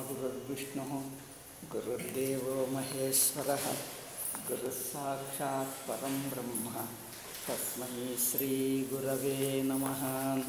गुरुर्विष्णुः गुरुर्देवो महेश्वरः गुरुस्साक्षात् परं ब्रह्म तस्मै श्रीगुरवे नमः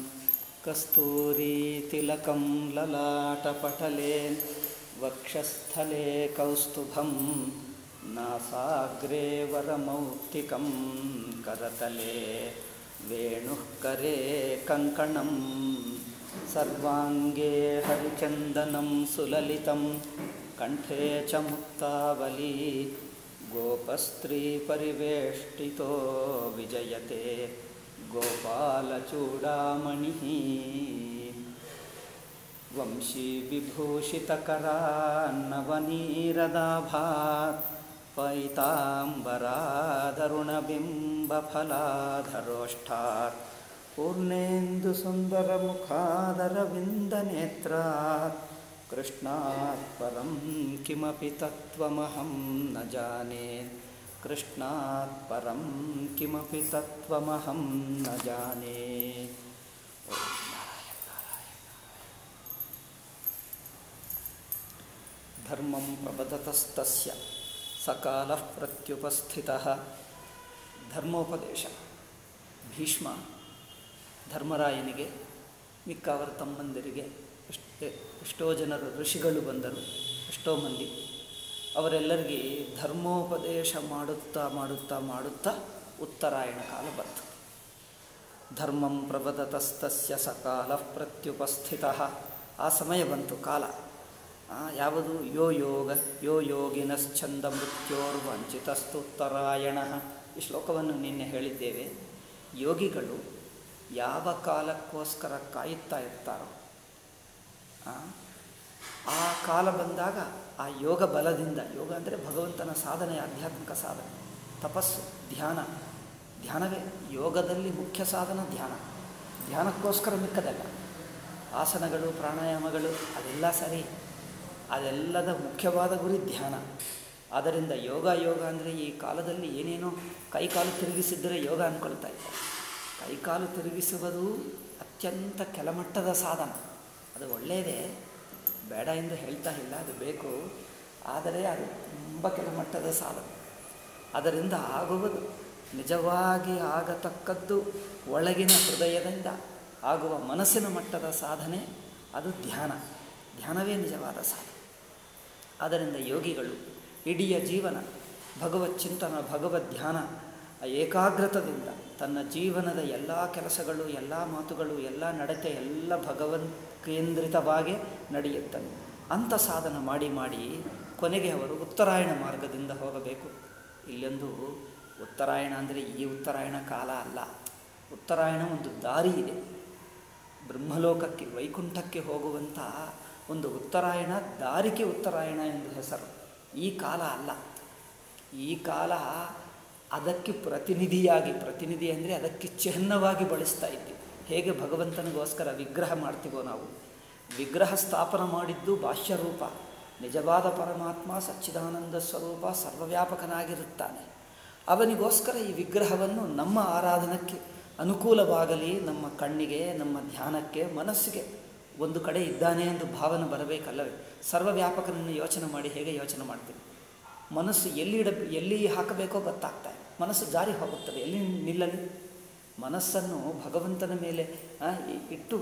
कस्तूरीतिलकं ललाटपटले वक्षस्थले कौस्तुभं नासाग्रे वरमौक्तिकं करतले वेणुः करे कङ्कणं सर्वाङ्गे हरिचन्दनं सुललितं कण्ठे च मुक्तावली गोपस्त्रीपरिवेष्टितो विजयते गोपालचूडामणिः वंशीविभूषितकरान्नवनीरदाभात् पैताम्बरादरुणबिम्बफलाधरोष्ठात् पूर्णेन्दुसुन्दरमुखादरविन्दनेत्रात् कृष्णात् परं किमपि तत्त्वमहं न जाने कृष्णात् परं किमपि तत्त्वमहं न जाने ಧರ್ಮಂ ಪ್ರಬದತಸ್ತಸ್ಯ ಸಕಾಲ ಪ್ರತ್ಯುಪಸ್ಥಿತ ಧರ್ಮೋಪದೇಶ ಭೀಷ್ಮ ಧರ್ಮರಾಯನಿಗೆ ಮಿಕ್ಕ ಅವರ ತಮ್ಮಂದಿರಿಗೆ ಎಷ್ಟೇ ಎಷ್ಟೋ ಜನರು ಋಷಿಗಳು ಬಂದರು ಎಷ್ಟೋ ಮಂದಿ ಅವರೆಲ್ಲರಿಗೆ ಧರ್ಮೋಪದೇಶ ಮಾಡುತ್ತಾ ಮಾಡುತ್ತಾ ಮಾಡುತ್ತಾ ಉತ್ತರಾಯಣ ಕಾಲ ಬಂತು ಧರ್ಮಂ ಪ್ರಬದತಸ್ತಸ್ಯ ಸಕಾಲ ಪ್ರತ್ಯುಪಸ್ಥಿತ ಆ ಸಮಯ ಬಂತು ಕಾಲ ಯಾವುದು ಯೋ ಯೋಗ ಯೋ ಯೋಗಿನಶ್ಚಂದ ಮೃತ್ಯೋರ್ವಂಚಿತಸ್ತುತ್ತರಾಯಣ ಈ ಶ್ಲೋಕವನ್ನು ನಿನ್ನೆ ಹೇಳಿದ್ದೇವೆ ಯೋಗಿಗಳು ಯಾವ ಕಾಲಕ್ಕೋಸ್ಕರ ಕಾಯುತ್ತಾ ಇರ್ತಾರೋ ಆ ಕಾಲ ಬಂದಾಗ ಆ ಯೋಗ ಬಲದಿಂದ ಯೋಗ ಅಂದರೆ ಭಗವಂತನ ಸಾಧನೆ ಆಧ್ಯಾತ್ಮಿಕ ಸಾಧನೆ ತಪಸ್ಸು ಧ್ಯಾನ ಧ್ಯಾನವೇ ಯೋಗದಲ್ಲಿ ಮುಖ್ಯ ಸಾಧನ ಧ್ಯಾನ ಧ್ಯಾನಕ್ಕೋಸ್ಕರ ಮಿಕ್ಕದಲ್ಲ ಆಸನಗಳು ಪ್ರಾಣಾಯಾಮಗಳು ಅದೆಲ್ಲ ಸರಿ ಅದೆಲ್ಲದ ಮುಖ್ಯವಾದ ಗುರಿ ಧ್ಯಾನ ಆದ್ದರಿಂದ ಯೋಗ ಯೋಗ ಅಂದರೆ ಈ ಕಾಲದಲ್ಲಿ ಏನೇನೋ ಕೈಕಾಲು ತಿರುಗಿಸಿದ್ದರೆ ಯೋಗ ಅಂದ್ಕೊಳ್ತಾ ಇದ್ದಾರೆ ಕೈಕಾಲು ತಿರುಗಿಸುವುದು ಅತ್ಯಂತ ಕೆಳಮಟ್ಟದ ಸಾಧನ ಅದು ಒಳ್ಳೆಯದೇ ಬೇಡ ಎಂದು ಹೇಳ್ತಾ ಇಲ್ಲ ಅದು ಬೇಕು ಆದರೆ ಅದು ತುಂಬ ಕೆಳಮಟ್ಟದ ಸಾಧನ ಅದರಿಂದ ಆಗುವುದು ನಿಜವಾಗಿ ಆಗತಕ್ಕದ್ದು ಒಳಗಿನ ಹೃದಯದಿಂದ ಆಗುವ ಮನಸ್ಸಿನ ಮಟ್ಟದ ಸಾಧನೆ ಅದು ಧ್ಯಾನ ಧ್ಯಾನವೇ ನಿಜವಾದ ಸಾಧನೆ ಆದ್ದರಿಂದ ಯೋಗಿಗಳು ಇಡೀ ಜೀವನ ಭಗವತ್ ಚಿಂತನ ಭಗವದ್ ಧ್ಯಾನ ಏಕಾಗ್ರತದಿಂದ ತನ್ನ ಜೀವನದ ಎಲ್ಲ ಕೆಲಸಗಳು ಎಲ್ಲ ಮಾತುಗಳು ಎಲ್ಲ ನಡತೆ ಎಲ್ಲ ಭಗವನ್ ಕೇಂದ್ರಿತವಾಗಿ ನಡೆಯುತ್ತವೆ ಅಂಥ ಸಾಧನ ಮಾಡಿ ಮಾಡಿ ಕೊನೆಗೆ ಅವರು ಉತ್ತರಾಯಣ ಮಾರ್ಗದಿಂದ ಹೋಗಬೇಕು ಇಲ್ಲೊಂದು ಉತ್ತರಾಯಣ ಅಂದರೆ ಈ ಉತ್ತರಾಯಣ ಕಾಲ ಅಲ್ಲ ಉತ್ತರಾಯಣ ಒಂದು ದಾರಿ ಇದೆ ಬ್ರಹ್ಮಲೋಕಕ್ಕೆ ವೈಕುಂಠಕ್ಕೆ ಹೋಗುವಂಥ ಒಂದು ಉತ್ತರಾಯಣ ದಾರಿಗೆ ಉತ್ತರಾಯಣ ಎಂದು ಹೆಸರು ಈ ಕಾಲ ಅಲ್ಲ ಈ ಕಾಲ ಅದಕ್ಕೆ ಪ್ರತಿನಿಧಿಯಾಗಿ ಪ್ರತಿನಿಧಿ ಅಂದರೆ ಅದಕ್ಕೆ ಚಿಹ್ನವಾಗಿ ಬಳಸ್ತಾ ಇದ್ದೀವಿ ಹೇಗೆ ಭಗವಂತನಿಗೋಸ್ಕರ ವಿಗ್ರಹ ಮಾಡ್ತೀವೋ ನಾವು ವಿಗ್ರಹ ಸ್ಥಾಪನ ಮಾಡಿದ್ದು ಬಾಹ್ಯರೂಪ ನಿಜವಾದ ಪರಮಾತ್ಮ ಸಚ್ಚಿದಾನಂದ ಸ್ವರೂಪ ಸರ್ವವ್ಯಾಪಕನಾಗಿರುತ್ತಾನೆ ಅವನಿಗೋಸ್ಕರ ಈ ವಿಗ್ರಹವನ್ನು ನಮ್ಮ ಆರಾಧನಕ್ಕೆ ಅನುಕೂಲವಾಗಲಿ ನಮ್ಮ ಕಣ್ಣಿಗೆ ನಮ್ಮ ಧ್ಯಾನಕ್ಕೆ ಮನಸ್ಸಿಗೆ ಒಂದು ಕಡೆ ಇದ್ದಾನೆ ಎಂದು ಭಾವನೆ ಬರಬೇಕಲ್ಲವೇ ಸರ್ವವ್ಯಾಪಕನನ್ನು ಯೋಚನೆ ಮಾಡಿ ಹೇಗೆ ಯೋಚನೆ ಮಾಡ್ತೀವಿ ಮನಸ್ಸು ಎಲ್ಲಿ ಇಡ ಎಲ್ಲಿ ಹಾಕಬೇಕೋ ಗೊತ್ತಾಗ್ತಾ ಇದೆ ಮನಸ್ಸು ಜಾರಿ ಹೋಗುತ್ತದೆ ಎಲ್ಲಿ ನಿಲ್ಲಲಿ ಮನಸ್ಸನ್ನು ಭಗವಂತನ ಮೇಲೆ ಇಟ್ಟು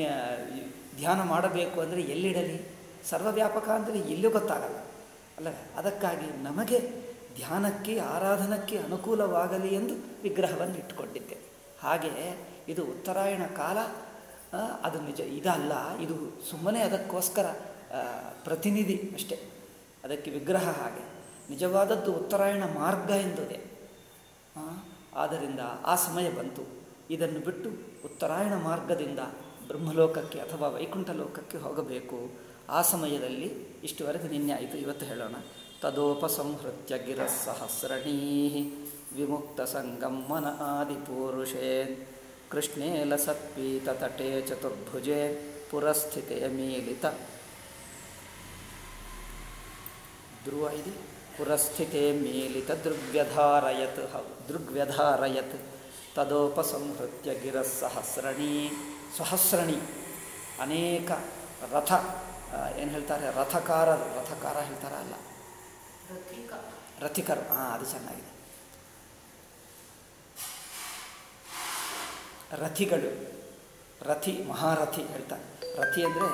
ಧ್ಯಾನ ಮಾಡಬೇಕು ಅಂದರೆ ಎಲ್ಲಿಡಲಿ ಸರ್ವವ್ಯಾಪಕ ಅಂದರೆ ಎಲ್ಲೂ ಗೊತ್ತಾಗಲ್ಲ ಅಲ್ಲವೇ ಅದಕ್ಕಾಗಿ ನಮಗೆ ಧ್ಯಾನಕ್ಕೆ ಆರಾಧನಕ್ಕೆ ಅನುಕೂಲವಾಗಲಿ ಎಂದು ವಿಗ್ರಹವನ್ನು ಇಟ್ಟುಕೊಂಡಿದ್ದೆ ಹಾಗೆ ಇದು ಉತ್ತರಾಯಣ ಕಾಲ ಅದು ನಿಜ ಇದಲ್ಲ ಇದು ಸುಮ್ಮನೆ ಅದಕ್ಕೋಸ್ಕರ ಪ್ರತಿನಿಧಿ ಅಷ್ಟೇ ಅದಕ್ಕೆ ವಿಗ್ರಹ ಹಾಗೆ ನಿಜವಾದದ್ದು ಉತ್ತರಾಯಣ ಮಾರ್ಗ ಎಂದಿದೆ ಆದ್ದರಿಂದ ಆ ಸಮಯ ಬಂತು ಇದನ್ನು ಬಿಟ್ಟು ಉತ್ತರಾಯಣ ಮಾರ್ಗದಿಂದ ಬ್ರಹ್ಮಲೋಕಕ್ಕೆ ಅಥವಾ ವೈಕುಂಠ ಲೋಕಕ್ಕೆ ಹೋಗಬೇಕು ಆ ಸಮಯದಲ್ಲಿ ಇಷ್ಟುವರೆಗೆ ನಿನ್ನೆ ಆಯಿತು ಇವತ್ತು ಹೇಳೋಣ ತದೋಪಸಂಹೃತ್ಯ ಗಿರಸಹಸ್ರಣೀ ವಿಮುಕ್ತ ಸಂಗಮ್ಮನ ಆದಿಪೂರುಷೇ ಕೃಷ್ಣೇ ಲಸತ್ಪೀತತಟೆ ಚತುರ್ಭುಜೆ ಪುರಸ್ಥಿತೆ ಮೀಲಿತ ಧ್ರುವ ಇದೆ ಪುರಸ್ಥಿತೆ ಮೀಲಿತ ದೃಗ್ವ್ಯಧಾರಯತ್ ದೃಗ್ವ್ಯಧಾರಯತ್ ತದೋಪಸಂಹೃತ್ಯ ಗಿರಸಹಸ್ರಣಿ ಸಹಸ್ರಣಿ ಅನೇಕ ರಥ ಏನು ಹೇಳ್ತಾರೆ ರಥಕಾರರು ರಥಕಾರ ಹೇಳ್ತಾರ ಅಲ್ಲ ರಥಿಕ ರಥಿಕರು ಹಾಂ ಅದು ಚೆನ್ನಾಗಿದೆ ರಥಿಗಳು ರಥಿ ಮಹಾರಥಿ ಹೇಳ್ತಾರೆ ರಥಿ ಅಂದರೆ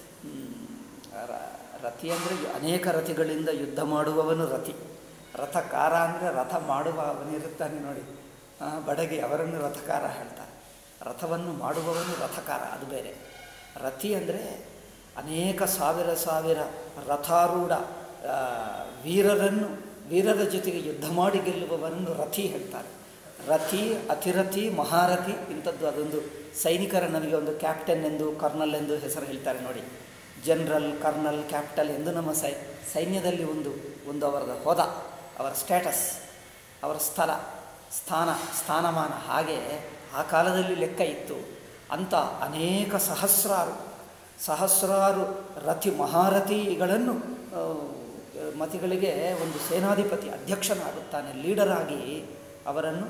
ರಥಿ ಅಂದರೆ ಅನೇಕ ರಥಿಗಳಿಂದ ಯುದ್ಧ ಮಾಡುವವನು ರಥಿ ರಥಕಾರ ಅಂದರೆ ರಥ ಮಾಡುವ ಅವನಿರುತ್ತಾನೆ ನೋಡಿ ಆ, ಬಡಗಿ ಅವರನ್ನು ರಥಕಾರ ಹೇಳ್ತಾರೆ ರಥವನ್ನು ಮಾಡುವವನು ರಥಕಾರ ಅದು ಬೇರೆ ರಥಿ ಅಂದರೆ ಅನೇಕ ಸಾವಿರ ಸಾವಿರ ರಥಾರೂಢ ಆ, ವೀರರನ್ನು ವೀರರ ಜೊತೆಗೆ ಯುದ್ಧ ಮಾಡಿ ಗೆಲ್ಲುವವರನ್ನು ರಥಿ ಹೇಳ್ತಾರೆ ರಥಿ ಅತಿರಥಿ ಮಹಾರಥಿ ಇಂಥದ್ದು ಅದೊಂದು ಸೈನಿಕರ ನಮಗೆ ಒಂದು ಕ್ಯಾಪ್ಟನ್ ಎಂದು ಕರ್ನಲ್ ಎಂದು ಹೆಸರು ಹೇಳ್ತಾರೆ ನೋಡಿ ಜನರಲ್ ಕರ್ನಲ್ ಕ್ಯಾಪ್ಟಲ್ ಎಂದು ನಮ್ಮ ಸೈ ಸೈನ್ಯದಲ್ಲಿ ಒಂದು ಒಂದು ಅವರದ ಹೋದ ಅವರ ಸ್ಟೇಟಸ್ ಅವರ ಸ್ಥಳ ಸ್ಥಾನ ಸ್ಥಾನಮಾನ ಹಾಗೆ ಆ ಕಾಲದಲ್ಲಿ ಲೆಕ್ಕ ಇತ್ತು ಅಂಥ ಅನೇಕ ಸಹಸ್ರಾರು ಸಹಸ್ರಾರು ರಥಿ ಮಹಾರಥಿಗಳನ್ನು ಆ, ಮತಿಗಳಿಗೆ ಒಂದು ಸೇನಾಧಿಪತಿ ಅಧ್ಯಕ್ಷನಾಗುತ್ತಾನೆ ಲೀಡರ್ ಆಗಿ ಅವರನ್ನು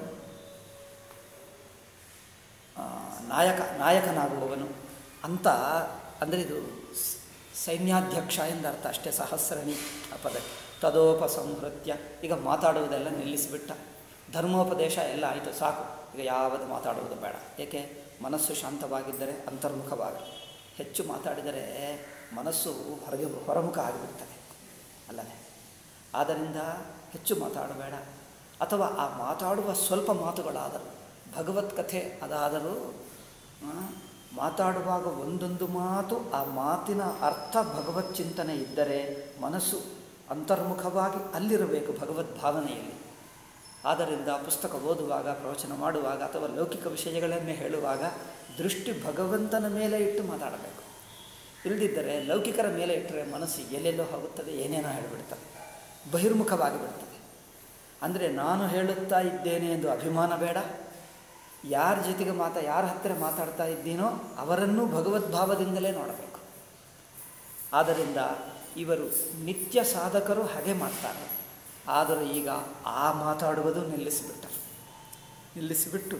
ಆ, ನಾಯಕ ನಾಯಕನಾಗುವವನು ಅಂತ ಅಂದರೆ ಇದು ಸ್- ಸೈನ್ಯಾಧ್ಯಕ್ಷ ಎಂದರ್ಥ ಅಷ್ಟೇ ಸಹಸ್ರಣಿ ಆ ಪದಕ್ಕೆ ತದೋಪಸಂಹೃತ್ಯ ಈಗ ಮಾತಾಡುವುದೆಲ್ಲ ನಿಲ್ಲಿಸಿಬಿಟ್ಟ ಧರ್ಮೋಪದೇಶ ಎಲ್ಲ ಆಯಿತು ಸಾಕು ಈಗ ಯಾವುದು ಮಾತಾಡುವುದು ಬೇಡ ಏಕೆ ಮನಸ್ಸು ಶಾಂತವಾಗಿದ್ದರೆ ಅಂತರ್ಮುಖವಾಗಲಿ ಹೆಚ್ಚು ಮಾತಾಡಿದರೆ ಮನಸ್ಸು ಹೊರಗೆ ಹೊರಮುಖ ಆಗಿಬಿಡ್ತದೆ ಅಲ್ಲವೇ ಆದ್ದರಿಂದ ಹೆಚ್ಚು ಮಾತಾಡಬೇಡ ಅಥವಾ ಆ ಮಾತಾಡುವ ಸ್ವಲ್ಪ ಮಾತುಗಳಾದರೂ ಭಗವತ್ ಕಥೆ ಅದಾದರೂ ಆ, ಮಾತಾಡುವಾಗ ಒಂದೊಂದು ಮಾತು ಆ ಮಾತಿನ ಅರ್ಥ ಭಗವತ್ ಚಿಂತನೆ ಇದ್ದರೆ ಮನಸ್ಸು ಅಂತರ್ಮುಖವಾಗಿ ಅಲ್ಲಿರಬೇಕು ಭಗವದ್ ಭಾವನೆಯಲ್ಲಿ ಆದ್ದರಿಂದ ಪುಸ್ತಕ ಓದುವಾಗ ಪ್ರವಚನ ಮಾಡುವಾಗ ಅಥವಾ ಲೌಕಿಕ ವಿಷಯಗಳನ್ನೇ ಹೇಳುವಾಗ ದೃಷ್ಟಿ ಭಗವಂತನ ಮೇಲೆ ಇಟ್ಟು ಮಾತಾಡಬೇಕು ಇಲ್ಲದಿದ್ದರೆ ಲೌಕಿಕರ ಮೇಲೆ ಇಟ್ಟರೆ ಮನಸ್ಸು ಎಲ್ಲೆಲ್ಲೋ ಹೋಗುತ್ತದೆ ಏನೇನೋ ಹೇಳಿಬಿಡ್ತದೆ ಬಹಿರ್ಮುಖವಾಗಿ ಬಿಡ್ತದೆ ಅಂದರೆ ನಾನು ಹೇಳುತ್ತಾ ಇದ್ದೇನೆ ಎಂದು ಅಭಿಮಾನ ಬೇಡ ಯಾರ ಜೊತೆಗೆ ಮಾತಾ ಯಾರ ಹತ್ತಿರ ಮಾತಾಡ್ತಾ ಇದ್ದೀನೋ ಅವರನ್ನೂ ಭಗವದ್ಭಾವದಿಂದಲೇ ನೋಡಬೇಕು ಆದ್ದರಿಂದ ಇವರು ನಿತ್ಯ ಸಾಧಕರು ಹಾಗೆ ಮಾಡ್ತಾರೆ ಆದರೆ ಈಗ ಆ ಮಾತಾಡುವುದು ನಿಲ್ಲಿಸಿಬಿಟ್ಟರು ನಿಲ್ಲಿಸಿಬಿಟ್ಟು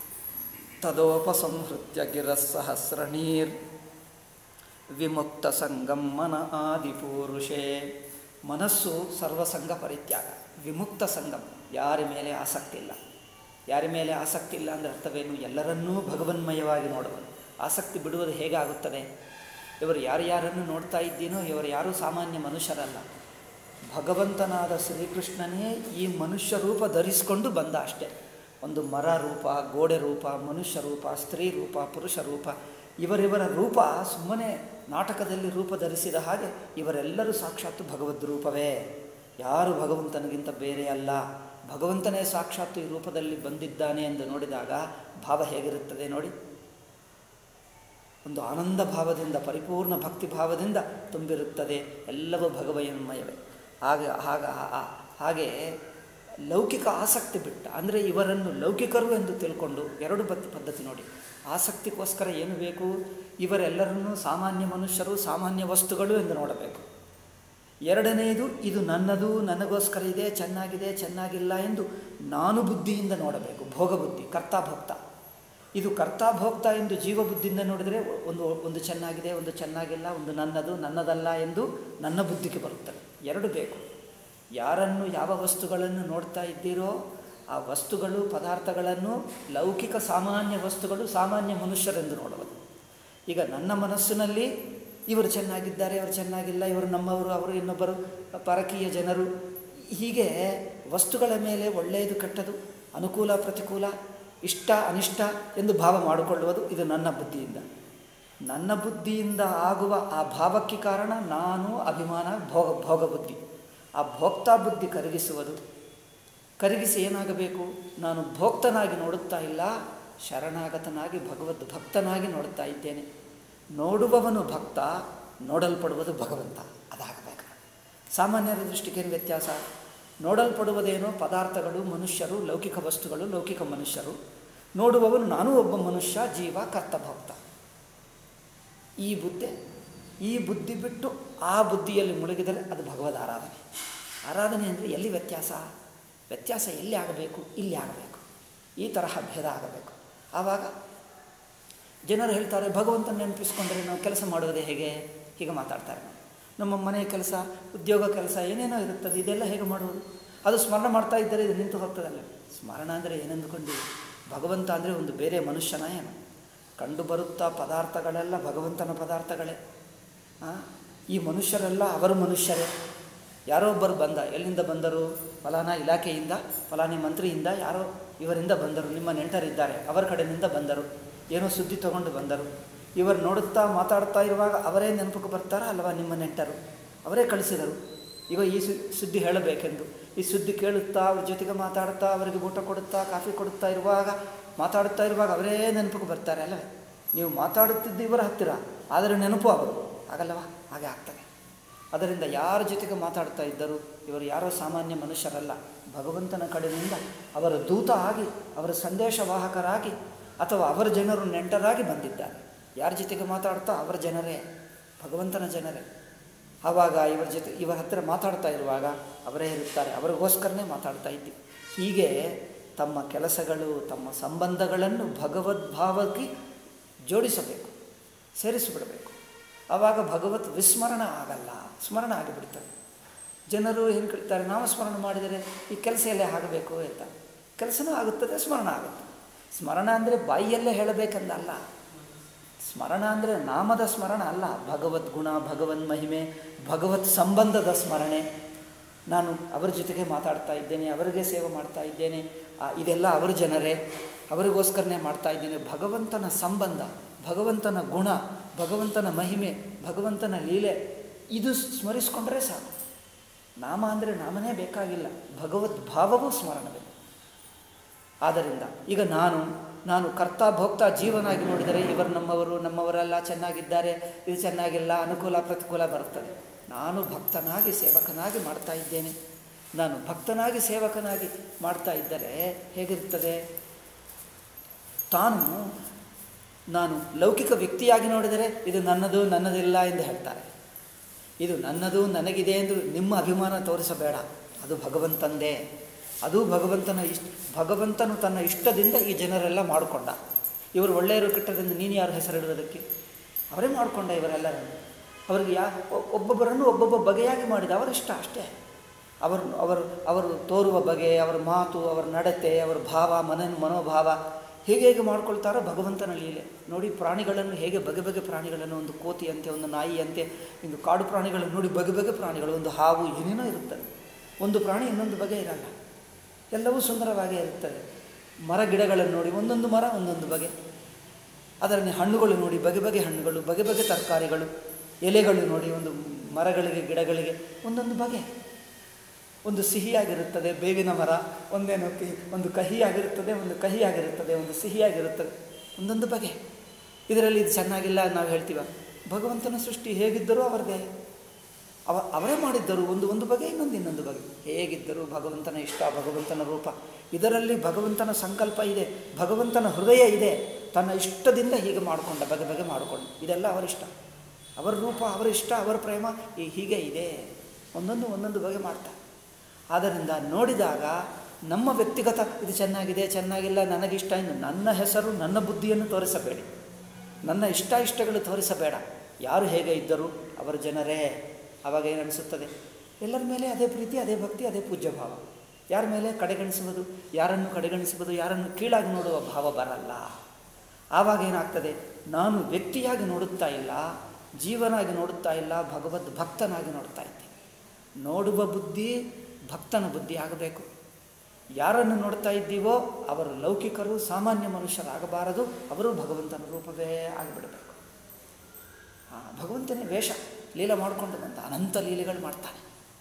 ತದೋಪಸಂಹೃತ್ಯ ಗಿರಸ್ಸಹಸ್ರಣೀರ್ ವಿಮುಕ್ತ ಸಂಗಮ್ಮನ ಆದಿಪೂರುಷೇ ಮನಸ್ಸು ಸರ್ವಸಂಗ ಪರಿತ್ಯಾಗ ವಿಮುಕ್ತ ಸಂಗಮ್ ಯಾರ ಮೇಲೆ ಆಸಕ್ತಿ ಇಲ್ಲ ಯಾರ ಮೇಲೆ ಆಸಕ್ತಿ ಇಲ್ಲ ಅಂದರೆ ಅರ್ಥವೇನು ಎಲ್ಲರನ್ನೂ ಭಗವನ್ಮಯವಾಗಿ ನೋಡುವನು ಆಸಕ್ತಿ ಬಿಡುವುದು ಹೇಗಾಗುತ್ತದೆ ಇವರು ಯಾರ್ಯಾರನ್ನು ನೋಡ್ತಾ ಇದ್ದೀನೋ ಇವರು ಯಾರೂ ಸಾಮಾನ್ಯ ಮನುಷ್ಯರಲ್ಲ ಭಗವಂತನಾದ ಶ್ರೀಕೃಷ್ಣನೇ ಈ ಮನುಷ್ಯ ರೂಪ ಧರಿಸಿಕೊಂಡು ಬಂದ ಅಷ್ಟೇ ಒಂದು ಮರ ರೂಪ ಗೋಡೆ ರೂಪ ಮನುಷ್ಯ ರೂಪ ಸ್ತ್ರೀ ರೂಪ ಪುರುಷ ರೂಪ ಇವರಿವರ ರೂಪ ಸುಮ್ಮನೆ ನಾಟಕದಲ್ಲಿ ರೂಪ ಧರಿಸಿದ ಹಾಗೆ ಇವರೆಲ್ಲರೂ ಸಾಕ್ಷಾತ್ತು ಭಗವದ್ ರೂಪವೇ ಯಾರು ಭಗವಂತನಿಗಿಂತ ಬೇರೆ ಅಲ್ಲ ಭಗವಂತನೇ ಸಾಕ್ಷಾತ್ತು ಈ ರೂಪದಲ್ಲಿ ಬಂದಿದ್ದಾನೆ ಎಂದು ನೋಡಿದಾಗ ಭಾವ ಹೇಗಿರುತ್ತದೆ ನೋಡಿ ಒಂದು ಆನಂದ ಭಾವದಿಂದ ಪರಿಪೂರ್ಣ ಭಕ್ತಿ ಭಾವದಿಂದ ತುಂಬಿರುತ್ತದೆ ಎಲ್ಲವೂ ಭಗವಯನ್ಮಯವೇ ಹಾಗೆ ಹಾಗ ಆ- ಹಾಗೆ ಲೌಕಿಕ ಆಸಕ್ತಿ ಬಿಟ್ಟ ಅಂದರೆ ಇವರನ್ನು ಲೌಕಿಕರು ಎಂದು ತಿಳ್ಕೊಂಡು ಎರಡು ಬತ್ ಪದ್ಧತಿ ನೋಡಿ ಆಸಕ್ತಿಗೋಸ್ಕರ ಏನು ಬೇಕು ಇವರೆಲ್ಲರನ್ನೂ ಸಾಮಾನ್ಯ ಮನುಷ್ಯರು ಸಾಮಾನ್ಯ ವಸ್ತುಗಳು ಎಂದು ನೋಡಬೇಕು ಎರಡನೆಯದು ಇದು ನನ್ನದು ನನಗೋಸ್ಕರ ಇದೆ ಚೆನ್ನಾಗಿದೆ ಚೆನ್ನಾಗಿಲ್ಲ ಎಂದು ನಾನು ಬುದ್ಧಿಯಿಂದ ನೋಡಬೇಕು ಭೋಗ ಬುದ್ಧಿ ಕರ್ತಾ ಭೋಕ್ತ ಇದು ಕರ್ತಾ ಭೋಕ್ತ ಎಂದು ಜೀವ ಬುದ್ಧಿಯಿಂದ ನೋಡಿದರೆ ಒಂದು ಒಂದು ಚೆನ್ನಾಗಿದೆ ಒಂದು ಚೆನ್ನಾಗಿಲ್ಲ ಒಂದು ನನ್ನದು ನನ್ನದಲ್ಲ ಎಂದು ನನ್ನ ಬುದ್ಧಿಗೆ ಬರುತ್ತದೆ ಎರಡು ಬೇಕು ಯಾರನ್ನು ಯಾವ ವಸ್ತುಗಳನ್ನು ನೋಡ್ತಾ ಇದ್ದೀರೋ ಆ ವಸ್ತುಗಳು ಪದಾರ್ಥಗಳನ್ನು ಲೌಕಿಕ ಸಾಮಾನ್ಯ ವಸ್ತುಗಳು ಸಾಮಾನ್ಯ ಮನುಷ್ಯರೆಂದು ನೋಡುವುದು ಈಗ ನನ್ನ ಮನಸ್ಸಿನಲ್ಲಿ ಇವರು ಚೆನ್ನಾಗಿದ್ದಾರೆ ಇವರು ಚೆನ್ನಾಗಿಲ್ಲ ಇವರು ನಮ್ಮವರು ಅವರು ಇನ್ನೊಬ್ಬರು ಪರಕೀಯ ಜನರು ಹೀಗೆ ವಸ್ತುಗಳ ಮೇಲೆ ಒಳ್ಳೆಯದು ಕೆಟ್ಟದು ಅನುಕೂಲ ಪ್ರತಿಕೂಲ ಇಷ್ಟ ಅನಿಷ್ಟ ಎಂದು ಭಾವ ಮಾಡಿಕೊಳ್ಳುವುದು ಇದು ನನ್ನ ಬುದ್ಧಿಯಿಂದ ನನ್ನ ಬುದ್ಧಿಯಿಂದ ಆಗುವ ಆ ಭಾವಕ್ಕೆ ಕಾರಣ ನಾನು ಅಭಿಮಾನ ಭೋಗ ಭೋಗ ಬುದ್ಧಿ ಆ ಭೋಕ್ತಾ ಬುದ್ಧಿ ಕರಗಿಸುವುದು ಕರಗಿಸಿ ಏನಾಗಬೇಕು ನಾನು ಭೋಕ್ತನಾಗಿ ನೋಡುತ್ತಾ ಇಲ್ಲ ಶರಣಾಗತನಾಗಿ ಭಗವದ್ ಭಕ್ತನಾಗಿ ನೋಡುತ್ತಾ ಇದ್ದೇನೆ ನೋಡುವವನು ಭಕ್ತ ನೋಡಲ್ಪಡುವುದು ಭಗವಂತ ಅದಾಗಬೇಕು ಸಾಮಾನ್ಯರ ದೃಷ್ಟಿಗೇನು ವ್ಯತ್ಯಾಸ ನೋಡಲ್ಪಡುವುದೇನೋ ಪದಾರ್ಥಗಳು ಮನುಷ್ಯರು ಲೌಕಿಕ ವಸ್ತುಗಳು ಲೌಕಿಕ ಮನುಷ್ಯರು ನೋಡುವವನು ನಾನು ಒಬ್ಬ ಮನುಷ್ಯ ಜೀವ ಕರ್ತಭಕ್ತ ಈ ಬುದ್ಧಿ ಈ ಬುದ್ಧಿ ಬಿಟ್ಟು ಆ ಬುದ್ಧಿಯಲ್ಲಿ ಮುಳುಗಿದರೆ ಅದು ಭಗವದ್ ಆರಾಧನೆ ಆರಾಧನೆ ಅಂದರೆ ಎಲ್ಲಿ ವ್ಯತ್ಯಾಸ ವ್ಯತ್ಯಾಸ ಎಲ್ಲಿ ಆಗಬೇಕು ಇಲ್ಲಿ ಆಗಬೇಕು ಈ ತರಹ ಭೇದ ಆಗಬೇಕು ಆವಾಗ ಜನರು ಹೇಳ್ತಾರೆ ಭಗವಂತನ ನೆನಪಿಸ್ಕೊಂಡ್ರೆ ನಾವು ಕೆಲಸ ಮಾಡುವುದೇ ಹೇಗೆ ಹೀಗೆ ಮಾತಾಡ್ತಾರೆ ನಮ್ಮ ಮನೆ ಕೆಲಸ ಉದ್ಯೋಗ ಕೆಲಸ ಏನೇನೋ ಇರುತ್ತದೆ ಇದೆಲ್ಲ ಹೇಗೆ ಮಾಡುವುದು ಅದು ಸ್ಮರಣ ಮಾಡ್ತಾ ಇದ್ದರೆ ಇದು ನಿಂತು ಹೋಗ್ತದಲ್ಲ ಸ್ಮರಣ ಅಂದರೆ ಏನೆಂದುಕೊಂಡು ಭಗವಂತ ಅಂದರೆ ಒಂದು ಬೇರೆ ಮನುಷ್ಯನ ಏನು ಕಂಡು ಬರುತ್ತಾ ಪದಾರ್ಥಗಳೆಲ್ಲ ಭಗವಂತನ ಪದಾರ್ಥಗಳೇ ಆ, ಈ ಮನುಷ್ಯರೆಲ್ಲ ಅವರು ಮನುಷ್ಯರೇ ಯಾರೋ ಒಬ್ಬರು ಬಂದ ಎಲ್ಲಿಂದ ಬಂದರು ಫಲಾನಾ ಇಲಾಖೆಯಿಂದ ಫಲಾನಿ ಮಂತ್ರಿಯಿಂದ ಯಾರೋ ಇವರಿಂದ ಬಂದರು ನಿಮ್ಮ ನೆಂಟರಿದ್ದಾರೆ ಅವರ ಕಡೆಯಿಂದ ಬಂದರು ಏನೋ ಸುದ್ದಿ ತಗೊಂಡು ಬಂದರು ಇವರು ನೋಡುತ್ತಾ ಮಾತಾಡ್ತಾ ಇರುವಾಗ ಅವರೇ ನೆನಪಕ್ಕೆ ಬರ್ತಾರಾ ಅಲ್ವಾ ನಿಮ್ಮ ನೆಂಟರು ಅವರೇ ಕಳಿಸಿದರು ಈಗ ಈ ಸು ಸುದ್ದಿ ಹೇಳಬೇಕೆಂದು ಈ ಸುದ್ದಿ ಕೇಳುತ್ತಾ ಅವ್ರ ಜೊತೆಗೆ ಮಾತಾಡ್ತಾ ಅವರಿಗೆ ಊಟ ಕೊಡುತ್ತಾ ಕಾಫಿ ಕೊಡುತ್ತಾ ಇರುವಾಗ ಮಾತಾಡುತ್ತಾ ಇರುವಾಗ ಅವರೇ ನೆನಪಕ್ಕೆ ಬರ್ತಾರೆ ಅಲ್ಲವೇ ನೀವು ಮಾತಾಡುತ್ತಿದ್ದು ಇವರ ಹತ್ತಿರ ಆದರೆ ನೆನಪು ಅವರು ಆಗಲ್ಲವಾ ಹಾಗೆ ಆಗ್ತದೆ ಅದರಿಂದ ಯಾರ ಜೊತೆಗೆ ಮಾತಾಡ್ತಾ ಇದ್ದರು ಇವರು ಯಾರೋ ಸಾಮಾನ್ಯ ಮನುಷ್ಯರಲ್ಲ ಭಗವಂತನ ಕಡೆಯಿಂದ ಅವರ ದೂತ ಆಗಿ ಅವರ ಸಂದೇಶವಾಹಕರಾಗಿ ಅಥವಾ ಅವರ ಜನರು ನೆಂಟರಾಗಿ ಬಂದಿದ್ದಾರೆ ಯಾರ ಜೊತೆಗೆ ಮಾತಾಡ್ತಾ ಅವರ ಜನರೇ ಭಗವಂತನ ಜನರೇ ಆವಾಗ ಇವರ ಜೊತೆ ಇವರ ಹತ್ತಿರ ಮಾತಾಡ್ತಾ ಇರುವಾಗ ಅವರೇ ಇರುತ್ತಾರೆ ಅವರಿಗೋಸ್ಕರನೇ ಮಾತಾಡ್ತಾ ಇದ್ವಿ ಹೀಗೆ ತಮ್ಮ ಕೆಲಸಗಳು ತಮ್ಮ ಸಂಬಂಧಗಳನ್ನು ಭಗವದ್ಭಾವಕ್ಕೆ ಜೋಡಿಸಬೇಕು ಸೇರಿಸಿಬಿಡಬೇಕು ಆವಾಗ ಭಗವತ್ ವಿಸ್ಮರಣ ಆಗಲ್ಲ ಸ್ಮರಣ ಆಗಿಬಿಡ್ತದೆ ಜನರು ಏನು ಕೇಳ್ತಾರೆ ನಾಮಸ್ಮರಣ ಮಾಡಿದರೆ ಈ ಕೆಲಸ ಎಲ್ಲೇ ಆಗಬೇಕು ಅಂತ ಕೆಲಸನೂ ಆಗುತ್ತದೆ ಸ್ಮರಣ ಆಗುತ್ತೆ ಸ್ಮರಣ ಅಂದರೆ ಬಾಯಿಯಲ್ಲೇ ಹೇಳಬೇಕೆಂದಲ್ಲ ಸ್ಮರಣ ಅಂದರೆ ನಾಮದ ಸ್ಮರಣ ಅಲ್ಲ ಭಗವದ್ಗುಣ ಭಗವನ್ ಮಹಿಮೆ ಭಗವತ್ ಸಂಬಂಧದ ಸ್ಮರಣೆ ನಾನು ಅವರ ಜೊತೆಗೆ ಮಾತಾಡ್ತಾ ಇದ್ದೇನೆ ಅವರಿಗೆ ಸೇವೆ ಮಾಡ್ತಾ ಇದ್ದೇನೆ ಆ, ಇದೆಲ್ಲ ಅವರ ಜನರೇ ಅವರಿಗೋಸ್ಕರನೇ ಮಾಡ್ತಾ ಇದ್ದೇನೆ ಭಗವಂತನ ಸಂಬಂಧ ಭಗವಂತನ ಗುಣ ಭಗವಂತನ ಮಹಿಮೆ ಭಗವಂತನ ಲೀಲೆ ಇದು ಸ್ಮರಿಸ್ಕೊಂಡ್ರೆ ಸಾಕು ನಾಮ ಅಂದರೆ ನಾಮನೇ ಬೇಕಾಗಿಲ್ಲ ಭಗವದ್ ಭಾವವೂ ಸ್ಮರಣವೇ ಆದ್ದರಿಂದ ಈಗ ನಾನು ನಾನು ಕರ್ತ ಭೋಕ್ತ ಜೀವನಾಗಿ ನೋಡಿದರೆ ಇವರು ನಮ್ಮವರು ನಮ್ಮವರೆಲ್ಲ ಚೆನ್ನಾಗಿದ್ದಾರೆ ಇದು ಚೆನ್ನಾಗಿಲ್ಲ ಅನುಕೂಲ ಪ್ರತಿಕೂಲ ಬರ್ತದೆ ನಾನು ಭಕ್ತನಾಗಿ ಸೇವಕನಾಗಿ ಮಾಡ್ತಾ ಇದ್ದೇನೆ ನಾನು ಭಕ್ತನಾಗಿ ಸೇವಕನಾಗಿ ಮಾಡ್ತಾ ಇದ್ದರೆ ಹೇಗಿರ್ತದೆ ತಾನು ನಾನು ಲೌಕಿಕ ವ್ಯಕ್ತಿಯಾಗಿ ನೋಡಿದರೆ ಇದು ನನ್ನದು ನನ್ನದಿಲ್ಲ ಎಂದು ಹೇಳ್ತಾರೆ ಇದು ನನ್ನದು ನನಗಿದೆ ಎಂದು ನಿಮ್ಮ ಅಭಿಮಾನ ತೋರಿಸಬೇಡ ಅದು ಭಗವಂತಂದೇ ಅದು ಭಗವಂತನ ಇಷ್ಟ ಭಗವಂತನು ತನ್ನ ಇಷ್ಟದಿಂದ ಈ ಜನರೆಲ್ಲ ಮಾಡಿಕೊಂಡ ಇವರು ಒಳ್ಳೆಯರು ಕೆಟ್ಟದೆಂದು ನೀನು ಯಾರು ಹೆಸರಿಡುವುದಕ್ಕೆ ಅವರೇ ಮಾಡಿಕೊಂಡ ಇವರೆಲ್ಲರನ್ನು ಅವರಿಗೆ ಯಾ ಒ- ಒಬ್ಬೊಬ್ಬರನ್ನು ಒಬ್ಬೊಬ್ಬ ಬಗೆಯಾಗಿ ಮಾಡಿದ ಅವರ ಇಷ್ಟ ಅಷ್ಟೇ ಅವರು ಅವರು ಅವರು ತೋರುವ ಬಗೆ ಅವರ ಮಾತು ಅವರ ನಡತೆ ಅವರ ಭಾವ ಮನ ಮನೋಭಾವ ಹೇಗೆ ಹೇಗೆ ಮಾಡ್ಕೊಳ್ತಾರೋ ಭಗವಂತನ ಲೀಲೆ ನೋಡಿ ಪ್ರಾಣಿಗಳನ್ನು ಹೇಗೆ ಬಗೆ ಬಗೆ ಪ್ರಾಣಿಗಳನ್ನು ಒಂದು ಕೋತಿಯಂತೆ ಒಂದು ನಾಯಿಯಂತೆ ಒಂದು ಕಾಡು ಪ್ರಾಣಿಗಳನ್ನು ನೋಡಿ ಬಗೆ ಬಗೆ ಪ್ರಾಣಿಗಳು ಒಂದು ಹಾವು ಏನೇನೋ ಇರುತ್ತದೆ ಒಂದು ಪ್ರಾಣಿ ಇನ್ನೊಂದು ಬಗೆ ಇರಲ್ಲ ಎಲ್ಲವೂ ಸುಂದರವಾಗೇ ಇರುತ್ತದೆ ಮರ ಗಿಡಗಳನ್ನು ನೋಡಿ ಒಂದೊಂದು ಮರ ಒಂದೊಂದು ಬಗೆ ಅದರಲ್ಲಿ ಹಣ್ಣುಗಳು ನೋಡಿ ಬಗೆ ಬಗೆ ಹಣ್ಣುಗಳು ಬಗೆ ಬಗೆ ತರಕಾರಿಗಳು ಎಲೆಗಳು ನೋಡಿ ಒಂದು ಮರಗಳಿಗೆ ಗಿಡಗಳಿಗೆ ಒಂದೊಂದು ಬಗೆ ಒಂದು ಸಿಹಿಯಾಗಿರುತ್ತದೆ ಬೇವಿನ ಮರ ಒಂದೇನು ಕಿ ಒಂದು ಕಹಿಯಾಗಿರುತ್ತದೆ ಒಂದು ಕಹಿಯಾಗಿರುತ್ತದೆ ಒಂದು ಸಿಹಿಯಾಗಿರುತ್ತದೆ ಒಂದೊಂದು ಬಗೆ ಇದರಲ್ಲಿ ಇದು ಚೆನ್ನಾಗಿಲ್ಲ ನಾವು ಹೇಳ್ತೀವ ಭಗವಂತನ ಸೃಷ್ಟಿ ಹೇಗಿದ್ದರೂ ಅವರದೇ ಅವ ಅವರೇ ಮಾಡಿದ್ದರು ಒಂದು ಒಂದು ಬಗೆ ಇನ್ನೊಂದು ಇನ್ನೊಂದು ಬಗೆ ಹೇಗಿದ್ದರು ಭಗವಂತನ ಇಷ್ಟ ಭಗವಂತನ ರೂಪ ಇದರಲ್ಲಿ ಭಗವಂತನ ಸಂಕಲ್ಪ ಇದೆ ಭಗವಂತನ ಹೃದಯ ಇದೆ ತನ್ನ ಇಷ್ಟದಿಂದ ಹೀಗೆ ಮಾಡಿಕೊಂಡ ಬಗೆ ಬಗೆ ಮಾಡಿಕೊಂಡು ಇದೆಲ್ಲ ಅವರ ಇಷ್ಟ ಅವರ ರೂಪ ಅವರ ಇಷ್ಟ ಅವರ ಪ್ರೇಮ ಈ ಹೀಗೆ ಇದೆ ಒಂದೊಂದು ಒಂದೊಂದು ಬಗೆ ಮಾಡ್ತಾರೆ ಆದ್ದರಿಂದ ನೋಡಿದಾಗ ನಮ್ಮ ವ್ಯಕ್ತಿಗತ ಇದು ಚೆನ್ನಾಗಿದೆ ಚೆನ್ನಾಗಿಲ್ಲ ನನಗಿಷ್ಟ ಎಂದು ನನ್ನ ಹೆಸರು ನನ್ನ ಬುದ್ಧಿಯನ್ನು ತೋರಿಸಬೇಡಿ ನನ್ನ ಇಷ್ಟ ಇಷ್ಟಗಳು ತೋರಿಸಬೇಡ ಯಾರು ಹೇಗೆ ಇದ್ದರು ಅವರ ಜನರೇ ಆವಾಗ ಏನು ಅನಿಸುತ್ತದೆ ಎಲ್ಲರ ಮೇಲೆ ಅದೇ ಪ್ರೀತಿ ಅದೇ ಭಕ್ತಿ ಅದೇ ಪೂಜ್ಯ ಭಾವ ಯಾರ ಮೇಲೆ ಕಡೆಗಣಿಸುವುದು ಯಾರನ್ನು ಕಡೆಗಣಿಸುವುದು ಯಾರನ್ನು ಕೀಳಾಗಿ ನೋಡುವ ಭಾವ ಬರಲ್ಲ ಆವಾಗ ಏನಾಗ್ತದೆ ನಾನು ವ್ಯಕ್ತಿಯಾಗಿ ನೋಡುತ್ತಾ ಇಲ್ಲ ಜೀವನಾಗಿ ನೋಡುತ್ತಾ ಇಲ್ಲ ಭಗವದ್ ಭಕ್ತನಾಗಿ ನೋಡ್ತಾ ಇದ್ದೇನೆ ನೋಡುವ ಬುದ್ಧಿ ಭಕ್ತನ ಬುದ್ಧಿ ಆಗಬೇಕು ಯಾರನ್ನು ನೋಡ್ತಾ ಇದ್ದೀವೋ ಅವರು ಲೌಕಿಕರು ಸಾಮಾನ್ಯ ಮನುಷ್ಯರಾಗಬಾರದು ಅವರು ಭಗವಂತನ ರೂಪವೇ ಆಗಿಬಿಡಬೇಕು ಆ, ಭಗವಂತನೇ ವೇಷ ಲೀಲೆ ಮಾಡಿಕೊಂಡು ಬಂದ ಅನಂತ ಲೀಲೆಗಳು ಮಾಡ್ತಾನೆ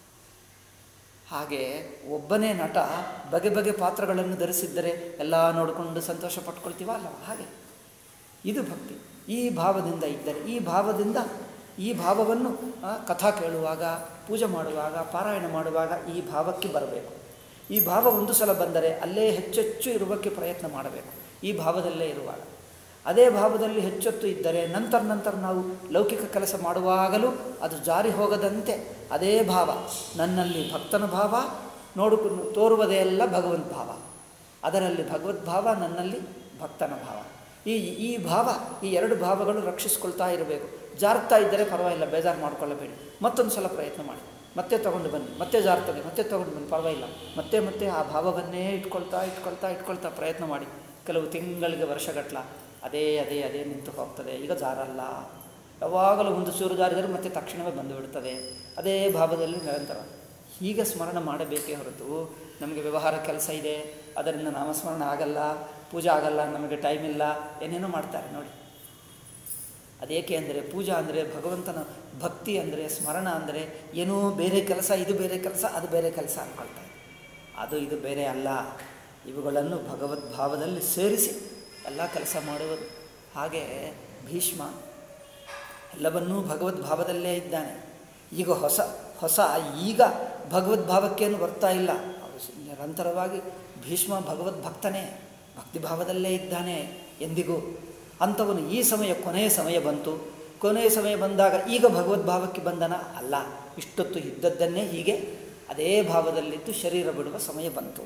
ಹಾಗೆ ಒಬ್ಬನೇ ನಟ ಬಗೆ ಬಗೆ ಪಾತ್ರಗಳನ್ನು ಧರಿಸಿದ್ದರೆ ಎಲ್ಲ ನೋಡಿಕೊಂಡು ಸಂತೋಷ ಪಟ್ಕೊಳ್ತೀವ ಅಲ್ಲವ ಹಾಗೆ ಇದು ಭಕ್ತಿ ಈ ಭಾವದಿಂದ ಇದ್ದರೆ ಈ ಭಾವದಿಂದ ಈ ಭಾವವನ್ನು ಆ, ಕಥಾ ಕೇಳುವಾಗ ಪೂಜೆ ಮಾಡುವಾಗ ಪಾರಾಯಣ ಮಾಡುವಾಗ ಈ ಭಾವಕ್ಕೆ ಬರಬೇಕು ಈ ಭಾವ ಒಂದು ಸಲ ಬಂದರೆ ಅಲ್ಲೇ ಹೆಚ್ಚೆಚ್ಚು ಇರುವಕ್ಕೆ ಪ್ರಯತ್ನ ಮಾಡಬೇಕು ಈ ಭಾವದಲ್ಲೇ ಇರುವಾಗ ಅದೇ ಭಾವದಲ್ಲಿ ಹೆಚ್ಚೊತ್ತು ಇದ್ದರೆ ನಂತರ ನಂತರ ನಾವು ಲೌಕಿಕ ಕೆಲಸ ಮಾಡುವಾಗಲೂ ಅದು ಜಾರಿ ಹೋಗದಂತೆ ಅದೇ ಭಾವ ನನ್ನಲ್ಲಿ ಭಕ್ತನ ಭಾವ ನೋಡಿಕೊಂಡು ತೋರುವುದೇ ಎಲ್ಲ ಭಗವಂತ ಭಾವ ಅದರಲ್ಲಿ ಭಗವದ್ಭಾವ ನನ್ನಲ್ಲಿ ಭಕ್ತನ ಭಾವ ಈ ಈ ಭಾವ ಈ ಎರಡು ಭಾವಗಳು ರಕ್ಷಿಸ್ಕೊಳ್ತಾ ಇರಬೇಕು ಜಾರ್ತಾ ಇದ್ದರೆ ಪರವಾಗಿಲ್ಲ ಬೇಜಾರು ಮಾಡ್ಕೊಳ್ಳಬೇಡಿ ಮತ್ತೊಂದು ಸಲ ಪ್ರಯತ್ನ ಮಾಡಿ ಮತ್ತೆ ತೊಗೊಂಡು ಬನ್ನಿ ಮತ್ತೆ ಜಾರ್ತದೆ ಮತ್ತೆ ತೊಗೊಂಡು ಬನ್ನಿ ಪರವಾಗಿಲ್ಲ ಮತ್ತೆ ಮತ್ತೆ ಆ ಭಾವವನ್ನೇ ಇಟ್ಕೊಳ್ತಾ ಇಟ್ಕೊಳ್ತಾ ಇಟ್ಕೊಳ್ತಾ ಪ್ರಯತ್ನ ಮಾಡಿ ಕೆಲವು ತಿಂಗಳಿಗೆ ವರ್ಷಗಟ್ಲ ಅದೇ ಅದೇ ಅದೇ ನಿಂತು ಹೋಗ್ತದೆ ಈಗ ಜಾರಲ್ಲ ಯಾವಾಗಲೂ ಒಂದು ಚೂರು ಜಾರಿದರೆ ಮತ್ತೆ ತಕ್ಷಣವೇ ಬಂದು ಬಿಡ್ತದೆ ಅದೇ ಭಾವದಲ್ಲಿ ನಿರಂತರ ಹೀಗೆ ಸ್ಮರಣ ಮಾಡಬೇಕೇ ಹೊರತು ನಮಗೆ ವ್ಯವಹಾರ ಕೆಲಸ ಇದೆ ಅದರಿಂದ ನಾಮಸ್ಮರಣ ಆಗಲ್ಲ ಪೂಜೆ ಆಗಲ್ಲ ನಮಗೆ ಟೈಮ್ ಇಲ್ಲ ಏನೇನೋ ಮಾಡ್ತಾರೆ ನೋಡಿ ಅದೇಕೆ ಅಂದರೆ ಪೂಜಾ ಅಂದರೆ ಭಗವಂತನ ಭಕ್ತಿ ಅಂದರೆ ಸ್ಮರಣ ಅಂದರೆ ಏನೋ ಬೇರೆ ಕೆಲಸ ಇದು ಬೇರೆ ಕೆಲಸ ಅದು ಬೇರೆ ಕೆಲಸ ಅಂದ್ಕೊಳ್ತಾರೆ ಅದು ಇದು ಬೇರೆ ಅಲ್ಲ ಇವುಗಳನ್ನು ಭಗವದ್ಭಾವದಲ್ಲಿ ಸೇರಿಸಿ ಎಲ್ಲ ಕೆಲಸ ಮಾಡುವುದು ಹಾಗೆ ಭೀಷ್ಮ ಎಲ್ಲವನ್ನೂ ಭಗವದ್ಭಾವದಲ್ಲೇ ಇದ್ದಾನೆ ಈಗ ಹೊಸ ಹೊಸ ಈಗ ಭಗವದ್ಭಾವಕ್ಕೇನು ಬರ್ತಾ ಇಲ್ಲ ಅವರು ನಿರಂತರವಾಗಿ ಭೀಷ್ಮ ಭಗವದ್ಭಕ್ತನೇ ಭಕ್ತಿಭಾವದಲ್ಲೇ ಇದ್ದಾನೆ ಎಂದಿಗೂ ಅಂಥವನು ಈ ಸಮಯ ಕೊನೆಯ ಸಮಯ ಬಂತು ಕೊನೆಯ ಸಮಯ ಬಂದಾಗ ಈಗ ಭಗವದ್ಭಾವಕ್ಕೆ ಬಂದನ ಅಲ್ಲ ಇಷ್ಟೊತ್ತು ಇದ್ದದ್ದನ್ನೇ ಹೀಗೆ ಅದೇ ಭಾವದಲ್ಲಿದ್ದು ಶರೀರ ಬಿಡುವ ಸಮಯ ಬಂತು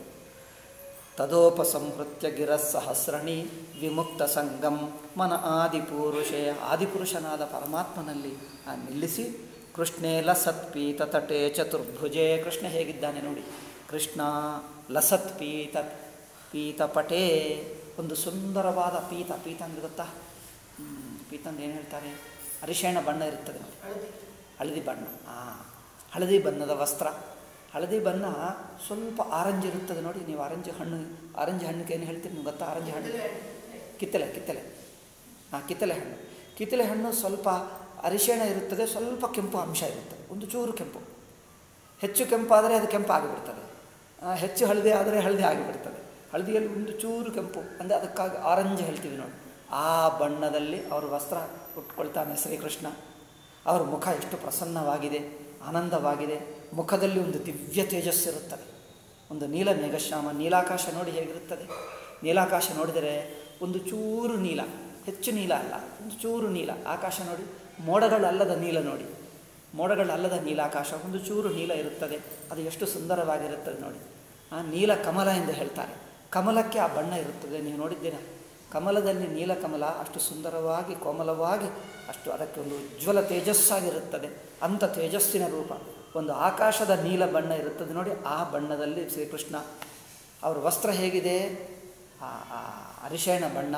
ತದೋಪಸಂಹೃತ್ಯ ಗಿರಸಹಸ್ರಣಿ ವಿಮುಕ್ತ ಸಂಗಂ ಮನ ಆದಿಪುರುಷೇ ಆದಿಪುರುಷನಾದ ಪರಮಾತ್ಮನಲ್ಲಿ ಆ ನಿಲ್ಲಿಸಿ ಕೃಷ್ಣೇ ಲಸತ್ ಪೀತ ತಟೆ ಚತುರ್ಭುಜೆ ಕೃಷ್ಣ ಹೇಗಿದ್ದಾನೆ ನೋಡಿ ಕೃಷ್ಣ ಲಸತ್ ಪೀತ ಪೀತಪಟೇ ಒಂದು ಸುಂದರವಾದ ಪೀತ ಪೀತ ಅಂದ್ರೆ ಗೊತ್ತಾ ಹ್ಮ್, ಪೀತ ಅಂದ್ರೆ ಏನು ಹೇಳ್ತಾರೆ ಅರಿಶಿಣ ಬಣ್ಣ ಇರ್ತದೆ ನೋಡಿ ಹಳದಿ ಬಣ್ಣ ಹಾಂ ಹಳದಿ ಬಣ್ಣದ ವಸ್ತ್ರ ಹಳದಿ ಬಣ್ಣ ಸ್ವಲ್ಪ ಆರೆಂಜ್ ಇರುತ್ತದೆ ನೋಡಿ ನೀವು ಆರೆಂಜ್ ಹಣ್ಣು ಆರೆಂಜ್ ಹಣ್ಣಕ್ಕೆ ಏನು ಹೇಳ್ತೀರಿ ನಿಮ್ಗೆ ಗೊತ್ತಾ ಆರೆಂಜ್ ಹಣ್ಣು ಕಿತ್ತಲೆ ಕಿತ್ತಲೆ ಹಾಂ ಕಿತ್ತಲೆ ಹಣ್ಣು ಕಿತ್ತಲೆ ಹಣ್ಣು ಸ್ವಲ್ಪ ಅರಿಶಿಣ ಇರುತ್ತದೆ ಸ್ವಲ್ಪ ಕೆಂಪು ಅಂಶ ಇರುತ್ತದೆ ಒಂದು ಚೂರು ಕೆಂಪು ಹೆಚ್ಚು ಕೆಂಪಾದರೆ ಅದು ಕೆಂಪು ಆಗಿಬಿಡ್ತದೆ ಆ, ಹೆಚ್ಚು ಹಳದಿ ಆದರೆ ಹಳದಿ ಆಗಿಬಿಡ್ತದೆ ಹಳದಿಯಲ್ಲಿ ಒಂದು ಚೂರು ಕೆಂಪು ಅಂದರೆ ಅದಕ್ಕಾಗಿ ಆರೆಂಜ್ ಹೇಳ್ತೀವಿ ನೋಡಿ ಆ ಬಣ್ಣದಲ್ಲಿ ಅವರು ವಸ್ತ್ರ ಉಟ್ಕೊಳ್ತಾನೆ ಶ್ರೀಕೃಷ್ಣ ಅವರ ಮುಖ ಎಷ್ಟು ಪ್ರಸನ್ನವಾಗಿದೆ ಆನಂದವಾಗಿದೆ ಮುಖದಲ್ಲಿ ಒಂದು ದಿವ್ಯ ತೇಜಸ್ಸಿರುತ್ತದೆ ಒಂದು ನೀಲ ಮೇಘಶ್ಯಾಮ ನೀಲಾಕಾಶ ನೋಡಿ ಹೇಗಿರುತ್ತದೆ ನೀಲಾಕಾಶ ನೋಡಿದರೆ ಒಂದು ಚೂರು ನೀಲ ಹೆಚ್ಚು ನೀಲ ಅಲ್ಲ ಒಂದು ಚೂರು ನೀಲ ಆಕಾಶ ನೋಡಿ ಮೋಡಗಳಲ್ಲದ ನೀಲ ನೋಡಿ ಮೋಡಗಳಲ್ಲದ ನೀಲಾಕಾಶ ಒಂದು ಚೂರು ನೀಲ ಇರುತ್ತದೆ ಅದು ಎಷ್ಟು ಸುಂದರವಾಗಿರುತ್ತದೆ ನೋಡಿ ಆ ನೀಲ ಕಮಲ ಎಂದು ಹೇಳ್ತಾರೆ ಕಮಲಕ್ಕೆ ಆ ಬಣ್ಣ ಇರುತ್ತದೆ ನೀವು ನೋಡಿದ್ದೀರಾ ಕಮಲದಲ್ಲಿ ನೀಲಕಮಲ ಅಷ್ಟು ಸುಂದರವಾಗಿ ಕೋಮಲವಾಗಿ ಅಷ್ಟು ಅದಕ್ಕೆ ಒಂದು ಉಜ್ವಲ ತೇಜಸ್ಸಾಗಿರುತ್ತದೆ ಅಂಥ ತೇಜಸ್ಸಿನ ರೂಪ ಒಂದು ಆಕಾಶದ ನೀಲ ಬಣ್ಣ ಇರುತ್ತದೆ ನೋಡಿ ಆ ಬಣ್ಣದಲ್ಲಿ ಶ್ರೀಕೃಷ್ಣ ಅವರ ವಸ್ತ್ರ ಹೇಗಿದೆ ಆ ಆ ಅರಿಶೇಣ ಬಣ್ಣ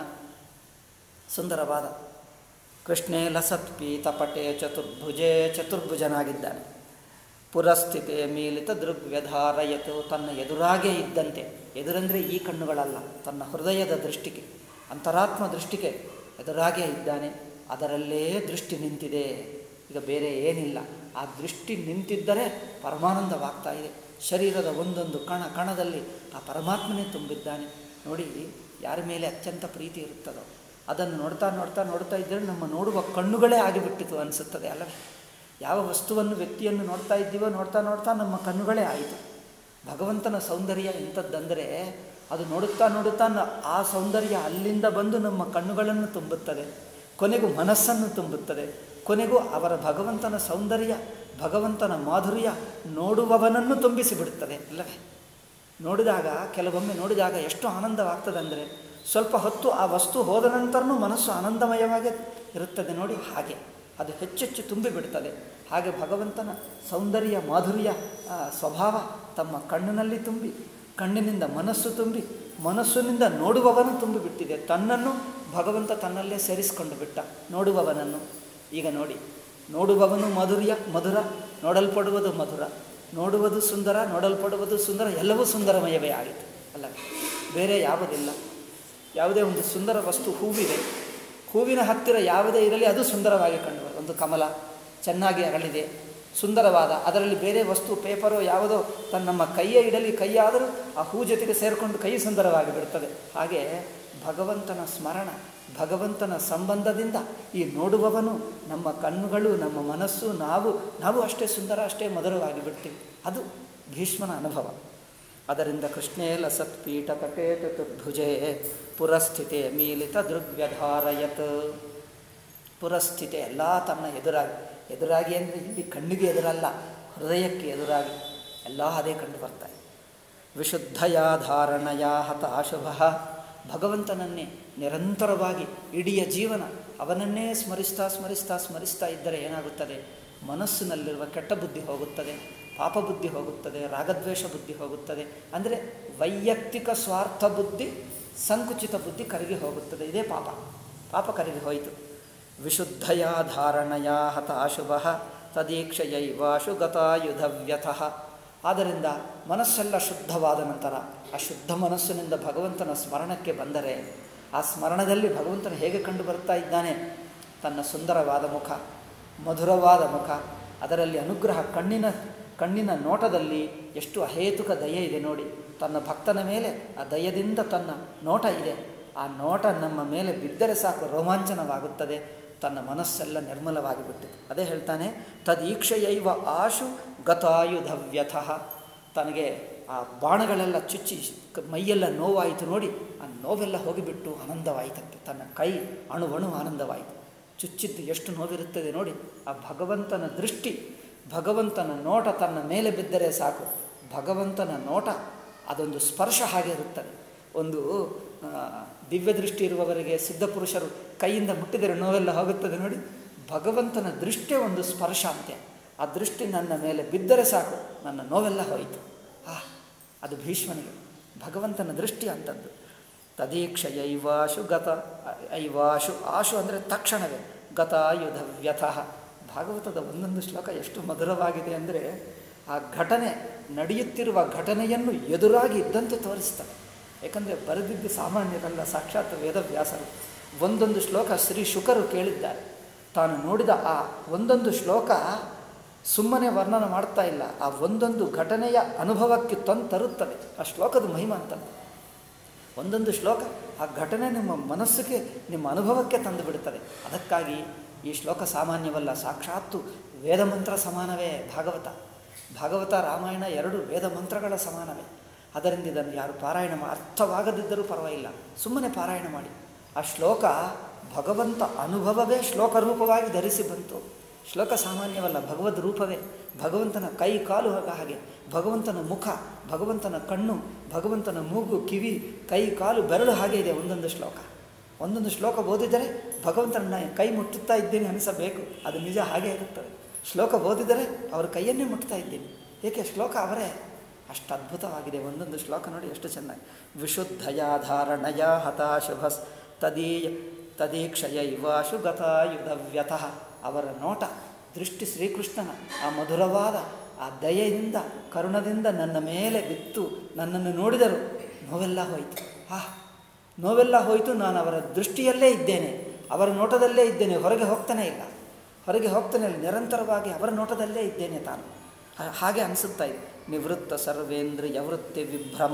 ಸುಂದರವಾದ ಕೃಷ್ಣೇ ಲಸತ್ ಪೀತಪಟೆ ಚತುರ್ಭುಜೆ ಚತುರ್ಭುಜನಾಗಿದ್ದಾನೆ ಪುರಸ್ಥಿತೆ ಮೀಲಿತ ದೃಗ್ವ್ಯಧಾರಯತು ತನ್ನ ಎದುರಾಗೇ ಇದ್ದಂತೆ ಎದುರಂದರೆ ಈ ಕಣ್ಣುಗಳಲ್ಲ ತನ್ನ ಹೃದಯದ ದೃಷ್ಟಿಗೆ ಅಂತರಾತ್ಮ ದೃಷ್ಟಿಗೆ ಎದುರಾಗೇ ಇದ್ದಾನೆ ಅದರಲ್ಲೇ ದೃಷ್ಟಿ ನಿಂತಿದೆ ಈಗ ಬೇರೆ ಏನಿಲ್ಲ ಆ ದೃಷ್ಟಿ ನಿಂತಿದ್ದರೆ ಪರಮಾನಂದವಾಗ್ತಾ ಇದೆ ಶರೀರದ ಒಂದೊಂದು ಕಣ ಕಣದಲ್ಲಿ ಆ ಪರಮಾತ್ಮನೇ ತುಂಬಿದ್ದಾನೆ ನೋಡಿ ಯಾರ ಮೇಲೆ ಅತ್ಯಂತ ಪ್ರೀತಿ ಇರುತ್ತದೋ ಅದನ್ನು ನೋಡ್ತಾ ನೋಡ್ತಾ ನೋಡ್ತಾ ಇದ್ದರೆ ನಮ್ಮ ನೋಡುವ ಕಣ್ಣುಗಳೇ ಆಗಿಬಿಟ್ಟಿತು ಅನಿಸುತ್ತದೆ ಅಲ್ಲವೇ ಯಾವ ವಸ್ತುವನ್ನು ವ್ಯಕ್ತಿಯನ್ನು ನೋಡ್ತಾ ಇದ್ದೀವೋ ನೋಡ್ತಾ ನೋಡ್ತಾ ನಮ್ಮ ಕಣ್ಣುಗಳೇ ಆಯಿತು ಭಗವಂತನ ಸೌಂದರ್ಯ ಎಂಥದ್ದಂದರೆ ಅದು ನೋಡುತ್ತಾ ನೋಡುತ್ತಾ ನ- ಆ ಸೌಂದರ್ಯ ಅಲ್ಲಿಂದ ಬಂದು ನಮ್ಮ ಕಣ್ಣುಗಳನ್ನು ತುಂಬುತ್ತದೆ ಕೊನೆಗೂ ಮನಸ್ಸನ್ನು ತುಂಬುತ್ತದೆ ಕೊನೆಗೂ ಅವರ ಭಗವಂತನ ಸೌಂದರ್ಯ ಭಗವಂತನ ಮಾಧುರ್ಯ ನೋಡುವವನನ್ನು ತುಂಬಿಸಿ ಬಿಡುತ್ತದೆ ಅಲ್ಲವೇ ನೋಡಿದಾಗ ಕೆಲವೊಮ್ಮೆ ನೋಡಿದಾಗ ಎಷ್ಟು ಆನಂದವಾಗ್ತದೆ ಅಂದರೆ ಸ್ವಲ್ಪ ಹೊತ್ತು ಆ ವಸ್ತು ಹೋದ ನಂತರನೂ ಮನಸ್ಸು ಆನಂದಮಯವಾಗಿ ಇರುತ್ತದೆ ನೋಡಿ ಹಾಗೆ ಅದು ಹೆಚ್ಚೆಚ್ಚು ತುಂಬಿ ಬಿಡುತ್ತದೆ ಹಾಗೆ ಭಗವಂತನ ಸೌಂದರ್ಯ ಮಾಧುರ್ಯ ಆ, ಸ್ವಭಾವ ತಮ್ಮ ಕಣ್ಣಿನಲ್ಲಿ ತುಂಬಿ ಕಣ್ಣಿನಿಂದ ಮನಸ್ಸು ತುಂಬಿ ಮನಸ್ಸಿನಿಂದ ನೋಡುವವನು ತುಂಬಿ ಬಿಟ್ಟಿದೆ ತನ್ನನ್ನು ಭಗವಂತ ತನ್ನಲ್ಲೇ ಸೇರಿಸಿಕೊಂಡು ಬಿಟ್ಟ ನೋಡುವವನನ್ನು ಈಗ ನೋಡಿ ನೋಡುವವನು ಮಧುರ್ಯ ಮಧುರ ನೋಡಲ್ಪಡುವುದು ಮಧುರ ನೋಡುವುದು ಸುಂದರ ನೋಡಲ್ಪಡುವುದು ಸುಂದರ ಎಲ್ಲವೂ ಸುಂದರಮಯವೇ ಆಯಿತು ಅಲ್ಲವೇ ಬೇರೆ ಯಾವುದಿಲ್ಲ ಯಾವುದೇ ಒಂದು ಸುಂದರ ವಸ್ತು ಹೂವಿದೆ ಹೂವಿನ ಹತ್ತಿರ ಯಾವುದೇ ಇರಲಿ ಅದು ಸುಂದರವಾಗಿ ಕಂಡು ಒಂದು ಕಮಲ ಚೆನ್ನಾಗಿ ಅರಳಿದೆ ಸುಂದರವಾದ ಅದರಲ್ಲಿ ಬೇರೆ ವಸ್ತು ಪೇಪರೋ ಯಾವುದೋ ತನ್ನ ನಮ್ಮ ಕೈಯೇ ಇಡಲಿ ಕೈಯಾದರೂ ಆ ಹೂ ಜೊತೆಗೆ ಸೇರಿಕೊಂಡು ಕೈ ಸುಂದರವಾಗಿ ಬಿಡುತ್ತದೆ ಹಾಗೆ ಭಗವಂತನ ಸ್ಮರಣ ಭಗವಂತನ ಸಂಬಂಧದಿಂದ ಈ ನೋಡುವವನು ನಮ್ಮ ಕಣ್ಣುಗಳು ನಮ್ಮ ಮನಸ್ಸು ನಾವು ನಾವು ಅಷ್ಟೇ ಸುಂದರ ಅಷ್ಟೇ ಮಧುರವಾಗಿ ಬಿಡ್ತೀವಿ ಅದು ಭೀಷ್ಮನ ಅನುಭವ ಅದರಿಂದ ಕೃಷ್ಣೇ ಲಸತ್ ಪೀಠ ಕಪೇತ ತುರ್ಭುಜೆ ಪುರಸ್ಥಿತೆ ಮೀಲಿತ ದೃಗ್ವ್ಯಧಾರಯತ್ ಪುರಸ್ಥಿತೆ ಎಲ್ಲ ತನ್ನ ಎದುರಾಗಿ ಎದುರಾಗಿ ಅಂದರೆ ಇಲ್ಲಿ ಕಣ್ಣಿಗೆ ಎದುರಲ್ಲ ಹೃದಯಕ್ಕೆ ಎದುರಾಗಿ ಎಲ್ಲ ಅದೇ ಕಂಡು ಬರ್ತಾರೆ ವಿಶುದ್ಧಯ ಧಾರಣಯ ಹತ ಅಶುಭ ಭಗವಂತನನ್ನೇ ನಿರಂತರವಾಗಿ ಇಡೀ ಜೀವನ ಅವನನ್ನೇ ಸ್ಮರಿಸ್ತಾ ಸ್ಮರಿಸ್ತಾ ಸ್ಮರಿಸ್ತಾ ಇದ್ದರೆ ಏನಾಗುತ್ತದೆ ಮನಸ್ಸಿನಲ್ಲಿರುವ ಕೆಟ್ಟ ಬುದ್ಧಿ ಹೋಗುತ್ತದೆ ಪಾಪ ಬುದ್ಧಿ ಹೋಗುತ್ತದೆ ರಾಗದ್ವೇಷ ಬುದ್ಧಿ ಹೋಗುತ್ತದೆ ಅಂದರೆ ವೈಯಕ್ತಿಕ ಸ್ವಾರ್ಥ ಬುದ್ಧಿ ಸಂಕುಚಿತ ಬುದ್ಧಿ ಕರಗಿ ಹೋಗುತ್ತದೆ ಇದೇ ಪಾಪ ಪಾಪ ಕರಗಿ ಹೋಯಿತು ವಿಶುದ್ಧಯ ಧಾರಣಯ ಹತಾಶುಭ ತದೀಕ್ಷಯೈವಾಶು ಗತಾಯುಧವ್ಯಥಃ ಆದ್ದರಿಂದ ಮನಸ್ಸೆಲ್ಲ ಶುದ್ಧವಾದ ನಂತರ ಆ ಶುದ್ಧ ಮನಸ್ಸಿನಿಂದ ಭಗವಂತನ ಸ್ಮರಣಕ್ಕೆ ಬಂದರೆ ಆ ಸ್ಮರಣದಲ್ಲಿ ಭಗವಂತನ ಹೇಗೆ ಕಂಡು ಬರ್ತಾ ಇದ್ದಾನೆ ತನ್ನ ಸುಂದರವಾದ ಮುಖ ಮಧುರವಾದ ಮುಖ ಅದರಲ್ಲಿ ಅನುಗ್ರಹ ಕಣ್ಣಿನ ಕಣ್ಣಿನ ನೋಟದಲ್ಲಿ ಎಷ್ಟು ಅಹೇತುಕ ದಯೆ ಇದೆ ನೋಡಿ ತನ್ನ ಭಕ್ತನ ಮೇಲೆ ಆ ದಯದಿಂದ ತನ್ನ ನೋಟ ಇದೆ ಆ ನೋಟ ನಮ್ಮ ಮೇಲೆ ಬಿದ್ದರೆ ಸಾಕು ರೋಮಾಂಚನವಾಗುತ್ತದೆ ತನ್ನ ಮನಸ್ಸೆಲ್ಲ ನಿರ್ಮಲವಾಗಿ ಬಿಟ್ಟಿದೆ ಅದೇ ಹೇಳ್ತಾನೆ ತದೀಕ್ಷಯೈವ ಆಶು ಗತಾಯುಧವ್ಯಥಃ ತನಗೆ ಆ ಬಾಣಗಳೆಲ್ಲ ಚುಚ್ಚಿ ಮೈಯೆಲ್ಲ ನೋವಾಯಿತು ನೋಡಿ ಆ ನೋವೆಲ್ಲ ಹೋಗಿಬಿಟ್ಟು ಆನಂದವಾಯಿತಂತೆ ತನ್ನ ಕೈ ಅಣುವಣು ಆನಂದವಾಯಿತು ಚುಚ್ಚಿದ್ದು ಎಷ್ಟು ನೋವಿರುತ್ತದೆ ನೋಡಿ ಆ ಭಗವಂತನ ದೃಷ್ಟಿ ಭಗವಂತನ ನೋಟ ತನ್ನ ಮೇಲೆ ಬಿದ್ದರೆ ಸಾಕು ಭಗವಂತನ ನೋಟ ಅದೊಂದು ಸ್ಪರ್ಶ ಹಾಗೆ ಇರುತ್ತದೆ ಒಂದು ದಿವ್ಯ ದೃಷ್ಟಿ ಇರುವವರಿಗೆ ಸಿದ್ಧಪುರುಷರು ಕೈಯಿಂದ ಮುಟ್ಟಿದರೆ ನೋವೆಲ್ಲ ಹೋಗುತ್ತದೆ ನೋಡಿ ಭಗವಂತನ ದೃಷ್ಟಿ ಒಂದು ಸ್ಪರ್ಶ ಅಂತೆ ಆ ದೃಷ್ಟಿ ನನ್ನ ಮೇಲೆ ಬಿದ್ದರೆ ಸಾಕು ನನ್ನ ನೋವೆಲ್ಲ ಹೋಯಿತು ಆ ಅದು ಭೀಷ್ಮನಿಗೆ ಭಗವಂತನ ದೃಷ್ಟಿ ಅಂಥದ್ದು ತದೀಕ್ಷಯೈವಾಶು ಗತ ಐವಾಶು ಆಶು ಅಂದರೆ ತಕ್ಷಣವೇ ಗತಾಯುಧ ವ್ಯಥಃ ಭಾಗವತದ ಒಂದೊಂದು ಶ್ಲೋಕ ಎಷ್ಟು ಮಧುರವಾಗಿದೆ ಅಂದರೆ ಆ ಘಟನೆ ನಡೆಯುತ್ತಿರುವ ಘಟನೆಯನ್ನು ಎದುರಾಗಿ ಇದ್ದಂತೆ ತೋರಿಸ್ತಾರೆ ಯಾಕಂದರೆ ಬರೆದಿದ್ದು ಸಾಮಾನ್ಯರಲ್ಲ ಸಾಕ್ಷಾತ್ ವೇದವ್ಯಾಸರು ಒಂದೊಂದು ಶ್ಲೋಕ ಶ್ರೀ ಶುಕರು ಕೇಳಿದ್ದಾರೆ ತಾನು ನೋಡಿದ ಆ ಒಂದೊಂದು ಶ್ಲೋಕ ಸುಮ್ಮನೆ ವರ್ಣನ ಮಾಡ್ತಾ ಇಲ್ಲ ಆ ಒಂದೊಂದು ಘಟನೆಯ ಅನುಭವಕ್ಕೆ ತಂದು ತರುತ್ತದೆ ಆ ಶ್ಲೋಕದ ಮಹಿಮ ಅಂತಂದು ಒಂದೊಂದು ಶ್ಲೋಕ ಆ ಘಟನೆ ನಿಮ್ಮ ಮನಸ್ಸಿಗೆ ನಿಮ್ಮ ಅನುಭವಕ್ಕೆ ತಂದು ಬಿಡುತ್ತದೆ ಅದಕ್ಕಾಗಿ ಈ ಶ್ಲೋಕ ಸಾಮಾನ್ಯವಲ್ಲ ಸಾಕ್ಷಾತ್ತು ವೇದ ಮಂತ್ರ ಸಮಾನವೇ ಭಾಗವತ ಭಾಗವತ ರಾಮಾಯಣ ಎರಡು ವೇದ ಮಂತ್ರಗಳ ಸಮಾನವೇ ಅದರಿಂದ ಇದನ್ನು ಯಾರು ಪಾರಾಯಣ ಮಾ ಅರ್ಥವಾಗದಿದ್ದರೂ ಪರವಾಗಿಲ್ಲ ಸುಮ್ಮನೆ ಪಾರಾಯಣ ಮಾಡಿ ಆ ಶ್ಲೋಕ ಭಗವಂತ ಅನುಭವವೇ ಶ್ಲೋಕ ರೂಪವಾಗಿ ಧರಿಸಿ ಬಂತು ಶ್ಲೋಕ ಸಾಮಾನ್ಯವಲ್ಲ ಭಗವದ್ ರೂಪವೇ ಭಗವಂತನ ಕೈ ಕಾಲು ಹಾಗೆ ಭಗವಂತನ ಮುಖ ಭಗವಂತನ ಕಣ್ಣು ಭಗವಂತನ ಮೂಗು ಕಿವಿ ಕೈ ಕಾಲು ಬೆರಳು ಹಾಗೆ ಇದೆ ಒಂದೊಂದು ಶ್ಲೋಕ ಒಂದೊಂದು ಶ್ಲೋಕ ಓದಿದರೆ ಭಗವಂತನ ಕೈ ಮುಟ್ಟುತ್ತಾ ಇದ್ದೇನೆ ಅನಿಸಬೇಕು ಅದು ನಿಜ ಹಾಗೆ ಇರುತ್ತದೆ ಶ್ಲೋಕ ಓದಿದರೆ ಅವರ ಕೈಯನ್ನೇ ಮುಟ್ತಾ ಇದ್ದೀನಿ ಏಕೆ ಶ್ಲೋಕ ಅವರೇ ಅಷ್ಟು ಅದ್ಭುತವಾಗಿದೆ ಒಂದೊಂದು ಶ್ಲೋಕ ನೋಡಿ ಎಷ್ಟು ಚೆನ್ನಾಗಿ ವಿಶುದ್ಧಯ ಧಾರಣಯ ಹತಾಶುಭಸ್ ತದೀಯ ತದೀಕ್ಷಯ ಇವಾಶು ಗತಾಯುಧವ್ಯತಃ ಅವರ ನೋಟ ದೃಷ್ಟಿ ಶ್ರೀಕೃಷ್ಣನ ಆ ಮಧುರವಾದ ಆ ದಯೆಯಿಂದ ಕರುಣದಿಂದ ನನ್ನ ಮೇಲೆ ಬಿತ್ತು ನನ್ನನ್ನು ನೋಡಿದರು ನೋವೆಲ್ಲ ಹೋಯಿತು ಆ ನೋವೆಲ್ಲ ಹೋಯಿತು ನಾನು ಅವರ ದೃಷ್ಟಿಯಲ್ಲೇ ಇದ್ದೇನೆ ಅವರ ನೋಟದಲ್ಲೇ ಇದ್ದೇನೆ ಹೊರಗೆ ಹೋಗ್ತಾನೆ ಇಲ್ಲ ಹೊರಗೆ ಹೋಗ್ತಾನೆ ಇಲ್ಲ ನಿರಂತರವಾಗಿ ಅವರ ನೋಟದಲ್ಲೇ ಇದ್ದೇನೆ ತಾನು ಹಾಗೆ ಅನಿಸುತ್ತಾ ಇದೆ ನಿವೃತ್ತ ಸರ್ವೇಂದ್ರಿಯ ವೃತ್ತಿ ವಿಭ್ರಮ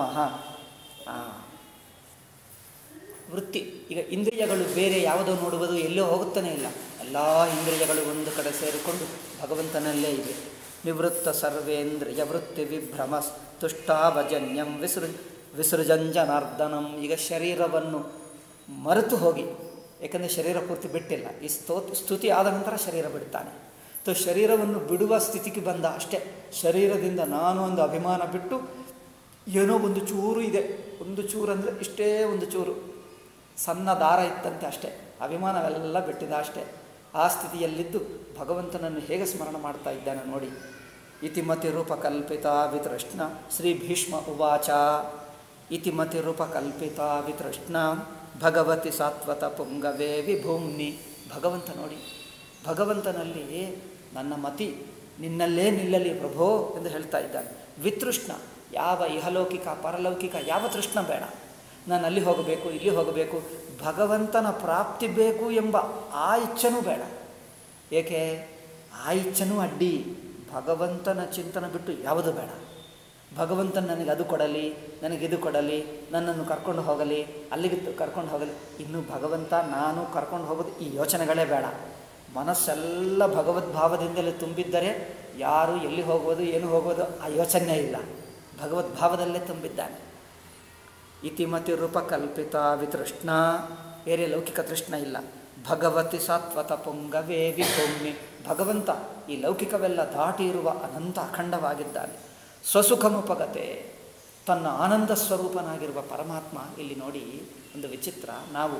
ವೃತ್ತಿ ಈಗ ಇಂದ್ರಿಯಗಳು ಬೇರೆ ಯಾವುದೋ ನೋಡುವುದು ಎಲ್ಲೋ ಹೋಗುತ್ತಾನೆ ಇಲ್ಲ ಎಲ್ಲ ಇಂದ್ರಿಯಗಳು ಒಂದು ಕಡೆ ಸೇರಿಕೊಂಡು ಭಗವಂತನಲ್ಲೇ ಇವೆ ನಿವೃತ್ತ ಸರ್ವೇಂದ್ರಿಯ ವೃತ್ತಿ ವಿಭ್ರಮ ತುಷ್ಟಾಭಜನ್ಯಂ ವಿಸೃ ವಿಸೃಜಂಜನಾರ್ದನಂ ಈಗ ಶರೀರವನ್ನು ಮರೆತು ಹೋಗಿ ಏಕೆಂದರೆ ಶರೀರ ಪೂರ್ತಿ ಬಿಟ್ಟಿಲ್ಲ ಈ ಸ್ತೋತ್ ಸ್ತುತಿ ಆದ ನಂತರ ಶರೀರ ಬಿಡ್ತಾನೆ ಸೊ ಶರೀರವನ್ನು ಬಿಡುವ ಸ್ಥಿತಿಗೆ ಬಂದ ಅಷ್ಟೇ ಶರೀರದಿಂದ ನಾನು ಒಂದು ಅಭಿಮಾನ ಬಿಟ್ಟು ಏನೋ ಒಂದು ಚೂರು ಇದೆ ಒಂದು ಚೂರು ಅಂದರೆ ಇಷ್ಟೇ ಒಂದು ಚೂರು ಸಣ್ಣ ದಾರ ಇತ್ತಂತೆ ಅಷ್ಟೇ ಅಭಿಮಾನವೆಲ್ಲ ಬಿಟ್ಟಿದ ಅಷ್ಟೇ ಆ ಸ್ಥಿತಿಯಲ್ಲಿದ್ದು ಭಗವಂತನನ್ನು ಹೇಗೆ ಸ್ಮರಣ ಮಾಡ್ತಾ ಇದ್ದಾನೆ ನೋಡಿ ಇತಿಮತಿ ರೂಪಕಲ್ಪಿತ ವಿತೃಷ್ಣ ಶ್ರೀ ಭೀಷ್ಮ ಉವಾಚ ಇತಿಮತಿ ರೂಪಕಲ್ಪಿತ ವಿತೃಷ್ಣ ಭಗವತಿ ಸಾತ್ವತ ಪುಂಗವೇ ವಿಭೂಮ್ನಿ ಭಗವಂತ ನೋಡಿ ಭಗವಂತನಲ್ಲಿ ನನ್ನ ಮತಿ ನಿನ್ನಲ್ಲೇ ನಿಲ್ಲಲಿ ಪ್ರಭೋ ಎಂದು ಹೇಳ್ತಾ ಇದ್ದಾನೆ ವಿತೃಷ್ಣ ಯಾವ ಇಹಲೌಕಿಕ ಪರಲೌಕಿಕ ಯಾವ ತೃಷ್ಣ ಬೇಡ ನಾನು ಅಲ್ಲಿ ಹೋಗಬೇಕು ಇಲ್ಲಿ ಹೋಗಬೇಕು ಭಗವಂತನ ಪ್ರಾಪ್ತಿ ಬೇಕು ಎಂಬ ಆ ಇಚ್ಛನೂ ಬೇಡ ಏಕೆ ಆ ಇಚ್ಛನೂ ಅಡ್ಡಿ ಭಗವಂತನ ಚಿಂತನೆ ಬಿಟ್ಟು ಯಾವುದು ಬೇಡ ಭಗವಂತನ ನನಗೆ ಅದು ಕೊಡಲಿ ನನಗೆ ಇದು ಕೊಡಲಿ ನನ್ನನ್ನು ಕರ್ಕೊಂಡು ಹೋಗಲಿ ಅಲ್ಲಿಗೆ ಕರ್ಕೊಂಡು ಹೋಗಲಿ ಇನ್ನು ಭಗವಂತ ನಾನು ಕರ್ಕೊಂಡು ಹೋಗೋದು ಈ ಯೋಚನೆಗಳೇ ಬೇಡ ಮನಸ್ಸೆಲ್ಲ ಭಗವದ್ಭಾವದಿಂದಲೇ ತುಂಬಿದ್ದರೆ ಯಾರು ಎಲ್ಲಿ ಹೋಗೋದು ಏನು ಹೋಗೋದು ಆ ಯೋಚನೆ ಇಲ್ಲ ಭಗವದ್ಭಾವದಲ್ಲೇ ತುಂಬಿದ್ದಾನೆ ಇತಿಮತಿ ರೂಪಕಲ್ಪಿತ ವಿತೃಷ್ಣ ಬೇರೆ ಲೌಕಿಕ ತೃಷ್ಣ ಇಲ್ಲ ಭಗವತಿ ಸಾತ್ವತ ಪುಂಗವೇ ವಿಭೂಮಿ ಭಗವಂತ ಈ ಲೌಕಿಕವೆಲ್ಲ ದಾಟಿ ಇರುವ ಅನಂತ ಅಖಂಡವಾಗಿದ್ದಾನೆ ಸ್ವಸುಖಮುಪಗತೆ ತನ್ನ ಆನಂದ ಸ್ವರೂಪನಾಗಿರುವ ಪರಮಾತ್ಮ ಇಲ್ಲಿ ನೋಡಿ ಒಂದು ವಿಚಿತ್ರ ನಾವು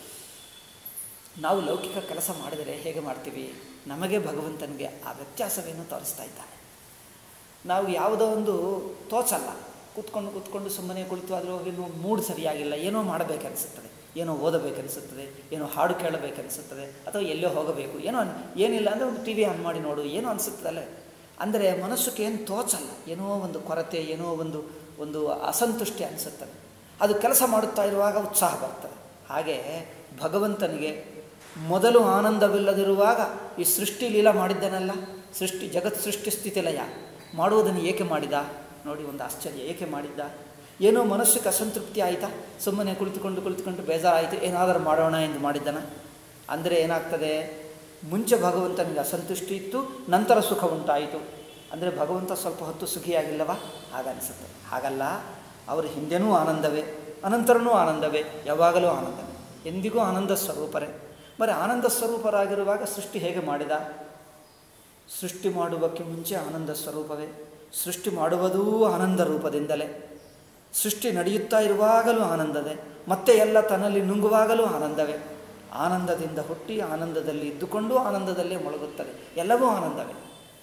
ನಾವು ಲೌಕಿಕ ಕೆಲಸ ಮಾಡಿದರೆ ಹೇಗೆ ಮಾಡ್ತೀವಿ ನಮಗೆ ಭಗವಂತನಿಗೆ ಆ ವ್ಯತ್ಯಾಸವೇನು ತೋರಿಸ್ತಾ ಇದ್ದಾನೆ ನಾವು ಯಾವುದೋ ಒಂದು ತೋಚಲ್ಲ ಕೂತ್ಕೊಂಡು ಕೂತ್ಕೊಂಡು ಸುಮ್ಮನೆ ಕುಳಿತು ಅದ್ರ ಹೋಗಿ ಮೂಡ್ ಸರಿಯಾಗಿಲ್ಲ ಏನೋ ಮಾಡಬೇಕನ್ನಿಸುತ್ತದೆ ಏನೋ ಓದಬೇಕನ್ನಿಸುತ್ತದೆ ಏನೋ ಹಾಡು ಕೇಳಬೇಕನ್ನಿಸುತ್ತದೆ ಅಥವಾ ಎಲ್ಲೋ ಹೋಗಬೇಕು ಏನೋ ಅನ್- ಏನಿಲ್ಲ ಅಂದರೆ ಒಂದು ಟಿ ವಿ ಆನ್ ಮಾಡಿ ನೋಡು ಏನೋ ಅನಿಸುತ್ತದಲ್ಲ ಅಂದರೆ ಮನಸ್ಸಿಗೆ ಏನು ತೋಚಲ್ಲ ಏನೋ ಒಂದು ಕೊರತೆ ಏನೋ ಒಂದು ಒಂದು ಅಸಂತುಷ್ಟಿ ಅನಿಸುತ್ತದೆ ಅದು ಕೆಲಸ ಮಾಡುತ್ತಾ ಇರುವಾಗ ಉತ್ಸಾಹ ಬರ್ತದೆ ಹಾಗೆ ಭಗವಂತನಿಗೆ ಮೊದಲು ಆನಂದವಿಲ್ಲದಿರುವಾಗ ಈ ಸೃಷ್ಟಿ ಲೀಲ ಮಾಡಿದ್ದನಲ್ಲ ಸೃಷ್ಟಿ ಜಗತ್ ಸೃಷ್ಟಿ ಸ್ಥಿತಿ ಲಯ ಮಾಡುವುದನ್ನು ಏಕೆ ಮಾಡಿದ ನೋಡಿ ಒಂದು ಆಶ್ಚರ್ಯ ಏಕೆ ಮಾಡಿದ್ದ ಏನೋ ಮನಸ್ಸಿಗೆ ಅಸಂತೃಪ್ತಿ ಆಯಿತಾ ಸುಮ್ಮನೆ ಕುಳಿತುಕೊಂಡು ಕುಳಿತುಕೊಂಡು ಬೇಜಾರಾಯಿತು ಏನಾದರೂ ಮಾಡೋಣ ಎಂದು ಮಾಡಿದ್ದನ ಅಂದರೆ ಏನಾಗ್ತದೆ ಮುಂಚೆ ಭಗವಂತನಿಗೆ ಅಸಂತುಷ್ಟಿ ಇತ್ತು ನಂತರ ಸುಖ ಉಂಟಾಯಿತು ಅಂದರೆ ಭಗವಂತ ಸ್ವಲ್ಪ ಹೊತ್ತು ಸುಖಿಯಾಗಿಲ್ಲವಾ ಹಾಗನ್ನಿಸುತ್ತೆ ಹಾಗಲ್ಲ ಅವರ ಹಿಂದೆನೂ ಆನಂದವೇ ಅನಂತರನೂ ಆನಂದವೇ ಯಾವಾಗಲೂ ಆನಂದವೇ ಎಂದಿಗೂ ಆನಂದ ಸ್ವರೂಪರೇ ಬರೀ ಆನಂದ ಸ್ವರೂಪರಾಗಿರುವಾಗ ಸೃಷ್ಟಿ ಹೇಗೆ ಮಾಡಿದ ಸೃಷ್ಟಿ ಮಾಡುವಕ್ಕೆ ಮುಂಚೆ ಆನಂದ ಸ್ವರೂಪವೇ ಸೃಷ್ಟಿ ಮಾಡುವುದೂ ಆನಂದ ರೂಪದಿಂದಲೇ ಸೃಷ್ಟಿ ನಡೆಯುತ್ತಾ ಇರುವಾಗಲೂ ಆನಂದವೇ ಮತ್ತೆ ಎಲ್ಲ ತನ್ನಲ್ಲಿ ನುಂಗುವಾಗಲೂ ಆನಂದವೇ ಆನಂದದಿಂದ ಹುಟ್ಟಿ ಆನಂದದಲ್ಲಿ ಇದ್ದುಕೊಂಡು ಆನಂದದಲ್ಲೇ ಮುಳುಗುತ್ತದೆ ಎಲ್ಲವೂ ಆನಂದವೇ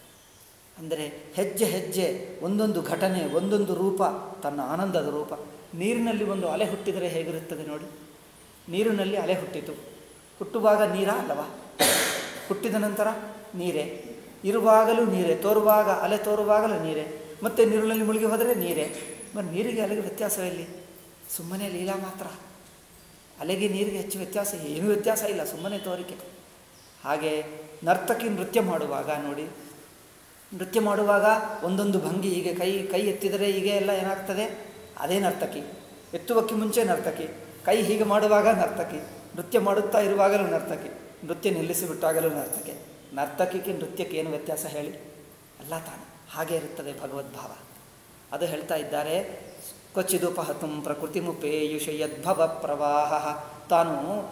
ಅಂದರೆ ಹೆಜ್ಜೆ ಹೆಜ್ಜೆ ಒಂದೊಂದು ಘಟನೆ ಒಂದೊಂದು ರೂಪ ತನ್ನ ಆನಂದದ ರೂಪ ನೀರಿನಲ್ಲಿ ಒಂದು ಅಲೆ ಹುಟ್ಟಿದರೆ ಹೇಗಿರುತ್ತದೆ ನೋಡಿ ನೀರಿನಲ್ಲಿ ಅಲೆ ಹುಟ್ಟಿತು ಹುಟ್ಟುವಾಗ ನೀರ ಅಲ್ಲವಾ ಹುಟ್ಟಿದ ನಂತರ ನೀರೇ ಇರುವಾಗಲೂ ನೀರೇ ತೋರುವಾಗ ಅಲೆ ತೋರುವಾಗಲೂ ನೀರೇ ಮತ್ತೆ ನೀರಿನಲ್ಲಿ ಮುಳುಗಿ ಹೋದರೆ ನೀರೇ మరి ನೀರಿಗೆ ಅಲೆಗೆ ವ್ಯತ್ಯಾಸವಿಲ್ಲಿ ಸುಮ್ಮನೆ ಲೀಲಾ ಮಾತ್ರ ಅಲೆಗೆ ನೀರಿಗೆ ಹೆಚ್ಚು ವ್ಯತ್ಯಾಸ ಏನೂ ವ್ಯತ್ಯಾಸ ಇಲ್ಲ ಸುಮ್ಮನೆ ತೋರಿಕೆ ಹಾಗೆ ನರ್ತಕಿ ನೃತ್ಯ ಮಾಡುವಾಗ ನೋಡಿ ನೃತ್ಯ ಮಾಡುವಾಗ ಒಂದೊಂದು ಭಂಗಿ ಹೀಗೆ ಕೈ ಕೈ ಎತ್ತಿದರೆ ಹೀಗೆ ಎಲ್ಲ ಏನಾಗ್ತದೆ ಅದೇ ನರ್ತಕಿ ಎತ್ತುವಕ್ಕೆ ಮುಂಚೆ ನರ್ತಕಿ ಕೈ ಹೀಗೆ ಮಾಡುವಾಗ ನರ್ತಕಿ ನೃತ್ಯ ಮಾಡುತ್ತಾ ಇರುವಾಗಲೂ ನರ್ತಕಿ ನೃತ್ಯ ನಿಲ್ಲಿಸಿಬಿಟ್ಟಾಗಲೂ ನರ್ತಕಿ ನರ್ತಕಿಗೆ ನೃತ್ಯಕ್ಕೆ ಏನು ವ್ಯತ್ಯಾಸ ಹೇಳಿ ಅಲ್ಲ ತಾನೆ ಹಾಗೆ ಇರುತ್ತದೆ ಭಗವದ್ಭಾವ ಅದು ಹೇಳ್ತಾ ಇದ್ದಾರೆ ಕ್ವಚಿದುಪಹತುಂ ಪ್ರಕೃತಿ ಮುಪೇಯುಷ ಯದ್ಭವ ಪ್ರವಾಹ ತಾನು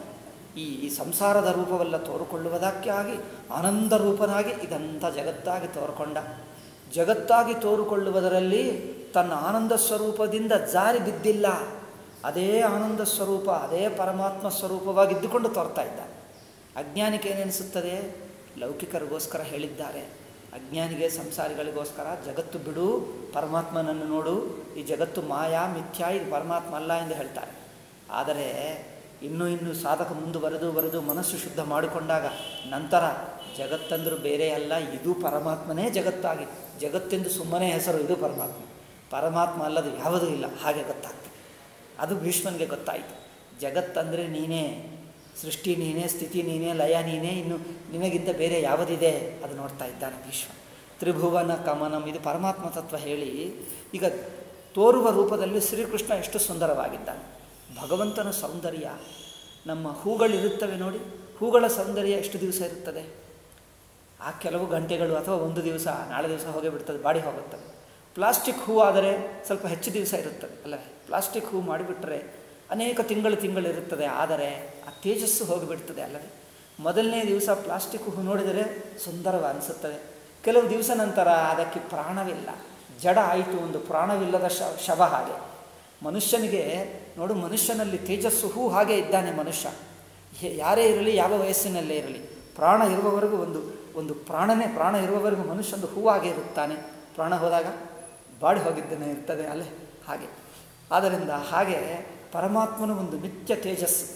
ಈ ಈ ಸಂಸಾರದ ರೂಪವೆಲ್ಲ ತೋರುಕೊಳ್ಳುವುದಕ್ಕಾಗಿ ಆನಂದ ರೂಪನಾಗಿ ಇದಂಥ ಜಗತ್ತಾಗಿ ತೋರ್ಕೊಂಡ ಜಗತ್ತಾಗಿ ತೋರುಕೊಳ್ಳುವುದರಲ್ಲಿ ತನ್ನ ಆನಂದ ಸ್ವರೂಪದಿಂದ ಜಾರಿ ಬಿದ್ದಿಲ್ಲ ಅದೇ ಆನಂದ ಸ್ವರೂಪ ಅದೇ ಪರಮಾತ್ಮ ಸ್ವರೂಪವಾಗಿದ್ದುಕೊಂಡು ತೋರ್ತಾ ಇದ್ದ ಅಜ್ಞಾನಿಗೆ ಏನೆನಿಸುತ್ತದೆ ಲೌಕಿಕರಿಗೋಸ್ಕರ ಹೇಳಿದ್ದಾರೆ ಅಜ್ಞಾನಿಗೆ ಸಂಸಾರಿಗಳಿಗೋಸ್ಕರ ಜಗತ್ತು ಬಿಡು ಪರಮಾತ್ಮನನ್ನು ನೋಡು ಈ ಜಗತ್ತು ಮಾಯಾ ಮಿಥ್ಯಾ ಇದು ಪರಮಾತ್ಮ ಅಲ್ಲ ಎಂದು ಹೇಳ್ತಾರೆ ಆದರೆ ಇನ್ನೂ ಇನ್ನೂ ಸಾಧಕ ಮುಂದುವರೆದು ಬರೆದು ಮನಸ್ಸು ಶುದ್ಧ ಮಾಡಿಕೊಂಡಾಗ ನಂತರ ಜಗತ್ತಂದರೂ ಬೇರೆ ಅಲ್ಲ ಇದು ಪರಮಾತ್ಮನೇ ಜಗತ್ತಾಗಿ ಜಗತ್ತೆಂದು ಸುಮ್ಮನೆ ಹೆಸರು ಇದು ಪರಮಾತ್ಮ ಪರಮಾತ್ಮ ಅಲ್ಲದು ಯಾವುದೂ ಇಲ್ಲ ಹಾಗೆ ಗೊತ್ತಾಗ್ತದೆ ಅದು ಭೀಷ್ಮನಿಗೆ ಗೊತ್ತಾಯಿತು ಜಗತ್ತಂದರೆ ನೀನೇ ಸೃಷ್ಟಿ ನೀನೇ ಸ್ಥಿತಿ ನೀನೇ ಲಯ ನೀನೇ ಇನ್ನು ನಿನಗಿಂತ ಬೇರೆ ಯಾವುದಿದೆ ಅದು ನೋಡ್ತಾ ಇದ್ದಾನೆ ಭೀಷ್ಮ ತ್ರಿಭುವನ ಕಮನಂ ಇದು ಪರಮಾತ್ಮ ತತ್ವ ಹೇಳಿ ಈಗ ತೋರುವ ರೂಪದಲ್ಲಿ ಶ್ರೀಕೃಷ್ಣ ಎಷ್ಟು ಸುಂದರವಾಗಿದ್ದಾನೆ ಭಗವಂತನ ಸೌಂದರ್ಯ ನಮ್ಮ ಹೂಗಳಿರುತ್ತವೆ ನೋಡಿ ಹೂಗಳ ಸೌಂದರ್ಯ ಎಷ್ಟು ದಿವಸ ಇರುತ್ತದೆ ಆ ಕೆಲವು ಗಂಟೆಗಳು ಅಥವಾ ಒಂದು ದಿವಸ ನಾಳೆ ದಿವಸ ಹೋಗೇ ಬಿಡ್ತದೆ ಬಾಡಿ ಹೋಗುತ್ತದೆ ಪ್ಲಾಸ್ಟಿಕ್ ಹೂ ಆದರೆ ಸ್ವಲ್ಪ ಹೆಚ್ಚು ದಿವಸ ಇರುತ್ತದೆ ಅಲ್ಲವೇ ಪ್ಲಾಸ್ಟಿಕ್ ಹೂ ಮಾಡಿಬಿಟ್ರೆ ಅನೇಕ ತಿಂಗಳು ತಿಂಗಳು ಇರುತ್ತದೆ ಆದರೆ ಆ ತೇಜಸ್ಸು ಹೋಗಿಬಿಡ್ತದೆ ಅಲ್ಲವೇ ಮೊದಲನೇ ದಿವಸ ಪ್ಲಾಸ್ಟಿಕ್ ಹೂ ನೋಡಿದರೆ ಸುಂದರವಾಗಿ ಅನಿಸುತ್ತದೆ ಕೆಲವು ದಿವಸ ನಂತರ ಅದಕ್ಕೆ ಪ್ರಾಣವಿಲ್ಲ ಜಡ ಆಯಿತು ಒಂದು ಪ್ರಾಣವಿಲ್ಲದ ಶ ಶವ ಹಾಗೆ ಮನುಷ್ಯನಿಗೆ ನೋಡು ಮನುಷ್ಯನಲ್ಲಿ ತೇಜಸ್ಸು ಹೂ ಹಾಗೆ ಇದ್ದಾನೆ ಮನುಷ್ಯ ಹೇ- ಯಾರೇ ಇರಲಿ ಯಾವ ವಯಸ್ಸಿನಲ್ಲೇ ಇರಲಿ ಪ್ರಾಣ ಇರುವವರೆಗೂ ಒಂದು ಒಂದು ಪ್ರಾಣನೇ ಪ್ರಾಣ ಇರುವವರೆಗೂ ಮನುಷ್ಯಂದು ಹೂವಾಗೆ ಇರುತ್ತಾನೆ ಪ್ರಾಣ ಹೋದಾಗ ಬಾಡಿ ಹೋಗಿದ್ದೇನೆ ಇರ್ತದೆ ಅಲ್ಲೇ ಹಾಗೆ ಆದ್ದರಿಂದ ಹಾಗೆ ಪರಮಾತ್ಮನ ಒಂದು ನಿತ್ಯ ತೇಜಸ್ಸು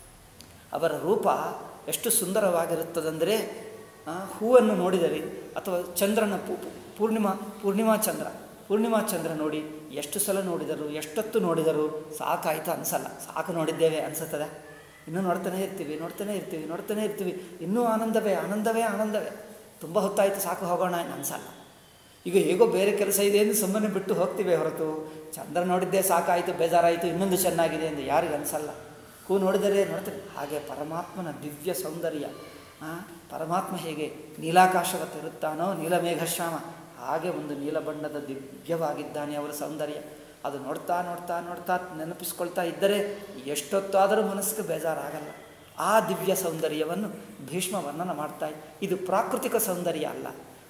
ಅವರ ರೂಪ ಎಷ್ಟು ಸುಂದರವಾಗಿರುತ್ತದಂದರೆ ಆ, ಹೂವನ್ನು ನೋಡಿದರೆ ಅಥವಾ ಚಂದ್ರನ ಪೂ ಪೂರ್ಣಿಮಾ ಪೂರ್ಣಿಮಾ ಚಂದ್ರ ಪೂರ್ಣಿಮಾ ಚಂದ್ರ ನೋಡಿ ಎಷ್ಟು ಸಲ ನೋಡಿದರು ಎಷ್ಟೊತ್ತು ನೋಡಿದರು ಸಾಕಾಯಿತು ಅನಿಸಲ್ಲ ಸಾಕು ನೋಡಿದ್ದೇವೆ ಅನಿಸುತ್ತದೆ ಇನ್ನೂ ನೋಡ್ತಾನೆ ಇರ್ತೀವಿ ನೋಡ್ತಾನೆ ಇರ್ತೀವಿ ನೋಡ್ತಾನೆ ಇರ್ತೀವಿ ಇನ್ನೂ ಆನಂದವೇ ಆನಂದವೇ ಆನಂದವೇ ತುಂಬ ಹೊತ್ತಾಯಿತು ಸಾಕು ಹೋಗೋಣ ಅನಿಸಲ್ಲ ಈಗ ಹೇಗೋ ಬೇರೆ ಕೆಲಸ ಇದೆ ಎಂದು ಸುಮ್ಮನೆ ಬಿಟ್ಟು ಹೋಗ್ತೀವಿ ಹೊರತು ಚಂದ್ರ ನೋಡಿದ್ದೇ ಸಾಕಾಯಿತು ಬೇಜಾರಾಯಿತು ಇನ್ನೊಂದು ಚೆನ್ನಾಗಿದೆ ಎಂದು ಯಾರಿಗೆ ಅನಿಸಲ್ಲ ಹೂ ನೋಡಿದರೆ ನೋಡ್ತೀವಿ ಹಾಗೆ ಪರಮಾತ್ಮನ ದಿವ್ಯ ಸೌಂದರ್ಯ ಆ, ಪರಮಾತ್ಮ ಹೇಗೆ ನೀಲಾಕಾಶವತ್ತಿರುತ್ತಾನೋ ನೀಲಮೇಘಶ್ಯಾಮ ಹಾಗೆ ಒಂದು ನೀಲಬಣ್ಣದ ದಿವ್ಯವಾಗಿದ್ದಾನೆ ಅವರ ಸೌಂದರ್ಯ ಅದು ನೋಡ್ತಾ ನೋಡ್ತಾ ನೋಡ್ತಾ ನೆನಪಿಸ್ಕೊಳ್ತಾ ಇದ್ದರೆ ಎಷ್ಟೊತ್ತಾದರೂ ಮನಸ್ಸಿಗೆ ಬೇಜಾರಾಗಲ್ಲ ಆ ದಿವ್ಯ ಸೌಂದರ್ಯವನ್ನು ಭೀಷ್ಮ ವರ್ಣನ ಮಾಡ್ತಾ ಇದ್ದ. ಇದು ಪ್ರಾಕೃತಿಕ ಸೌಂದರ್ಯ ಅಲ್ಲ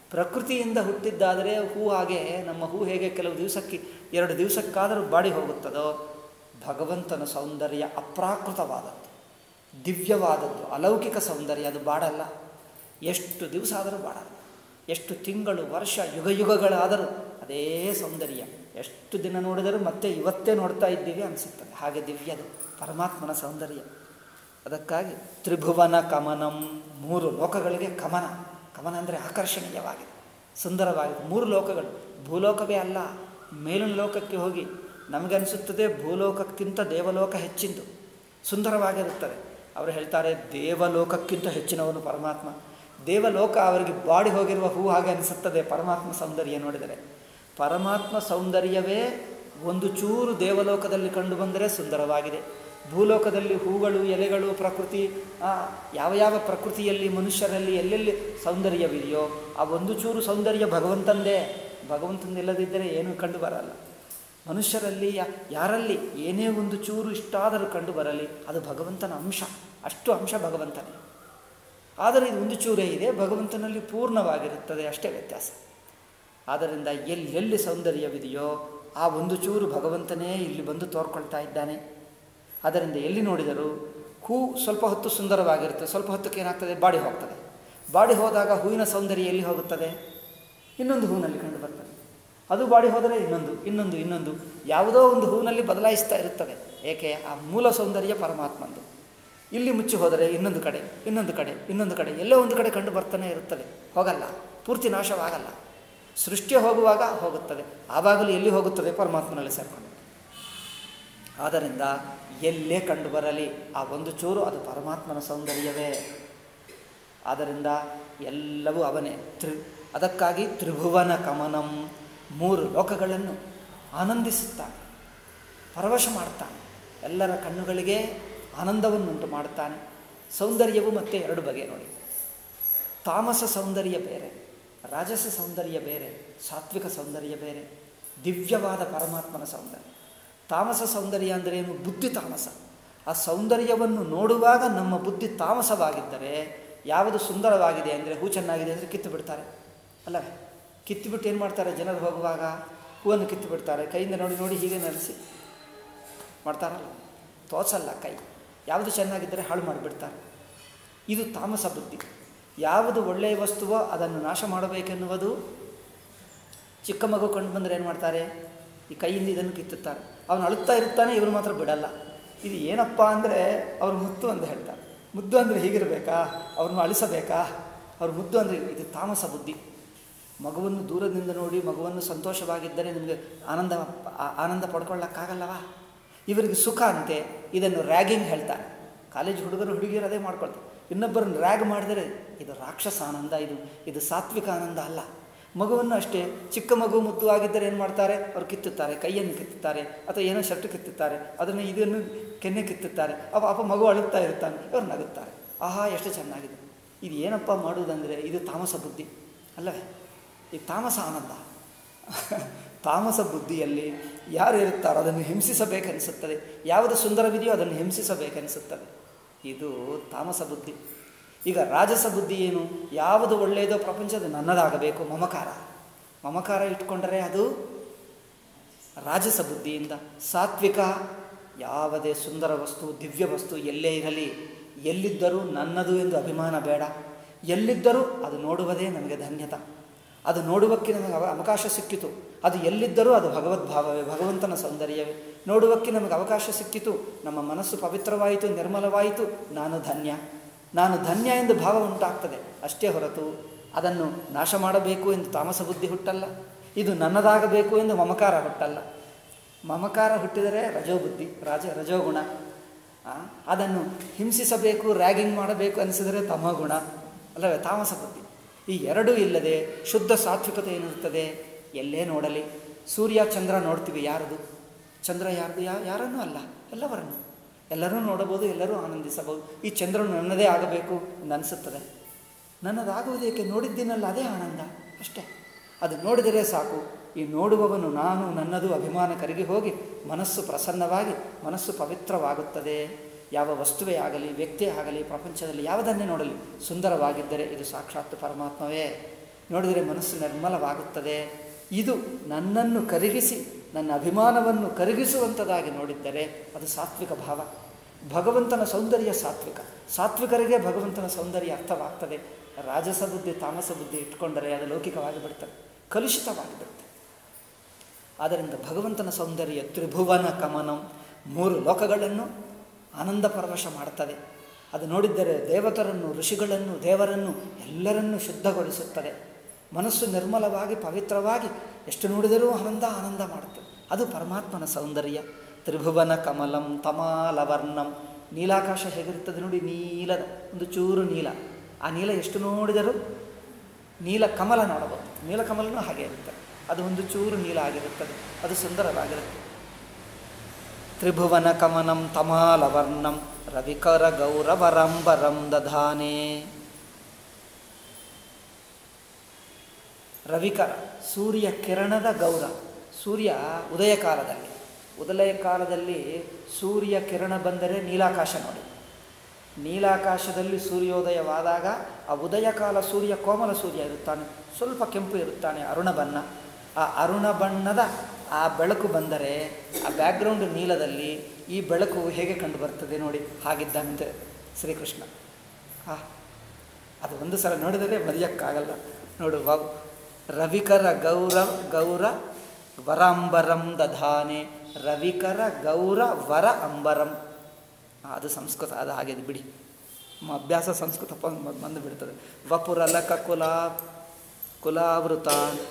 ಪ್ರಕೃತಿಯಿಂದ ಹುಟ್ಟಿದ್ದಾದರೆ ಹೂ ಹಾಗೆ ನಮ್ಮ ಹೂ ಹೇಗೆ ಕೆಲವು ದಿವಸಕ್ಕೆ ಎರಡು ದಿವಸಕ್ಕಾದರೂ ಬಾಡಿ ಹೋಗುತ್ತದೋ ಭಗವಂತನ ಸೌಂದರ್ಯ ಅಪ್ರಾಕೃತವಾದದ್ದು ದಿವ್ಯವಾದದ್ದು ಅಲೌಕಿಕ ಸೌಂದರ್ಯ ಅದು ಬಾಡಲ್ಲ ಎಷ್ಟು ದಿವಸ ಆದರೂ ಬಾಡಲ್ಲ ಎಷ್ಟು ತಿಂಗಳು ವರ್ಷ ಯುಗ ಯುಗಗಳಾದರೂ ಅದೇ ಸೌಂದರ್ಯ ಎಷ್ಟು ದಿನ ನೋಡಿದರೂ ಮತ್ತೆ ಇವತ್ತೇ ನೋಡ್ತಾ ಇದ್ದೀವಿ ಅನಿಸುತ್ತದೆ ಹಾಗೆ ದಿವ್ಯದು ಪರಮಾತ್ಮನ ಸೌಂದರ್ಯ ಅದಕ್ಕಾಗಿ ತ್ರಿಭುವನ ಕಮನಂ ಮೂರು ಲೋಕಗಳಿಗೆ ಕಮನ ಕಮನ ಅಂದರೆ ಆಕರ್ಷಣೀಯವಾಗಿದೆ ಸುಂದರವಾಗಿದೆ ಮೂರು ಲೋಕಗಳು ಭೂಲೋಕವೇ ಅಲ್ಲ ಮೇಲಿನ ಲೋಕಕ್ಕೆ ಹೋಗಿ ನಮಗನಿಸುತ್ತದೆ ಭೂಲೋಕಕ್ಕಿಂತ ದೇವಲೋಕ ಹೆಚ್ಚಿಂದು ಸುಂದರವಾಗಿರುತ್ತದೆ ಅವರು ಹೇಳ್ತಾರೆ ದೇವಲೋಕಕ್ಕಿಂತ ಹೆಚ್ಚಿನವನು ಪರಮಾತ್ಮ ದೇವಲೋಕ ಅವರಿಗೆ ಬಾಡಿ ಹೋಗಿರುವ ಹೂ ಹಾಗೆ ಅನಿಸುತ್ತದೆ ಪರಮಾತ್ಮ ಸೌಂದರ್ಯ ನೋಡಿದರೆ ಪರಮಾತ್ಮ ಸೌಂದರ್ಯವೇ ಒಂದು ಚೂರು ದೇವಲೋಕದಲ್ಲಿ ಕಂಡು ಬಂದರೆ ಸುಂದರವಾಗಿದೆ ಭೂಲೋಕದಲ್ಲಿ ಹೂಗಳು ಎಲೆಗಳು ಪ್ರಕೃತಿ ಆ, ಯಾವ ಯಾವ ಪ್ರಕೃತಿಯಲ್ಲಿ ಮನುಷ್ಯರಲ್ಲಿ ಎಲ್ಲೆಲ್ಲಿ ಸೌಂದರ್ಯವಿದೆಯೋ ಆ ಒಂದು ಚೂರು ಸೌಂದರ್ಯ ಭಗವಂತಂದೇ ಭಗವಂತಂದಿಲ್ಲದಿದ್ದರೆ ಏನೂ ಕಂಡು ಬರಲ್ಲ ಮನುಷ್ಯರಲ್ಲಿ ಯಾ- ಯಾರಲ್ಲಿ ಏನೇ ಒಂದು ಚೂರು ಇಷ್ಟಾದರೂ ಕಂಡು ಬರಲಿ ಅದು ಭಗವಂತನ ಅಂಶ ಅಷ್ಟು ಅಂಶ ಭಗವಂತನೇ ಆದರೆ ಇದು ಒಂದು ಚೂರೇ ಇದೆ ಭಗವಂತನಲ್ಲಿ ಪೂರ್ಣವಾಗಿರುತ್ತದೆ ಅಷ್ಟೇ ವ್ಯತ್ಯಾಸ ಆದ್ದರಿಂದ ಎಲ್ಲಿ ಎಲ್ಲಿ ಸೌಂದರ್ಯವಿದೆಯೋ ಆ ಒಂದು ಚೂರು ಭಗವಂತನೇ ಇಲ್ಲಿ ಬಂದು ತೋರ್ಕೊಳ್ತಾ ಇದ್ದಾನೆ ಅದರಿಂದ ಎಲ್ಲಿ ನೋಡಿದರೂ ಹೂ ಸ್ವಲ್ಪ ಹೊತ್ತು ಸುಂದರವಾಗಿರುತ್ತೆ ಸ್ವಲ್ಪ ಹೊತ್ತಕ್ಕೆ ಏನಾಗ್ತದೆ ಬಾಡಿ ಹೋಗ್ತದೆ ಬಾಡಿ ಹೋದಾಗ ಹೂವಿನ ಸೌಂದರ್ಯ ಎಲ್ಲಿ ಹೋಗುತ್ತದೆ ಇನ್ನೊಂದು ಹೂವಿನಲ್ಲಿ ಕಂಡು ಬರ್ತದೆ ಅದು ಬಾಡಿ ಹೋದರೆ ಇನ್ನೊಂದು ಇನ್ನೊಂದು ಇನ್ನೊಂದು ಯಾವುದೋ ಒಂದು ಹೂವಿನಲ್ಲಿ ಬದಲಾಯಿಸ್ತಾ ಇರುತ್ತದೆ ಏಕೆ ಆ ಮೂಲ ಸೌಂದರ್ಯ ಪರಮಾತ್ಮಂದು ಇಲ್ಲಿ ಮುಚ್ಚಿ ಹೋದರೆ ಇನ್ನೊಂದು ಕಡೆ ಇನ್ನೊಂದು ಕಡೆ ಇನ್ನೊಂದು ಕಡೆ ಎಲ್ಲೋ ಒಂದು ಕಡೆ ಕಂಡು ಬರ್ತಾನೆ ಇರುತ್ತದೆ ಹೋಗಲ್ಲ ಪೂರ್ತಿ ನಾಶವಾಗಲ್ಲ ಸೃಷ್ಟಿ ಹೋಗುವಾಗ ಹೋಗುತ್ತದೆ ಆವಾಗಲೂ ಎಲ್ಲಿ ಹೋಗುತ್ತದೆ ಪರಮಾತ್ಮನಲ್ಲಿ ಸೇರ್ಕೊಂಡು ಆದ್ದರಿಂದ ಎಲ್ಲೇ ಕಂಡು ಬರಲಿ ಆ ಒಂದು ಚೂರು ಅದು ಪರಮಾತ್ಮನ ಸೌಂದರ್ಯವೇ ಆದ್ದರಿಂದ ಎಲ್ಲವೂ ಅವನೇ ತ್ರಿ ಅದಕ್ಕಾಗಿ ತ್ರಿಭುವನ ಕಮನಂ ಮೂರು ಲೋಕಗಳನ್ನು ಆನಂದಿಸುತ್ತಾನೆ ಪರವಶ ಮಾಡ್ತಾನೆ ಎಲ್ಲರ ಕಣ್ಣುಗಳಿಗೆ ಆನಂದವನ್ನುಂಟು ಮಾಡುತ್ತಾನೆ ಸೌಂದರ್ಯವು ಮತ್ತೆ ಎರಡು ಬಗೆ ನೋಡಿ ತಾಮಸ ಸೌಂದರ್ಯ ಬೇರೆ ರಾಜಸ ಸೌಂದರ್ಯ ಬೇರೆ ಸಾತ್ವಿಕ ಸೌಂದರ್ಯ ಬೇರೆ ದಿವ್ಯವಾದ ಪರಮಾತ್ಮನ ಸೌಂದರ್ಯ ತಾಮಸ ಸೌಂದರ್ಯ ಅಂದರೆ ಏನು ಬುದ್ಧಿ ತಾಮಸ ಆ ಸೌಂದರ್ಯವನ್ನು ನೋಡುವಾಗ ನಮ್ಮ ಬುದ್ಧಿ ತಾಮಸವಾಗಿದ್ದರೆ ಯಾವುದು ಸುಂದರವಾಗಿದೆ ಅಂದರೆ ಹೂ ಚೆನ್ನಾಗಿದೆ ಅಂದರೆ ಕಿತ್ತು ಬಿಡ್ತಾರೆ ಅಲ್ಲವೇ ಕಿತ್ತು ಬಿಟ್ಟು ಏನು ಮಾಡ್ತಾರೆ ಜನರು ಹೋಗುವಾಗ ಹೂವನ್ನು ಕಿತ್ತು ಬಿಡ್ತಾರೆ ಕೈಯಿಂದ ನೋಡಿ ನೋಡಿ ಹೀಗೆ ನಡೆಸಿ ಮಾಡ್ತಾರಲ್ಲ ತೋಚಲ್ಲ ಕೈ ಯಾವುದು ಚೆನ್ನಾಗಿದ್ದರೆ ಹಾಳು ಮಾಡಿಬಿಡ್ತಾರೆ ಇದು ತಾಮಸ ಬುದ್ಧಿ ಯಾವುದು ಒಳ್ಳೆಯ ವಸ್ತುವೋ ಅದನ್ನು ನಾಶ ಮಾಡಬೇಕೆನ್ನುವುದು ಚಿಕ್ಕ ಮಗು ಕಂಡು ಬಂದರೆ ಏನು ಮಾಡ್ತಾರೆ ಈ ಕೈಯಿಂದ ಇದನ್ನು ಕಿತ್ತುತ್ತಾರೆ ಅವನು ಅಳುತ್ತಾ ಇರ್ತಾನೆ ಇವರು ಮಾತ್ರ ಬಿಡಲ್ಲ ಇದು ಏನಪ್ಪ ಅಂದರೆ ಅವರು ಮುತ್ತು ಅಂತ ಹೇಳ್ತಾರೆ ಮುದ್ದು ಅಂದರೆ ಹೀಗಿರಬೇಕಾ ಅವ್ರನ್ನ ಅಳಿಸಬೇಕಾ ಅವ್ರ ಮುದ್ದು ಅಂದರೆ ಇದು ತಾಮಸ ಬುದ್ಧಿ ಮಗುವನ್ನು ದೂರದಿಂದ ನೋಡಿ ಮಗುವನ್ನು ಸಂತೋಷವಾಗಿದ್ದರೆ ನಿಮಗೆ ಆನಂದ ಆ- ಆನಂದ ಪಡ್ಕೊಳ್ಳೋಕ್ಕಾಗಲ್ಲವಾ ಇವರಿಗೆ ಸುಖ ಅಂತೆ ಇದನ್ನು ರ್ಯಾಗಿಂಗ್ ಹೇಳ್ತಾರೆ ಕಾಲೇಜ್ ಹುಡುಗರು ಹುಡುಗಿಯರು ಅದೇ ಮಾಡ್ಕೊಳ್ತಾರೆ ಇನ್ನೊಬ್ಬರನ್ನು ರ್ಯಾಗ್ ಮಾಡಿದರೆ ಇದು ರಾಕ್ಷಸ ಆನಂದ ಇದು ಇದು ಸಾತ್ವಿಕ ಆನಂದ ಅಲ್ಲ ಮಗುವನ್ನು ಅಷ್ಟೇ ಚಿಕ್ಕ ಮಗು ಮುದ್ದು ಆಗಿದ್ದರೆ ಏನು ಮಾಡ್ತಾರೆ ಅವ್ರು ಕಿತ್ತುತ್ತಾರೆ ಕೈಯನ್ನು ಕಿತ್ತುತ್ತಾರೆ ಅಥವಾ ಏನೋ ಶರ್ಟ್ ಕಿತ್ತುತ್ತಾರೆ ಅದನ್ನು ಇದನ್ನು ಕೆನ್ನೆ ಕಿತ್ತುತ್ತಾರೆ ಅವ ಅಪ್ಪ ಮಗು ಅಳುತ್ತಾ ಇರ್ತಾನೆ ಅವ್ರು ನಗುತ್ತಾರೆ ಆಹಾ ಎಷ್ಟು ಚೆನ್ನಾಗಿದೆ ಇದು ಏನಪ್ಪ ಮಾಡುವುದಂದರೆ ಇದು ತಾಮಸ ಬುದ್ಧಿ ಅಲ್ಲವೇ ಈ ತಾಮಸ ಆನಂದ ತಾಮಸ ಬುದ್ಧಿಯಲ್ಲಿ ಯಾರು ಇರುತ್ತಾರೋ ಅದನ್ನು ಹಿಂಸಿಸಬೇಕನ್ನಿಸುತ್ತದೆ ಯಾವುದು ಸುಂದರವಿದೆಯೋ ಅದನ್ನು ಹಿಂಸಿಸಬೇಕನ್ನಿಸುತ್ತದೆ ಇದು ತಾಮಸ ಬುದ್ಧಿ ಈಗ ರಾಜಸ ಬುದ್ಧಿ ಏನು ಯಾವುದು ಒಳ್ಳೆಯದೋ ಪ್ರಪಂಚದ ನನ್ನದಾಗಬೇಕು ಮಮಕಾರ ಮಮಕಾರ ಇಟ್ಕೊಂಡರೆ ಅದು ರಾಜಸ ಬುದ್ಧಿಯಿಂದ ಸಾತ್ವಿಕ ಯಾವುದೇ ಸುಂದರ ವಸ್ತು ದಿವ್ಯ ವಸ್ತು ಎಲ್ಲೇ ಇರಲಿ ಎಲ್ಲಿದ್ದರೂ ನನ್ನದು ಎಂದು ಅಭಿಮಾನ ಬೇಡ ಎಲ್ಲಿದ್ದರೂ ಅದು ನೋಡುವುದೇ ನಮಗೆ ಧನ್ಯತ ಅದು ನೋಡುವಕ್ಕೆ ನಮಗೆ ಅವ ಅವಕಾಶ ಸಿಕ್ಕಿತು ಅದು ಎಲ್ಲಿದ್ದರೂ ಅದು ಭಗವದ್ಭಾವವೇ ಭಗವಂತನ ಸೌಂದರ್ಯವೇ ನೋಡುವಕ್ಕೆ ನಮಗೆ ಅವಕಾಶ ಸಿಕ್ಕಿತು ನಮ್ಮ ಮನಸ್ಸು ಪವಿತ್ರವಾಯಿತು ನಿರ್ಮಲವಾಯಿತು ನಾನು ಧನ್ಯ ನಾನು ಧನ್ಯ ಎಂದು ಭಾವ ಉಂಟಾಗ್ತದೆ ಅಷ್ಟೇ ಹೊರತು ಅದನ್ನು ನಾಶ ಮಾಡಬೇಕು ಎಂದು ತಾಮಸ ಬುದ್ಧಿ ಹುಟ್ಟಲ್ಲ ಇದು ನನ್ನದಾಗಬೇಕು ಎಂದು ಮಮಕಾರ ಹುಟ್ಟಲ್ಲ ಮಮಕಾರ ಹುಟ್ಟಿದರೆ ರಜೋಬುದ್ಧಿ ರಾಜ ರಜೋಗುಣ ಆ, ಅದನ್ನು ಹಿಂಸಿಸಬೇಕು ರ್ಯಾಗಿಂಗ್ ಮಾಡಬೇಕು ಅನಿಸಿದರೆ ತಮಗುಣ ಅಲ್ಲವೇ ತಾಮಸ ಬುದ್ಧಿ ಈ ಎರಡೂ ಇಲ್ಲದೆ ಶುದ್ಧ ಸಾತ್ವಿಕತೆ ಏನಿರುತ್ತದೆ ಎಲ್ಲೇ ನೋಡಲಿ ಸೂರ್ಯ ಚಂದ್ರ ನೋಡ್ತೀವಿ ಯಾರದು ಚಂದ್ರ ಯಾರ್ದು ಯಾ ಯಾರನ್ನೂ ಅಲ್ಲ ಎಲ್ಲವರನ್ನು ಎಲ್ಲರೂ ನೋಡಬಹುದು ಎಲ್ಲರೂ ಆನಂದಿಸಬಹುದು ಈ ಚಂದ್ರನು ನನ್ನದೇ ಆಗಬೇಕು ಎಂದು ಅನಿಸುತ್ತದೆ ನನ್ನದಾಗುವುದೇಕೆ ನೋಡಿದ್ದೀನಲ್ಲ ಅದೇ ಆನಂದ ಅಷ್ಟೇ ಅದು ನೋಡಿದರೆ ಸಾಕು ಈ ನೋಡುವವನು ನಾನು ನನ್ನದು ಅಭಿಮಾನ ಕರಗಿ ಹೋಗಿ ಮನಸ್ಸು ಪ್ರಸನ್ನವಾಗಿ ಮನಸ್ಸು ಪವಿತ್ರವಾಗುತ್ತದೆ ಯಾವ ವಸ್ತುವೇ ಆಗಲಿ ವ್ಯಕ್ತಿಯೇ ಆಗಲಿ ಪ್ರಪಂಚದಲ್ಲಿ ಯಾವುದನ್ನೇ ನೋಡಲಿ ಸುಂದರವಾಗಿದ್ದರೆ ಇದು ಸಾಕ್ಷಾತ್ ಪರಮಾತ್ಮವೇ ನೋಡಿದರೆ ಮನಸ್ಸು ನಿರ್ಮಲವಾಗುತ್ತದೆ ಇದು ನನ್ನನ್ನು ಕರಗಿಸಿ ನನ್ನ ಅಭಿಮಾನವನ್ನು ಕರಗಿಸುವಂಥದ್ದಾಗಿ ನೋಡಿದ್ದರೆ ಅದು ಸಾತ್ವಿಕ ಭಾವ ಭಗವಂತನ ಸೌಂದರ್ಯ ಸಾತ್ವಿಕ ಸಾತ್ವಿಕರಿಗೆ ಭಗವಂತನ ಸೌಂದರ್ಯ ಅರ್ಥವಾಗ್ತದೆ ರಾಜಸ ಬುದ್ಧಿ ತಾಮಸ ಬುದ್ಧಿ ಇಟ್ಕೊಂಡರೆ ಅದು ಲೌಕಿಕವಾಗಿ ಬಿಡ್ತದೆ ಕಲುಷಿತವಾಗಿ ಬಿಡುತ್ತೆ ಆದ್ದರಿಂದ ಭಗವಂತನ ಸೌಂದರ್ಯ ತ್ರಿಭುವನ ಕಮನಂ ಮೂರು ಲೋಕಗಳನ್ನು ಆನಂದ ಪರವಶ ಮಾಡುತ್ತದೆ ಅದು ನೋಡಿದ್ದರೆ ದೇವತರನ್ನು ಋಷಿಗಳನ್ನು ದೇವರನ್ನು ಎಲ್ಲರನ್ನೂ ಶುದ್ಧಗೊಳಿಸುತ್ತದೆ ಮನಸ್ಸು ನಿರ್ಮಲವಾಗಿ ಪವಿತ್ರವಾಗಿ ಎಷ್ಟು ನೋಡಿದರೂ ಆನಂದ ಆನಂದ ಮಾಡುತ್ತದೆ ಅದು ಪರಮಾತ್ಮನ ಸೌಂದರ್ಯ ತ್ರಿಭುವನ ಕಮಲಂ ತಮಾಲವರ್ಣಂ ನೀಲಾಕಾಶ ಹೇಗಿರುತ್ತದೆ ನೋಡಿ ನೀಲದ ಒಂದು ಚೂರು ನೀಲ ಆ ನೀಲ ಎಷ್ಟು ನೋಡಿದರೂ ನೀಲ ಕಮಲ ನೋಡಬಹುದು ನೀಲಕಮಲನೂ ಹಾಗೆ ಇರುತ್ತೆ ಅದು ಒಂದು ಚೂರು ನೀಲ ಆಗಿರುತ್ತದೆ ಅದು ಸುಂದರವಾಗಿರುತ್ತೆ ತ್ರಿಭುವನ ಕಮನಂ ತಮಾಲವರ್ಣಂ ರವಿಕರ ಗೌರವರಂಬರಂ ದಧಾನೆ ರವಿಕರ ಸೂರ್ಯ ಕಿರಣದ ಗೌರ ಸೂರ್ಯ ಉದಯ ಕಾಲದಲ್ಲಿ ಉದಯ ಕಾಲದಲ್ಲಿ ಸೂರ್ಯ ಕಿರಣ ಬಂದರೆ ನೀಲಾಕಾಶ ನೋಡಿ ನೀಲಾಕಾಶದಲ್ಲಿ ಸೂರ್ಯೋದಯವಾದಾಗ ಆ ಉದಯ ಕಾಲ ಸೂರ್ಯ ಕೋಮಲ ಸೂರ್ಯ ಇರುತ್ತಾನೆ ಸ್ವಲ್ಪ ಕೆಂಪು ಇರುತ್ತಾನೆ ಅರುಣ ಬಣ್ಣ ಆ ಅರುಣ ಬಣ್ಣದ ಆ ಬೆಳಕು ಬಂದರೆ ಆ ಬ್ಯಾಕ್ಗ್ರೌಂಡ್ ನೀಲದಲ್ಲಿ ಈ ಬೆಳಕು ಹೇಗೆ ಕಂಡು ಬರ್ತದೆ ನೋಡಿ ಹಾಗಿದ್ದಂತೆ ಶ್ರೀಕೃಷ್ಣ ಆ ಅದು ಒಂದು ಸಲ ನೋಡಿದರೆ ಮರೆಯೋಕ್ಕಾಗಲ್ಲ ನೋಡು ವಾವ್ ರವಿಕರ ಗೌರ ಗೌರ ವರಾಂಬರಂ ದಧಾನೆ ರವಿಕರ ಗೌರ ವರ ಅಂಬರಂ ಆ, ಅದು ಸಂಸ್ಕೃತ ಅದು ಹಾಗೆ ಅದು ಬಿಡಿ ನಮ್ಮ ಅಭ್ಯಾಸ ಸಂಸ್ಕೃತ ಪ- ಬಂದು ಬಿಡ್ತದೆ ವಪುರಲಕ ಕುಲಾ ಕುಲಾವೃತ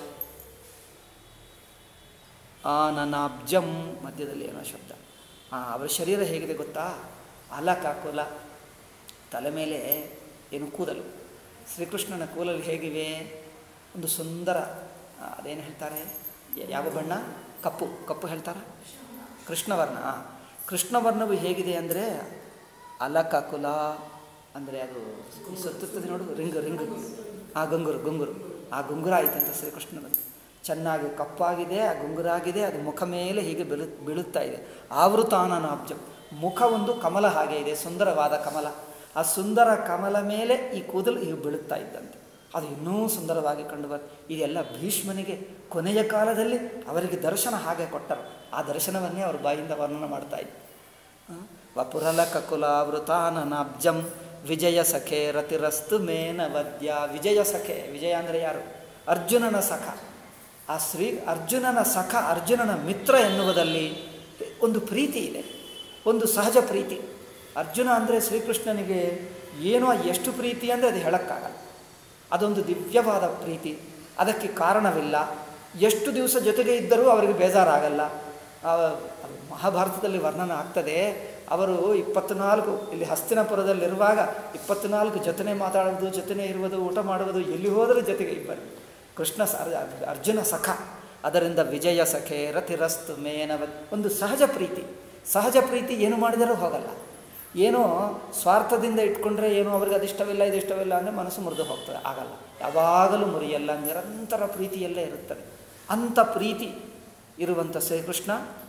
ಆನನಾಬ್ಜಂ ಮಧ್ಯದಲ್ಲಿ ಏನೋ ಶಬ್ದ ಆ, ಅವರ ಶರೀರ ಹೇಗಿದೆ ಗೊತ್ತಾ ಅಲಕ ಕುಲ ತಲೆ ಮೇಲೆ ಏನು ಕೂದಲು ಶ್ರೀಕೃಷ್ಣನ ಕೂದಲು ಹೇಗಿವೆ ಒಂದು ಸುಂದರ ಆ, ಅದೇನು ಹೇಳ್ತಾರೆ ಯ- ಯಾವ ಬಣ್ಣ ಕಪ್ಪು ಕಪ್ಪು ಹೇಳ್ತಾರ ಕೃಷ್ಣವರ್ಣ ಆ, ಕೃಷ್ಣವರ್ಣವು ಹೇಗಿದೆ ಅಂದರೆ ಅಲಕ ಕುಲ ಅಂದರೆ ಅದು ಸುತ್ತುತ್ತದೆ ನೋಡು ರಿಂಗ್ ರಿಂಗ್ ಆ ಗಂಗುರು ಗುಂಗುರು ಆ ಗುಂಗುರ ಆಯ್ತಂತ ಶ್ರೀಕೃಷ್ಣನದು ಚೆನ್ನಾಗಿ ಕಪ್ಪಾಗಿದೆ ಆ ಗುಂಗುರಾಗಿದೆ ಅದು ಮುಖ ಮೇಲೆ ಹೀಗೆ ಬೀಳು ಬೀಳುತ್ತಾ ಇದೆ ಆವೃತಾನನಾಬ್ಜ ಮುಖ ಒಂದು ಕಮಲ ಹಾಗೆ ಇದೆ ಸುಂದರವಾದ ಕಮಲ ಆ ಸುಂದರ ಕಮಲ ಮೇಲೆ ಈ ಕೂದಲು ಹೀಗೆ ಬೀಳುತ್ತಾ ಇದ್ದಂತೆ ಅದು ಇನ್ನೂ ಸುಂದರವಾಗಿ ಕಂಡುಬರ್ ಇದೆಲ್ಲ ಭೀಷ್ಮನಿಗೆ ಕೊನೆಯ ಕಾಲದಲ್ಲಿ ಅವರಿಗೆ ದರ್ಶನ ಹಾಗೆ ಕೊಟ್ಟರು ಆ ದರ್ಶನವನ್ನೇ ಅವರು ಬಾಯಿಂದ ವರ್ಣನೆ ಮಾಡ್ತಾ ಇದ್ರು ವಪುರಲ ಕಕುಲಾವೃತಾನನಾಬ್ಜಂ ವಿಜಯ ಸಖೆ ರತಿರಸ್ತು ಮೇನವದ್ಯ ವಿಜಯ ಸಖೆ ವಿಜಯ ಅಂದರೆ ಯಾರು ಅರ್ಜುನನ ಸಖ ಆ ಶ್ರೀ ಅರ್ಜುನನ ಸಖ ಅರ್ಜುನನ ಮಿತ್ರ ಎನ್ನುವುದಲ್ಲಿ ಒಂದು ಪ್ರೀತಿ ಇದೆ ಒಂದು ಸಹಜ ಪ್ರೀತಿ ಅರ್ಜುನ ಅಂದರೆ ಶ್ರೀಕೃಷ್ಣನಿಗೆ ಏನೋ ಎಷ್ಟು ಪ್ರೀತಿ ಅಂದರೆ ಅದು ಹೇಳೋಕ್ಕಾಗಲ್ಲ ಅದೊಂದು ದಿವ್ಯವಾದ ಪ್ರೀತಿ ಅದಕ್ಕೆ ಕಾರಣವಿಲ್ಲ ಎಷ್ಟು ದಿವಸ ಜೊತೆಗೆ ಇದ್ದರೂ ಅವರಿಗೆ ಬೇಜಾರಾಗಲ್ಲ ಆ, ಅದು ಮಹಾಭಾರತದಲ್ಲಿ ವರ್ಣನೆ ಆಗ್ತದೆ ಅವರು ಇಪ್ಪತ್ನಾಲ್ಕು ಇಲ್ಲಿ ಹಸ್ತಿನಪುರದಲ್ಲಿರುವಾಗ ಇಪ್ಪತ್ನಾಲ್ಕು ಜೊತೆನೆ ಮಾತಾಡುವುದು ಜೊತೆನೆ ಇರುವುದು ಊಟ ಮಾಡುವುದು ಎಲ್ಲಿ ಹೋದರೂ ಜೊತೆಗೆ ಇಬ್ಬರು ಕೃಷ್ಣ ಸ ಅರ್- ಅರ್ಜುನ ಸಖ ಅದರಿಂದ ವಿಜಯ ಸಖೆ ರತಿರಸ್ತು ಮೇನವ ಒಂದು ಸಹಜ ಪ್ರೀತಿ ಸಹಜ ಪ್ರೀತಿ ಏನು ಮಾಡಿದರೂ ಹೋಗಲ್ಲ ಏನೋ ಸ್ವಾರ್ಥದಿಂದ ಇಟ್ಕೊಂಡ್ರೆ ಏನೋ ಅವ್ರಿಗೆ ಅದಿಷ್ಟವಿಲ್ಲ ಇದಿಷ್ಟವಿಲ್ಲ ಅಂದರೆ ಮನಸ್ಸು ಮುರಿದು ಹೋಗ್ತದೆ ಆಗಲ್ಲ ಯಾವಾಗಲೂ ಮುರಿಯಲ್ಲ ನಿರಂತರ ಪ್ರೀತಿಯಲ್ಲೇ ಇರುತ್ತದೆ ಅಂಥ ಪ್ರೀತಿ ಇರುವಂಥ ಶ್ರೀಕೃಷ್ಣ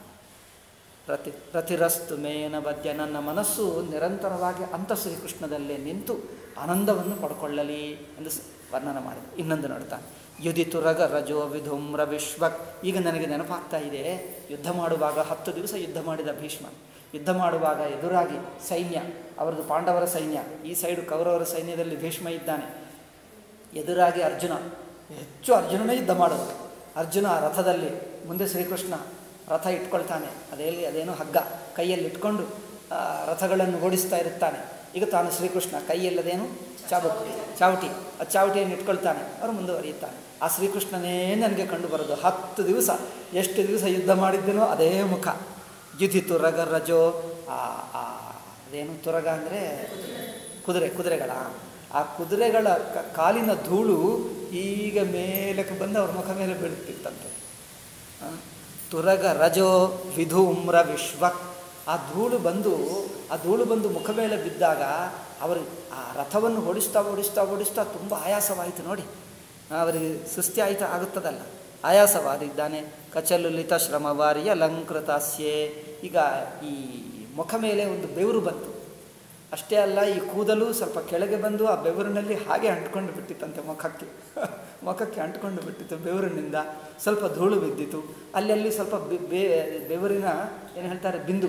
ರತಿ ರತಿರಸ್ತು ಮೇನ ಬದ್ಯ ನನ್ನ ಮನಸ್ಸು ನಿರಂತರವಾಗಿ ಅಂಥ ಶ್ರೀಕೃಷ್ಣದಲ್ಲೇ ನಿಂತು ಆನಂದವನ್ನು ಪಡ್ಕೊಳ್ಳಲಿ ಎಂದು ಸ- ವರ್ಣನ ಮಾಡಿದ ಇನ್ನೊಂದು ನೋಡ್ತಾನೆ ಯುಧಿತುರಗ ರಜೋ ವಿಧುಮ್ರ ವಿಶ್ವಕ್ ಈಗ ನನಗೆ ನೆನಪಾಗ್ತಾ ಇದೆ ಯುದ್ಧ ಮಾಡುವಾಗ ಹತ್ತು ದಿವಸ ಯುದ್ಧ ಮಾಡಿದ ಭೀಷ್ಮ ಯುದ್ಧ ಮಾಡುವಾಗ ಎದುರಾಗಿ ಸೈನ್ಯ ಅವರದು ಪಾಂಡವರ ಸೈನ್ಯ ಈ ಸೈಡು ಕೌರವರ ಸೈನ್ಯದಲ್ಲಿ ಭೀಷ್ಮ ಇದ್ದಾನೆ ಎದುರಾಗಿ ಅರ್ಜುನ ಹೆಚ್ಚು ಅರ್ಜುನನೇ ಯುದ್ಧ ಮಾಡೋದು ಅರ್ಜುನ ಆ ರಥದಲ್ಲಿ ಮುಂದೆ ಶ್ರೀಕೃಷ್ಣ ರಥ ಇಟ್ಕೊಳ್ತಾನೆ ಅದೇಲಿ ಅದೇನೋ ಹಗ್ಗ ಕೈಯಲ್ಲಿ ಇಟ್ಕೊಂಡು ಆ, ರಥಗಳನ್ನು ಓಡಿಸ್ತಾ ಇರುತ್ತಾನೆ ಈಗ ತಾನು ಶ್ರೀಕೃಷ್ಣ ಕೈಯಲ್ಲದೇನು ಚಾಬುಕ್ ಚಾವಟಿ ಆ ಚಾವಟಿಯನ್ನು ಇಟ್ಕೊಳ್ತಾನೆ ಅವರು ಮುಂದುವರಿಯುತ್ತಾನೆ ಆ ಶ್ರೀಕೃಷ್ಣನೇ ನನಗೆ ಕಂಡು ಬರೋದು ಹತ್ತು ದಿವಸ ಎಷ್ಟು ದಿವಸ ಯುದ್ಧ ಮಾಡಿದ್ದೇನೋ ಅದೇ ಮುಖ ಯುಧಿ ತುರಗ ರಜೋ ಆ ಆ, ಅದೇನು ತುರಗ ಅಂದರೆ ಕುದುರೆ ಕುದುರೆಗಳ ಆ ಕುದುರೆಗಳ ಕ- ಕಾಲಿನ ಧೂಳು ಈಗ ಮೇಲಕ್ಕೆ ಬಂದು ಅವ್ರ ಮುಖ ಮೇಲೆ ಬೀಳುತ್ತಿತ್ತಂತೆ ಆ, ತುರಗ ರಜೋ ವಿಧೂಮ್ರ ವಿಶ್ವ ಆ ಧೂಳು ಬಂದು ಆ ಧೂಳು ಬಂದು ಮುಖ ಮೇಲೆ ಬಿದ್ದಾಗ ಅವರು ಆ ರಥವನ್ನು ಓಡಿಸ್ತಾ ಓಡಿಸ್ತಾ ಓಡಿಸ್ತಾ ತುಂಬ ಆಯಾಸವಾಯಿತು ನೋಡಿ ಅವರಿಗೆ ಸುಸ್ತಿ ಆಯಿತು ಆಗುತ್ತದಲ್ಲ ಆಯಾಸವಾದಿದ್ದಾನೆ ಕಚಲುಲಿತ ಶ್ರಮವಾರಿಯ ಅಲಂಕೃತಾಸ್ಯೆ ಈಗ ಈ ಮುಖ ಮೇಲೆ ಒಂದು ಬೆವರು ಬಂತು ಅಷ್ಟೇ ಅಲ್ಲ ಈ ಕೂದಲು ಸ್ವಲ್ಪ ಕೆಳಗೆ ಬಂದು ಆ ಬೆವರಿನಲ್ಲಿ ಹಾಗೆ ಅಂಟ್ಕೊಂಡು ಬಿಟ್ಟಿತ್ತಂತೆ ಮುಖಕ್ಕೆ ಮುಖಕ್ಕೆ ಅಂಟ್ಕೊಂಡು ಬಿಟ್ಟಿತ್ತು ಬೆವರಿನಿಂದ ಸ್ವಲ್ಪ ಧೂಳು ಬಿದ್ದಿತು ಅಲ್ಲಲ್ಲಿ ಸ್ವಲ್ಪ ಬೆ- ಬೆ- ಬೆವರಿನ ಏನು ಹೇಳ್ತಾರೆ ಬಿಂದು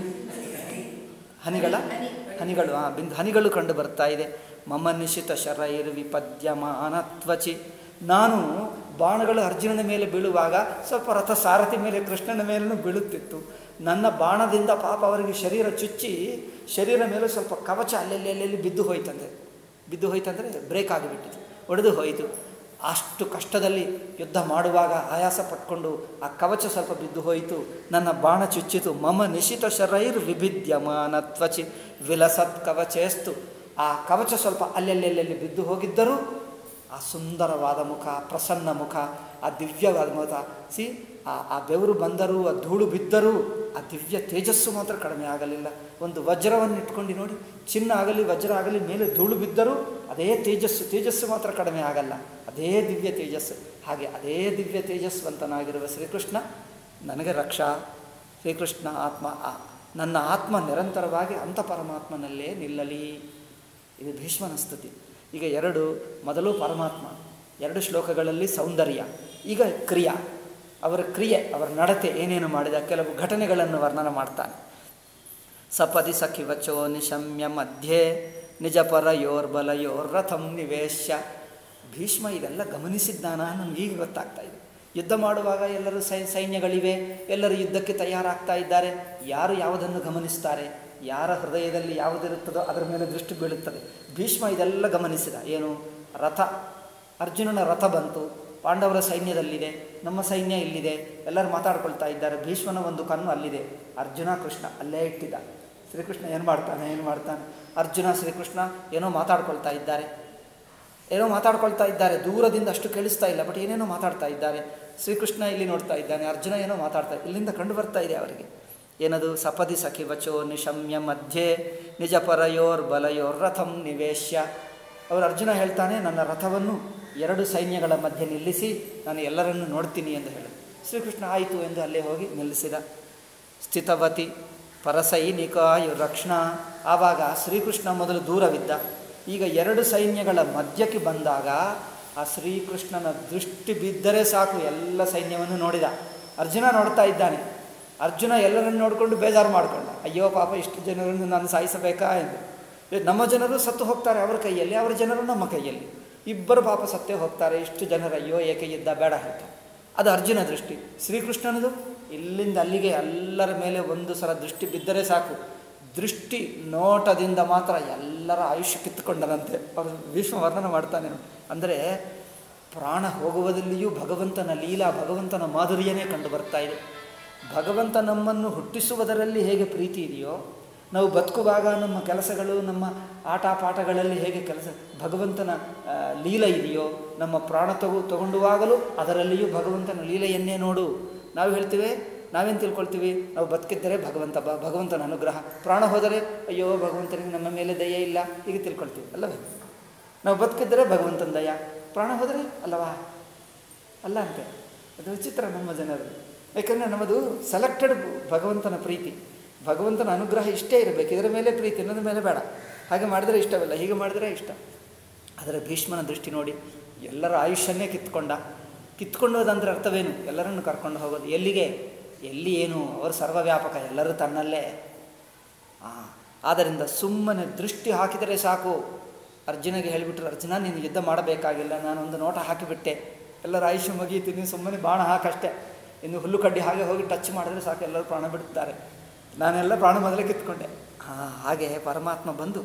ಹನಿಗಳ ಹನಿಗಳು ಆ ಬಿಂದು ಹನಿಗಳು ಕಂಡು ಬರ್ತಾ ಇದೆ ಮಮ ನಿಶಿತ ಶರೈರ್ ವಿಪದ್ಯಮಾನತ್ವಚಿ ನಾನು ಬಾಣಗಳು ಅರ್ಜುನನ ಮೇಲೆ ಬೀಳುವಾಗ ಸ್ವಲ್ಪ ರಥ ಸಾರಥಿ ಮೇಲೆ ಕೃಷ್ಣನ ಮೇಲೂ ಬೀಳುತ್ತಿತ್ತು ನನ್ನ ಬಾಣದಿಂದ ಪಾಪ ಅವರಿಗೆ ಶರೀರ ಚುಚ್ಚಿ ಶರೀರ ಮೇಲೆ ಸ್ವಲ್ಪ ಕವಚ ಅಲ್ಲಲ್ಲಿ ಅಲ್ಲಲ್ಲಿ ಬಿದ್ದು ಹೋಯ್ತಂತೆ ಬಿದ್ದು ಹೋಯ್ತಂದರೆ ಬ್ರೇಕ್ ಆಗಿಬಿಟ್ಟಿತು ಒಡೆದು ಹೋಯಿತು ಅಷ್ಟು ಕಷ್ಟದಲ್ಲಿ ಯುದ್ಧ ಮಾಡುವಾಗ ಆಯಾಸ ಪಟ್ಕೊಂಡು ಆ ಕವಚ ಸ್ವಲ್ಪ ಬಿದ್ದು ಹೋಯಿತು ನನ್ನ ಬಾಣ ಚುಚ್ಚಿತು ಮಮ ನಿಶಿತ ಶರೈರ್ ವಿಭಿದ್ಯಮಾನ ತ್ವಚಿ ವಿಲಸತ್ ಕವಚೇಸ್ತು ಆ ಕವಚ ಸ್ವಲ್ಪ ಅಲ್ಲೆಲ್ಲೆಲ್ಲೆಲ್ಲಿ ಬಿದ್ದು ಹೋಗಿದ್ದರೂ ಆ ಸುಂದರವಾದ ಮುಖ ಪ್ರಸನ್ನ ಮುಖ ಆ ದಿವ್ಯವಾದ ಮುಖ ಸಿ ಆ ಆ ಬೆವರು ಬಂದರೂ ಆ ಧೂಳು ಬಿದ್ದರೂ ಆ ದಿವ್ಯ ತೇಜಸ್ಸು ಮಾತ್ರ ಕಡಿಮೆ ಆಗಲಿಲ್ಲ ಒಂದು ವಜ್ರವನ್ನು ಇಟ್ಕೊಂಡು ನೋಡಿ ಚಿನ್ನ ಆಗಲಿ ವಜ್ರ ಆಗಲಿ ಮೇಲೆ ಧೂಳು ಬಿದ್ದರೂ ಅದೇ ತೇಜಸ್ಸು ತೇಜಸ್ಸು ಮಾತ್ರ ಕಡಿಮೆ ಆಗಲ್ಲ ಅದೇ ದಿವ್ಯ ತೇಜಸ್ಸು ಹಾಗೆ ಅದೇ ದಿವ್ಯ ತೇಜಸ್ವಂತನಾಗಿರುವ ಶ್ರೀಕೃಷ್ಣ ನನಗೆ ರಕ್ಷಾ ಶ್ರೀಕೃಷ್ಣ ಆತ್ಮ ಆ- ನನ್ನ ಆತ್ಮ ನಿರಂತರವಾಗಿ ಅಂಥ ಪರಮಾತ್ಮನಲ್ಲೇ ನಿಲ್ಲಲಿ ಇದು ಭೀಷ್ಮನ ಸ್ತುತಿ ಈಗ ಎರಡು ಮೊದಲು ಪರಮಾತ್ಮ ಎರಡು ಶ್ಲೋಕಗಳಲ್ಲಿ ಸೌಂದರ್ಯ ಈಗ ಕ್ರಿಯಾ ಅವರ ಕ್ರಿಯೆ ಅವರ ನಡತೆ ಏನೇನು ಮಾಡಿದ ಕೆಲವು ಘಟನೆಗಳನ್ನು ವರ್ಣನ ಮಾಡ್ತಾನೆ ಸಪದಿ ಸಖಿವಚೋ ನಿಶಮ್ಯ ಮಧ್ಯೆ ನಿಜ ಪರಯೋರ್ಬಲಯೋರ್ ರಥಂ ನಿವೇಶ್ಯ ಭೀಷ್ಮ ಇದೆಲ್ಲ ಗಮನಿಸಿದ್ದಾನ ನಮ್ಗೆ ಈಗ ಗೊತ್ತಾಗ್ತಾ ಇದೆ ಯುದ್ಧ ಮಾಡುವಾಗ ಎಲ್ಲರೂ ಸೈ ಸೈನ್ಯಗಳಿವೆ ಎಲ್ಲರೂ ಯುದ್ಧಕ್ಕೆ ತಯಾರಾಗ್ತಾ ಇದ್ದಾರೆ ಯಾರು ಯಾವುದನ್ನು ಗಮನಿಸ್ತಾರೆ ಯಾರ ಹೃದಯದಲ್ಲಿ ಯಾವುದಿರುತ್ತದೋ ಅದರ ಮೇಲೆ ದೃಷ್ಟಿ ಬೀಳುತ್ತದೆ ಭೀಷ್ಮ ಇದೆಲ್ಲ ಗಮನಿಸಿದ ಏನು ರಥ ಅರ್ಜುನನ ರಥ ಬಂತು ಪಾಂಡವರ ಸೈನ್ಯದಲ್ಲಿದೆ ನಮ್ಮ ಸೈನ್ಯ ಇಲ್ಲಿದೆ ಎಲ್ಲರೂ ಮಾತಾಡ್ಕೊಳ್ತಾ ಇದ್ದಾರೆ ಭೀಷ್ಮನ ಒಂದು ಕಣ್ಣು ಅಲ್ಲಿದೆ ಅರ್ಜುನ ಕೃಷ್ಣ ಅಲ್ಲೇ ಇಟ್ಟಿದ್ದ ಶ್ರೀಕೃಷ್ಣ ಏನು ಮಾಡ್ತಾನೆ ಏನು ಮಾಡ್ತಾನೆ ಅರ್ಜುನ ಶ್ರೀಕೃಷ್ಣ ಏನೋ ಮಾತಾಡ್ಕೊಳ್ತಾ ಇದ್ದಾರೆ ಏನೋ ಮಾತಾಡ್ಕೊಳ್ತಾ ಇದ್ದಾರೆ ದೂರದಿಂದ ಅಷ್ಟು ಕೇಳಿಸ್ತಾ ಇಲ್ಲ ಬಟ್ ಏನೇನೋ ಮಾತಾಡ್ತಾ ಇದ್ದಾರೆ ಶ್ರೀಕೃಷ್ಣ ಇಲ್ಲಿ ನೋಡ್ತಾ ಇದ್ದಾನೆ ಅರ್ಜುನ ಏನೋ ಮಾತಾಡ್ತಾ ಇಲ್ಲಿಂದ ಕಂಡು ಬರ್ತಾ ಇದೆ ಅವರಿಗೆ ಏನದು ಸಪದಿ ಸಖಿ ವಚೋ ನಿಶಮ್ಯ ಮಧ್ಯೆ ನಿಜ ಪರಯೋರ್ ಬಲಯೋರ್ ರಥಂ ನಿವೇಶ್ಯ ಅವರು ಅರ್ಜುನ ಹೇಳ್ತಾನೆ ನನ್ನ ರಥವನ್ನು ಎರಡು ಸೈನ್ಯಗಳ ಮಧ್ಯೆ ನಿಲ್ಲಿಸಿ ನಾನು ಎಲ್ಲರನ್ನು ನೋಡ್ತೀನಿ ಎಂದು ಹೇಳಿ ಶ್ರೀಕೃಷ್ಣ ಆಯಿತು ಎಂದು ಅಲ್ಲೇ ಹೋಗಿ ನಿಲ್ಲಿಸಿದ ಸ್ಥಿತವತಿ ಪರಸೈನಿಕಾಯು ರಕ್ಷಣಾ ಆವಾಗ ಶ್ರೀಕೃಷ್ಣ ಮೊದಲು ದೂರವಿದ್ದ ಈಗ ಎರಡು ಸೈನ್ಯಗಳ ಮಧ್ಯಕ್ಕೆ ಬಂದಾಗ ಆ ಶ್ರೀಕೃಷ್ಣನ ದೃಷ್ಟಿ ಬಿದ್ದರೆ ಸಾಕು ಎಲ್ಲ ಸೈನ್ಯವನ್ನು ನೋಡಿದ ಅರ್ಜುನ ನೋಡ್ತಾ ಇದ್ದಾನೆ ಅರ್ಜುನ ಎಲ್ಲರನ್ನು ನೋಡಿಕೊಂಡು ಬೇಜಾರು ಮಾಡಿಕೊಂಡ ಅಯ್ಯೋ ಪಾಪ ಇಷ್ಟು ಜನರನ್ನು ನಾನು ಸಾಯಿಸಬೇಕಾ ಎಂದು ಏ, ನಮ್ಮ ಜನರು ಸತ್ತು ಹೋಗ್ತಾರೆ ಅವರ ಕೈಯಲ್ಲಿ ಅವರ ಜನರು ನಮ್ಮ ಕೈಯಲ್ಲಿ ಇಬ್ಬರು ಪಾಪ ಸತ್ತೇ ಹೋಗ್ತಾರೆ ಇಷ್ಟು ಜನರ ಅಯ್ಯೋ ಏಕೆ ಇದ್ದ ಬೇಡ ಹೇಳ್ತಾರೆ ಅದು ಅರ್ಜುನ ದೃಷ್ಟಿ ಶ್ರೀಕೃಷ್ಣನದು ಇಲ್ಲಿಂದ ಅಲ್ಲಿಗೆ ಎಲ್ಲರ ಮೇಲೆ ಒಂದು ಸಲ ದೃಷ್ಟಿ ಬಿದ್ದರೆ ಸಾಕು ದೃಷ್ಟಿ ನೋಟದಿಂದ ಮಾತ್ರ ಎಲ್ಲರ ಆಯುಷ್ಯ ಕಿತ್ತುಕೊಂಡನಂತೆ ಅವರು ಭೀಷ್ಮ ವರ್ಣನ ಮಾಡ್ತಾನೆ ನೋಡಿ. ಅಂದರೆ ಪ್ರಾಣ ಹೋಗುವುದಲ್ಲಿಯೂ ಭಗವಂತನ ಲೀಲಾ ಭಗವಂತನ ಮಾಧುರ್ಯನೇ ಕಂಡು ಬರ್ತಾ ಇದೆ ಭಗವಂತ ನಮ್ಮನ್ನು ಹುಟ್ಟಿಸುವುದರಲ್ಲಿ ಹೇಗೆ ಪ್ರೀತಿ ಇದೆಯೋ ನಾವು ಬದುಕುವಾಗ ನಮ್ಮ ಕೆಲಸಗಳು ನಮ್ಮ ಆಟ ಪಾಠಗಳಲ್ಲಿ ಹೇಗೆ ಕೆಲಸ ಭಗವಂತನ ಆ, ಲೀಲೆ ಇದೆಯೋ ನಮ್ಮ ಪ್ರಾಣ ತಗೋ ತಗೊಂಡುವಾಗಲೂ ಅದರಲ್ಲಿಯೂ ಭಗವಂತನ ಲೀಲೆಯನ್ನೇ ನೋಡು ನಾವು ಹೇಳ್ತೀವಿ ನಾವೇನು ತಿಳ್ಕೊಳ್ತೀವಿ ನಾವು ಬದುಕಿದ್ದರೆ ಭಗವಂತ ಬ ಭಗವಂತನ ಅನುಗ್ರಹ ಪ್ರಾಣ ಹೋದರೆ ಅಯ್ಯೋ ಭಗವಂತನಿಗೆ ನಮ್ಮ ಮೇಲೆ ದಯ ಇಲ್ಲ ಹೀಗೆ ತಿಳ್ಕೊಳ್ತೀವಿ ಅಲ್ಲವೇ ನಾವು ಬದುಕಿದ್ದರೆ ಭಗವಂತನ ದಯ ಪ್ರಾಣ ಹೋದರೆ ಅಲ್ಲವಾ ಅಲ್ಲ ಅಂತೆ ಅದು ವಿಚಿತ್ರ ನಮ್ಮ ಜನರು ಯಾಕಂದರೆ ನಮ್ಮದು ಸೆಲೆಕ್ಟೆಡ್ ಭಗವಂತನ ಪ್ರೀತಿ ಭಗವಂತನ ಅನುಗ್ರಹ ಇಷ್ಟೇ ಇರಬೇಕು ಇದರ ಮೇಲೆ ಪ್ರೀತಿ ಇನ್ನೊಂದು ಮೇಲೆ ಬೇಡ ಹಾಗೆ ಮಾಡಿದರೆ ಇಷ್ಟವಿಲ್ಲ ಹೀಗೆ ಮಾಡಿದರೆ ಇಷ್ಟ ಆದರೆ ಭೀಷ್ಮನ ದೃಷ್ಟಿ ನೋಡಿ ಎಲ್ಲರ ಆಯುಷ್ಯನ್ನೇ ಕಿತ್ಕೊಂಡ ಕಿತ್ಕೊಂಡೋದಂದ್ರೆ ಅರ್ಥವೇನು ಎಲ್ಲರನ್ನು ಕರ್ಕೊಂಡು ಹೋಗೋದು ಎಲ್ಲಿಗೆ ಎಲ್ಲಿ ಏನು ಅವರು ಸರ್ವವ್ಯಾಪಕ ಎಲ್ಲರೂ ತನ್ನಲ್ಲೇ ಆ, ಆದ್ದರಿಂದ ಸುಮ್ಮನೆ ದೃಷ್ಟಿ ಹಾಕಿದರೆ ಸಾಕು ಅರ್ಜುನಿಗೆ ಹೇಳಿಬಿಟ್ರು ಅರ್ಜುನ ನೀನು ಯುದ್ಧ ಮಾಡಬೇಕಾಗಿಲ್ಲ ನಾನೊಂದು ನೋಟ ಹಾಕಿಬಿಟ್ಟೆ ಎಲ್ಲರ ಆಯುಷ್ಯ ಮುಗೀತೀನಿ ಸುಮ್ಮನೆ ಬಾಣ ಹಾಕಷ್ಟೇ ಇನ್ನು ಹುಲ್ಲು ಕಡ್ಡಿ ಹಾಗೆ ಹೋಗಿ ಟಚ್ ಮಾಡಿದ್ರೆ ಸಾಕು ಎಲ್ಲರೂ ಪ್ರಾಣ ಬಿಡುತ್ತಾರೆ ನಾನೆಲ್ಲ ಪ್ರಾಣ ಮೊದಲೇ ಕಿತ್ಕೊಂಡೆ ಹಾಂ ಹಾಗೆ ಪರಮಾತ್ಮ ಬಂದು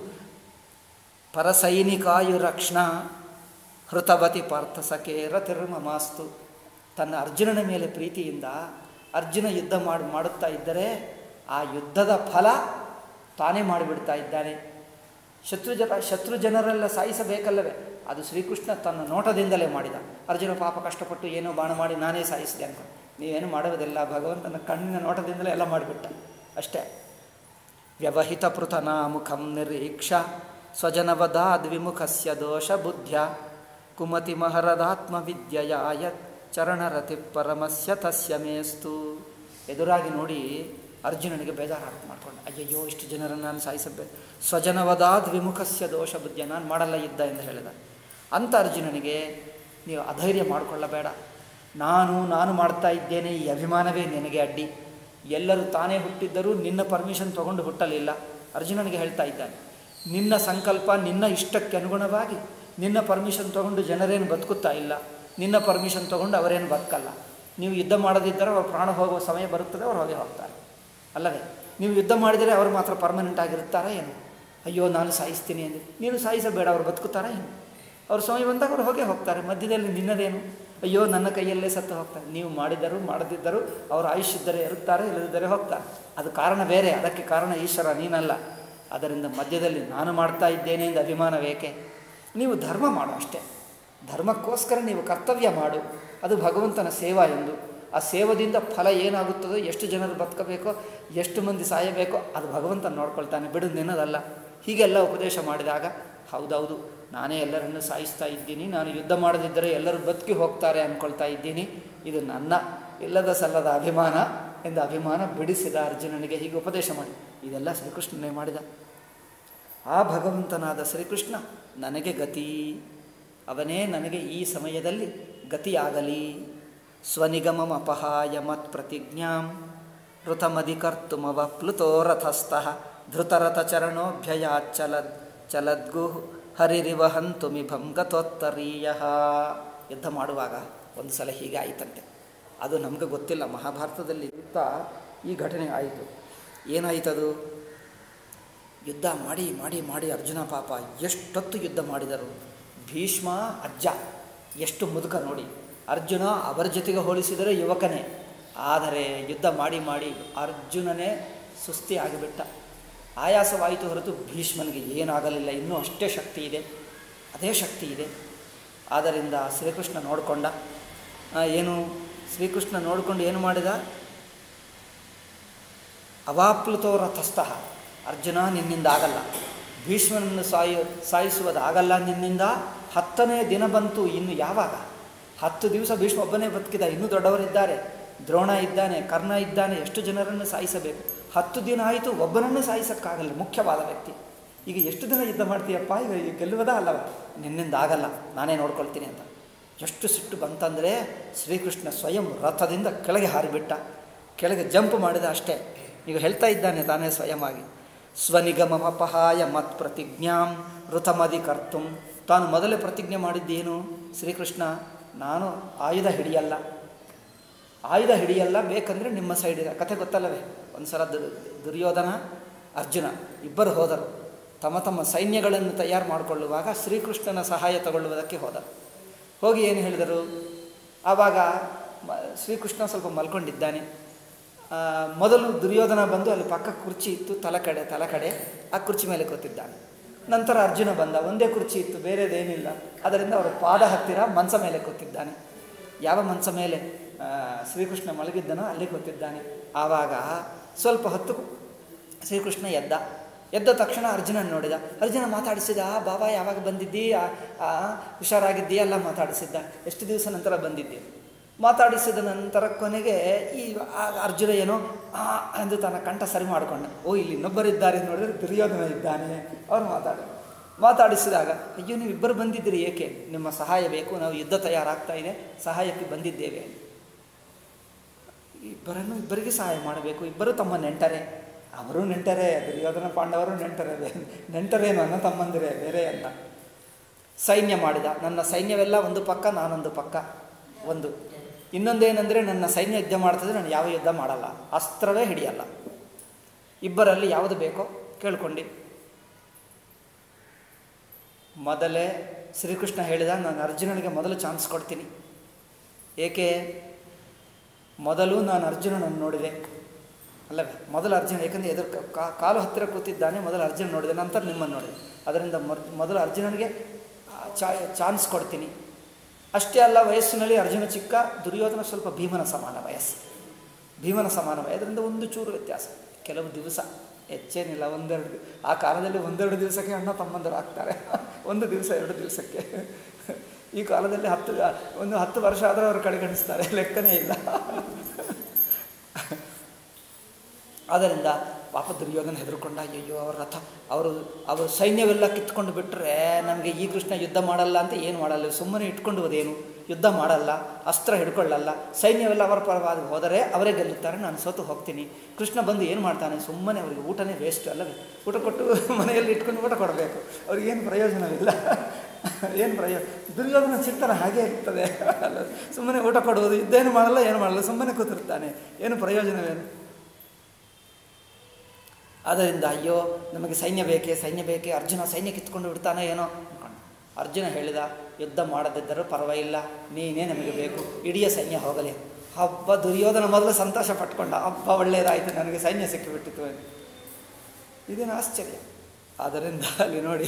ಪರಸೈನಿಕಾಯು ರಕ್ಷಣಾ ಹೃತವತಿ ಪಾರ್ಥ ಸಖೇರ ತಿರುಮಮಾಸ್ತು ತನ್ನ ಅರ್ಜುನನ ಮೇಲೆ ಪ್ರೀತಿಯಿಂದ ಅರ್ಜುನ ಯುದ್ಧ ಮಾಡಿ ಮಾಡುತ್ತಾ ಇದ್ದರೆ ಆ ಯುದ್ಧದ ಫಲ ತಾನೇ ಮಾಡಿಬಿಡ್ತಾ ಇದ್ದಾನೆ ಶತ್ರು ಜನ ಶತ್ರು ಜನರೆಲ್ಲ ಸಾಯಿಸಬೇಕಲ್ಲವೇ ಅದು ಶ್ರೀಕೃಷ್ಣ ತನ್ನ ನೋಟದಿಂದಲೇ ಮಾಡಿದ ಅರ್ಜುನ ಪಾಪ ಕಷ್ಟಪಟ್ಟು ಏನೋ ಬಾಣ ಮಾಡಿ ನಾನೇ ಸಾಯಿಸಿದೆ ಅನ್ಕೊ ನೀವೇನು ಮಾಡುವುದಿಲ್ಲ ಭಗವಂತನ ಕಣ್ಣಿನ ನೋಟದಿಂದಲೇ ಎಲ್ಲ ಮಾಡಿಬಿಟ್ಟ ಅಷ್ಟೇ ವ್ಯವಹಿತ ಪೃಥನಾ ಮುಖಂ ನಿರೀಕ್ಷ ಸ್ವಜನವದಾದ್ವಿಮುಖಸ್ಯ ದೋಷ ಬುದ್ಧ್ಯ ಕುಮತಿ ಮಹರದಾತ್ಮ ವಿದ್ಯಯಾಯ ಚರಣರತಿ ಪರಮಸ್ಯ ತಸ್ಯ ಮೇಸ್ತು ಎದುರಾಗಿ ನೋಡಿ ಅರ್ಜುನನಿಗೆ ಬೇಜಾರು ಮಾಡ್ಕೊಂಡ ಅಯ್ಯಯ್ಯೋ ಇಷ್ಟು ಜನರನ್ನು ನಾನು ಸಾಯಿಸಬೇಕು ಸ್ವಜನವದಾದ್ ವಿಮುಖಸ್ಯ ದೋಷ ಬುದ್ಧ ನಾನು ಮಾಡಲ್ಲ ಇದ್ದ ಎಂದು ಹೇಳಿದ ಅಂಥ ಅರ್ಜುನನಿಗೆ ನೀವು ಅಧೈರ್ಯ ಮಾಡಿಕೊಳ್ಳಬೇಡ ನಾನು ನಾನು ಮಾಡ್ತಾ ಇದ್ದೇನೆ ಈ ಅಭಿಮಾನವೇ ನಿನಗೆ ಅಡ್ಡಿ ಎಲ್ಲರೂ ತಾನೇ ಹುಟ್ಟಿದ್ದರೂ ನಿನ್ನ ಪರ್ಮಿಷನ್ ತಗೊಂಡು ಹುಟ್ಟಲಿಲ್ಲ ಅರ್ಜುನನಿಗೆ ಹೇಳ್ತಾ ಇದ್ದಾನೆ ನಿನ್ನ ಸಂಕಲ್ಪ ನಿನ್ನ ಇಷ್ಟಕ್ಕೆ ಅನುಗುಣವಾಗಿ ನಿನ್ನ ಪರ್ಮಿಷನ್ ತಗೊಂಡು ಜನರೇನು ಬದುಕುತ್ತಾ ಇಲ್ಲ ನಿನ್ನ ಪರ್ಮಿಷನ್ ತಗೊಂಡು ಅವರೇನು ಬದುಕಲ್ಲ ನೀವು ಯುದ್ಧ ಮಾಡದಿದ್ದರೆ ಅವ್ರ ಪ್ರಾಣ ಹೋಗುವ ಸಮಯ ಬರುತ್ತದೆ ಅವ್ರು ಹೋಗೇ ಹೋಗ್ತಾರೆ ಅಲ್ಲವೇ ನೀವು ಯುದ್ಧ ಮಾಡಿದರೆ ಅವರು ಮಾತ್ರ ಪರ್ಮನೆಂಟ್ ಆಗಿರುತ್ತಾರಾ ಏನು ಅಯ್ಯೋ ನಾನು ಸಾಯಿಸ್ತೀನಿ ಅಂದರೆ ನೀನು ಸಾಯಿಸಬೇಡ ಅವ್ರು ಬದುಕುತ್ತಾರಾ ಏನು ಅವ್ರ ಸಮಯ ಬಂದಾಗ ಅವ್ರು ಹೋಗೇ ಹೋಗ್ತಾರೆ ಮಧ್ಯದಲ್ಲಿ ನಿನ್ನದೇನು ಅಯ್ಯೋ ನನ್ನ ಕೈಯಲ್ಲೇ ಸತ್ತು ಹೋಗ್ತಾರೆ ನೀವು ಮಾಡಿದರೂ ಮಾಡದಿದ್ದರೂ ಅವ್ರ ಆಯುಷ್ ಇದ್ದರೆ ಇರುತ್ತಾರೆ ಇಲ್ಲದಿದ್ದರೆ ಹೋಗ್ತಾರೆ ಅದು ಕಾರಣ ಬೇರೆ ಅದಕ್ಕೆ ಕಾರಣ ಈಶ್ವರ ನೀನಲ್ಲ ಅದರಿಂದ ಮಧ್ಯದಲ್ಲಿ ನಾನು ಮಾಡ್ತಾ ಇದ್ದೇನೆ ಎಂದು ಅಭಿಮಾನ ಬೇಕೆ ನೀವು ಧರ್ಮ ಮಾಡು ಅಷ್ಟೇ ಧರ್ಮಕ್ಕೋಸ್ಕರ ನೀವು ಕರ್ತವ್ಯ ಮಾಡು ಅದು ಭಗವಂತನ ಸೇವಾ ಎಂದು ಆ ಸೇವದಿಂದ ಫಲ ಏನಾಗುತ್ತದೋ ಎಷ್ಟು ಜನರು ಬದುಕಬೇಕೋ ಎಷ್ಟು ಮಂದಿ ಸಾಯಬೇಕೋ ಅದು ಭಗವಂತ ನೋಡ್ಕೊಳ್ತಾನೆ ಬಿಡು ನಿನ್ನದಲ್ಲ ಹೀಗೆಲ್ಲ ಉಪದೇಶ ಮಾಡಿದಾಗ ಹೌದೌದು ನಾನೇ ಎಲ್ಲರನ್ನು ಸಾಯಿಸ್ತಾ ಇದ್ದೀನಿ ನಾನು ಯುದ್ಧ ಮಾಡದಿದ್ದರೆ ಎಲ್ಲರೂ ಬದುಕಿ ಹೋಗ್ತಾರೆ ಅಂದ್ಕೊಳ್ತಾ ಇದ್ದೀನಿ ಇದು ನನ್ನ ಇಲ್ಲದ ಸಲ್ಲದ ಅಭಿಮಾನ ಎಂದು ಅಭಿಮಾನ ಬಿಡಿಸಿದ ಅರ್ಜುನನಿಗೆ ಹೀಗೆ ಉಪದೇಶ ಮಾಡಿ ಇದೆಲ್ಲ ಶ್ರೀಕೃಷ್ಣನೇ ಮಾಡಿದ ಆ ಭಗವಂತನಾದ ಶ್ರೀಕೃಷ್ಣ ನನಗೆ ಗತಿ ಅವನೇ ನನಗೆ ಈ ಸಮಯದಲ್ಲಿ ಗತಿಯಾಗಲಿ ಸ್ವನಿಗಮಂ ಅಪಹಾಯ ಮತ್ ಪ್ರತಿಜ್ಞಾಂ ಋತಮಧಿಕರ್ತುಮವ ಪ್ಲುತೋ ರಥಸ್ಥಃ ಧೃತರಥ ಚರಣೋಭ್ಯಯಾಚ್ಚಲದ್ ಚಲದ್ಗು ಹರಿರಿವ ಹಂತುಮಿಭಂ ಗತೋತ್ತರೀಯ ಯುದ್ಧ ಮಾಡುವಾಗ ಒಂದು ಸಲ ಹೀಗೆ ಆಯಿತಂತೆ ಅದು ನಮಗೆ ಗೊತ್ತಿಲ್ಲ ಮಹಾಭಾರತದಲ್ಲಿ ಯುದ್ಧ ಈ ಘಟನೆ ಆಯಿತು ಏನಾಯಿತದು ಯುದ್ಧ ಮಾಡಿ ಮಾಡಿ ಮಾಡಿ ಅರ್ಜುನ ಪಾಪ ಎಷ್ಟೊತ್ತು ಯುದ್ಧ ಮಾಡಿದರು ಭೀಷ್ಮ ಅಜ್ಜ ಎಷ್ಟು ಮುದುಕ ನೋಡಿ ಅರ್ಜುನ ಅವರ ಜೊತೆಗೆ ಹೋಲಿಸಿದರೆ ಯುವಕನೇ ಆದರೆ ಯುದ್ಧ ಮಾಡಿ ಮಾಡಿ ಅರ್ಜುನನೇ ಸುಸ್ತಿ ಆಗಿಬಿಟ್ಟ ಆಯಾಸವಾಯಿತು ಹೊರತು ಭೀಷ್ಮನಿಗೆ ಏನಾಗಲಿಲ್ಲ ಇನ್ನೂ ಅಷ್ಟೇ ಶಕ್ತಿ ಇದೆ ಅದೇ ಶಕ್ತಿ ಇದೆ ಆದ್ದರಿಂದ ಶ್ರೀಕೃಷ್ಣ ನೋಡಿಕೊಂಡ ಏನು ಶ್ರೀಕೃಷ್ಣ ನೋಡಿಕೊಂಡು ಏನು ಮಾಡಿದ ಅವಾಪ್ಲುತೋ ರಥಸ್ಥಃ ಅರ್ಜುನ ನಿನ್ನಿಂದ ಆಗಲ್ಲ ಭೀಷ್ಮನನ್ನು ಸಾಯ ಸಾಯಿಸುವುದಾಗಲ್ಲ ನಿನ್ನಿಂದ ಹತ್ತನೇ ದಿನ ಬಂತು ಇನ್ನು ಯಾವಾಗ ಹತ್ತು ದಿವಸ ಭೀಷ್ಮ ಒಬ್ಬನೇ ಬದುಕಿದ ಇನ್ನೂ ದೊಡ್ಡವರಿದ್ದಾರೆ ದ್ರೋಣ ಇದ್ದಾನೆ ಕರ್ಣ ಇದ್ದಾನೆ ಎಷ್ಟು ಜನರನ್ನು ಸಾಯಿಸಬೇಕು ಹತ್ತು ದಿನ ಆಯಿತು ಒಬ್ಬನನ್ನು ಸಾಯಿಸೋಕ್ಕಾಗಲ್ಲ ಮುಖ್ಯವಾದ ವ್ಯಕ್ತಿ ಈಗ ಎಷ್ಟು ದಿನ ಯುದ್ಧ ಮಾಡ್ತೀಯಪ್ಪ ಈಗ ಈಗ ಗೆಲ್ಲುವುದಾ ಅಲ್ಲವ ನಿನ್ನಿಂದ ಆಗಲ್ಲ ನಾನೇ ನೋಡ್ಕೊಳ್ತೀನಿ ಅಂತ ಎಷ್ಟು ಸಿಟ್ಟು ಬಂತಂದರೆ ಶ್ರೀಕೃಷ್ಣ ಸ್ವಯಂ ರಥದಿಂದ ಕೆಳಗೆ ಹಾರಿಬಿಟ್ಟ ಕೆಳಗೆ ಜಂಪ್ ಮಾಡಿದ ಅಷ್ಟೇ ಈಗ ಹೇಳ್ತಾ ಇದ್ದಾನೆ ತಾನೇ ಸ್ವಯಮಾಗಿ ಸ್ವನಿಗಮಪಹಾಯ ಮತ್ ಪ್ರತಿಜ್ಞಾಂ ಋತಮದಿ ಕರ್ತುಂ ತಾನು ಮೊದಲೇ ಪ್ರತಿಜ್ಞೆ ಮಾಡಿದ್ದೇನು ಶ್ರೀಕೃಷ್ಣ ನಾನು ಆಯುಧ ಹಿಡಿಯಲ್ಲ ಆಯುಧ ಹಿಡಿಯಲ್ಲ ಬೇಕಂದರೆ ನಿಮ್ಮ ಸೈಡ್ ಇದೆ ಕಥೆ ಗೊತ್ತಲ್ಲವೇ ಒಂದು ಸಲ ದುರ್ ದುರ್ಯೋಧನ ಅರ್ಜುನ ಇಬ್ಬರು ಹೋದರು ತಮ್ಮ ತಮ್ಮ ಸೈನ್ಯಗಳನ್ನು ತಯಾರು ಮಾಡಿಕೊಳ್ಳುವಾಗ ಶ್ರೀಕೃಷ್ಣನ ಸಹಾಯ ತಗೊಳ್ಳುವುದಕ್ಕೆ ಹೋದರು ಹೋಗಿ ಏನು ಹೇಳಿದರು ಆವಾಗ ಮ ಶ್ರೀಕೃಷ್ಣ ಸ್ವಲ್ಪ ಮಲ್ಕೊಂಡಿದ್ದಾನೆ ಮೊದಲು ದುರ್ಯೋಧನ ಬಂದು ಅಲ್ಲಿ ಪಕ್ಕ ಕುರ್ಚಿ ಇತ್ತು ತಲೆ ಕಡೆ ತಲೆ ಕಡೆ ಆ ಕುರ್ಚಿ ಮೇಲೆ ಕೂತಿದ್ದಾನೆ ನಂತರ ಅರ್ಜುನ ಬಂದ ಒಂದೇ ಕುರ್ಚಿ ಇತ್ತು ಬೇರೆದೇನಿಲ್ಲ ಅದರಿಂದ ಅವರ ಪಾದ ಹತ್ತಿರ ಮಂಚ ಮೇಲೆ ಕೂತಿದ್ದಾನೆ ಯಾವ ಮಂಚ ಮೇಲೆ ಶ್ರೀಕೃಷ್ಣ ಮಲಗಿದ್ದನೋ ಅಲ್ಲಿ ಕೂತಿದ್ದಾನೆ ಆವಾಗ ಸ್ವಲ್ಪ ಹೊತ್ತು ಶ್ರೀಕೃಷ್ಣ ಎದ್ದ ಎದ್ದ ತಕ್ಷಣ ಅರ್ಜುನನ ನೋಡಿದ ಅರ್ಜುನ ಮಾತಾಡಿಸಿದ ಆ ಬಾಬಾ ಯಾವಾಗ ಬಂದಿದ್ದಿ ಹುಷಾರಾಗಿದ್ದೀ ಎಲ್ಲ ಮಾತಾಡಿಸಿದ್ದ ಎಷ್ಟು ದಿವಸ ನಂತರ ಬಂದಿದ್ದಿ ಮಾತಾಡಿಸಿದ ನಂತರ ಕೊನೆಗೆ ಈ ಅರ್ಜುನ ಏನೋ ಆ ಎಂದು ತನ್ನ ಕಂಠ ಸರಿ ಮಾಡಿಕೊಂಡ ಓ ಇಲ್ಲಿ ಇನ್ನೊಬ್ಬರಿದ್ದಾರೆ ನೋಡಿದ್ರೆ ದುರ್ಯೋಧನ ಇದ್ದಾನೆ ಅವ್ರು ಮಾತಾಡ ಮಾತಾಡಿಸಿದಾಗ ಅಯ್ಯೋ ನೀವು ಇಬ್ಬರು ಬಂದಿದ್ದೀರಿ ಏಕೆ ನಿಮ್ಮ ಸಹಾಯ ಬೇಕು ನಾವು ಯುದ್ಧ ತಯಾರಾಗ್ತಾ ಇದೆ ಸಹಾಯಕ್ಕೆ ಬಂದಿದ್ದೇವೆ ಇಬ್ಬರನ್ನು ಇಬ್ಬರಿಗೆ ಸಹಾಯ ಮಾಡಬೇಕು ಇಬ್ಬರು ತಮ್ಮ ನೆಂಟರೇ ಅವರು ನೆಂಟರೇ ದುರ್ಯೋಧನ ಪಾಂಡವರು ನೆಂಟರೇ ನೆಂಟರೇನು ಅನ್ನ ತಮ್ಮಂದಿರೇ ಬೇರೆ ಅಲ್ಲ ಸೈನ್ಯ ಮಾಡಿದ ನನ್ನ ಸೈನ್ಯವೆಲ್ಲ ಒಂದು ಪಕ್ಕ ನಾನೊಂದು ಪಕ್ಕ ಒಂದು ಇನ್ನೊಂದೇನೆಂದರೆ ನನ್ನ ಸೈನ್ಯ ಯುದ್ಧ ಮಾಡ್ತಿದ್ರೆ ನಾನು ಯಾವ ಯುದ್ಧ ಮಾಡಲ್ಲ ಅಸ್ತ್ರವೇ ಹಿಡಿಯಲ್ಲ ಇಬ್ಬರಲ್ಲಿ ಯಾವುದು ಬೇಕೋ ಕೇಳ್ಕೊಂಡು ಮೊದಲೇ ಶ್ರೀಕೃಷ್ಣ ಹೇಳಿದ ನಾನು ಅರ್ಜುನನಿಗೆ ಮೊದಲು ಚಾನ್ಸ್ ಕೊಡ್ತೀನಿ ಏಕೆ ಮೊದಲು ನಾನು ಅರ್ಜುನನನ್ನು ನೋಡಿದೆ ಅಲ್ಲವೇ ಮೊದಲು ಅರ್ಜುನ ಏಕೆಂದರೆ ಎದುರು ಕಾಲು ಹತ್ತಿರ ಕೂತಿದ್ದಾನೆ ಮೊದಲು ಅರ್ಜುನ ನೋಡಿದೆ ನಂತರ ನಿಮ್ಮನ್ನು ನೋಡಿದೆ ಅದರಿಂದ ಮೊದಲು ಅರ್ಜುನನಿಗೆ ಚಾ ಚಾನ್ಸ್ ಕೊಡ್ತೀನಿ ಅಷ್ಟೇ ಅಲ್ಲ ವಯಸ್ಸಿನಲ್ಲಿ ಅರ್ಜುನ ಚಿಕ್ಕ ದುರ್ಯೋಧನ ಸ್ವಲ್ಪ ಭೀಮನ ಸಮಾನ ವಯಸ್ಸು ಭೀಮನ ಸಮಾನ ಅದರಿಂದ ಒಂದು ಚೂರು ವ್ಯತ್ಯಾಸ ಕೆಲವು ದಿವಸ ಹೆಚ್ಚೇನಿಲ್ಲ ಒಂದೆರಡು ಆ ಕಾಲದಲ್ಲಿ ಒಂದೆರಡು ದಿವಸಕ್ಕೆ ಅಣ್ಣ ತಮ್ಮಂದರು ಆಗ್ತಾರೆ ಒಂದು ದಿವಸ ಎರಡು ದಿವಸಕ್ಕೆ ಈ ಕಾಲದಲ್ಲಿ ಹತ್ತು ಒಂದು ಹತ್ತು ವರ್ಷ ಆದರೆ ಅವರು ಕಡೆಗಣಿಸ್ತಾರೆ ಲೆಕ್ಕನೇ ಇಲ್ಲ ಆದ್ದರಿಂದ ಪಾಪ ದುರ್ಯೋಧನ ಹೆದರ್ಕೊಂಡ ಅಯ್ಯೋ ಅವ್ರ ರಥ ಅವರು ಅವರು ಸೈನ್ಯವೆಲ್ಲ ಕಿತ್ಕೊಂಡು ಬಿಟ್ಟರೆ ನಮಗೆ ಈ ಕೃಷ್ಣ ಯುದ್ಧ ಮಾಡಲ್ಲ ಅಂತ ಏನು ಮಾಡಲ್ಲ ಸುಮ್ಮನೆ ಇಟ್ಕೊಂಡು ಹೋದೇನು ಯುದ್ಧ ಮಾಡಲ್ಲ ಅಸ್ತ್ರ ಹಿಡ್ಕೊಳ್ಳಲ್ಲ ಸೈನ್ಯವೆಲ್ಲ ಅವರ ಪರವಾಗಿ ಹೋದರೆ ಅವರೇ ಗೆಲ್ಲುತ್ತಾರೆ ನಾನು ಸೋತು ಹೋಗ್ತೀನಿ ಕೃಷ್ಣ ಬಂದು ಏನು ಮಾಡ್ತಾನೆ ಸುಮ್ಮನೆ ಅವರಿಗೆ ಊಟನೇ ವೇಸ್ಟ್ ಅಲ್ಲವೇ ಊಟ ಕೊಟ್ಟು ಮನೆಯಲ್ಲಿ ಇಟ್ಕೊಂಡು ಊಟ ಕೊಡಬೇಕು ಅವ್ರಿಗೇನು ಪ್ರಯೋಜನವಿಲ್ಲ ಏನು ಪ್ರಯೋಜನ ದುರ್ಯೋಧನ ಚಿತ್ತರ ಹಾಗೆ ಇರ್ತದೆ ಅಲ್ಲ ಸುಮ್ಮನೆ ಊಟ ಕೊಡುವುದು ಇದ್ದೇನು ಮಾಡಲ್ಲ ಏನು ಮಾಡಲ್ಲ ಸುಮ್ಮನೆ ಕೂತಿರ್ತಾನೆ ಏನು ಪ್ರಯೋಜನವೇನು ಆದ್ದರಿಂದ ಅಯ್ಯೋ ನಮಗೆ ಸೈನ್ಯ ಬೇಕೇ ಸೈನ್ಯ ಬೇಕೇ ಅರ್ಜುನ ಸೈನ್ಯ ಕಿತ್ಕೊಂಡು ಬಿಡ್ತಾನೆ ಏನೋ ಅನ್ಕೊಂಡು ಅರ್ಜುನ ಹೇಳಿದ ಯುದ್ಧ ಮಾಡದಿದ್ದರೂ ಪರವಾಗಿಲ್ಲ ನೀನೇ ನಮಗೆ ಬೇಕು ಇಡೀ ಸೈನ್ಯ ಹೋಗಲಿ ಹಬ್ಬ ದುರ್ಯೋಧನ ಮೊದಲು ಸಂತೋಷ ಪಟ್ಕೊಂಡ ಹಬ್ಬ ಒಳ್ಳೆಯದಾಯಿತು ನನಗೆ ಸೈನ್ಯ ಸಿಕ್ಕಿಬಿಟ್ಟಿತು ಅಂತ. ಇದೇನು ಆಶ್ಚರ್ಯ ಆದ್ದರಿಂದ ಅಲ್ಲಿ ನೋಡಿ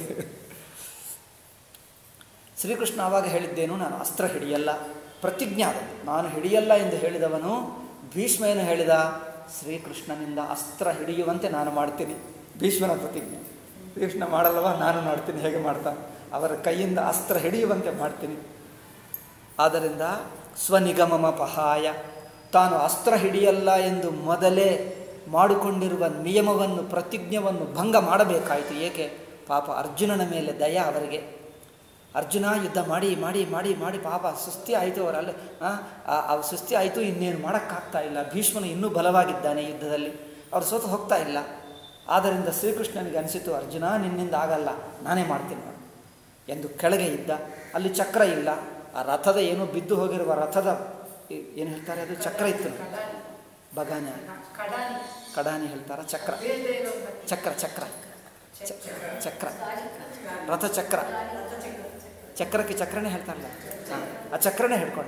ಶ್ರೀಕೃಷ್ಣ ಆವಾಗ ಹೇಳಿದ್ದೇನು ನಾನು ಅಸ್ತ್ರ ಹಿಡಿಯಲ್ಲ ಪ್ರತಿಜ್ಞೆ ಆದದ್ದು ನಾನು ಹಿಡಿಯಲ್ಲ ಎಂದು ಹೇಳಿದವನು ಭೀಷ್ಮ ಏನು ಹೇಳಿದ ಶ್ರೀಕೃಷ್ಣನಿಂದ ಅಸ್ತ್ರ ಹಿಡಿಯುವಂತೆ ನಾನು ಮಾಡ್ತೀನಿ ಭೀಷ್ಮನ ಪ್ರತಿಜ್ಞೆ ಭೀಷ್ಮ ಮಾಡಲ್ಲವ ನಾನು ನೋಡ್ತೀನಿ ಹೇಗೆ ಮಾಡ್ತಾನೆ ಅವರ ಕೈಯಿಂದ ಅಸ್ತ್ರ ಹಿಡಿಯುವಂತೆ ಮಾಡ್ತೀನಿ ಆದ್ದರಿಂದ ಸ್ವನಿಗಮಮ ಪಹಾಯ ತಾನು ಅಸ್ತ್ರ ಹಿಡಿಯಲ್ಲ ಎಂದು ಮೊದಲೇ ಮಾಡಿಕೊಂಡಿರುವ ನಿಯಮವನ್ನು ಪ್ರತಿಜ್ಞೆಯನ್ನು ಭಂಗ ಮಾಡಬೇಕಾಯಿತು ಏಕೆ ಪಾಪ ಅರ್ಜುನನ ಮೇಲೆ ದಯ ಅವರಿಗೆ ಅರ್ಜುನ ಯುದ್ಧ ಮಾಡಿ ಮಾಡಿ ಮಾಡಿ ಮಾಡಿ ಪಾಪ ಸುಸ್ತಿ ಆಯಿತು ಅವರಲ್ಲಿ ಆ ಸುಸ್ತಿ ಆಯಿತು ಇನ್ನೇನು ಮಾಡೋಕ್ಕಾಗ್ತಾ ಇಲ್ಲ ಭೀಷ್ಮನು ಇನ್ನೂ ಬಲವಾಗಿದ್ದಾನೆ ಯುದ್ಧದಲ್ಲಿ ಅವರು ಸೋತು ಹೋಗ್ತಾ ಇಲ್ಲ ಆದ್ದರಿಂದ ಶ್ರೀಕೃಷ್ಣನಿಗೆ ಅನಿಸಿತು ಅರ್ಜುನ ನಿನ್ನಿಂದ ಆಗಲ್ಲ ನಾನೇ ಮಾಡ್ತೀನಿ ನೋಡು ಎಂದು ಕೆಳಗೆ ಇದ್ದ ಅಲ್ಲಿ ಚಕ್ರ ಇಲ್ಲ ಆ ರಥದ ಏನೋ ಬಿದ್ದು ಹೋಗಿರುವ ರಥದ ಏ- ಏನು ಹೇಳ್ತಾರೆ ಅದು ಚಕ್ರ ಇತ್ತು ಬಗಾನ ಕಡಾನಿ ಕಡಾನಿ ಹೇಳ್ತಾರ ಚಕ್ರ ಬೇರೆ ಇರೋದು ಚಕ್ರ ಚಕ್ರ ಚ- ಚಕ್ರ ರಥ ಚಕ್ರ ಚಕ್ರಕ್ಕೆ ಚಕ್ರನೇ ಹೇಳ್ತಾರಲ್ಲ ಹಾ, ಆ ಚಕ್ರನೇ ಹಿಡ್ಕೊಂಡ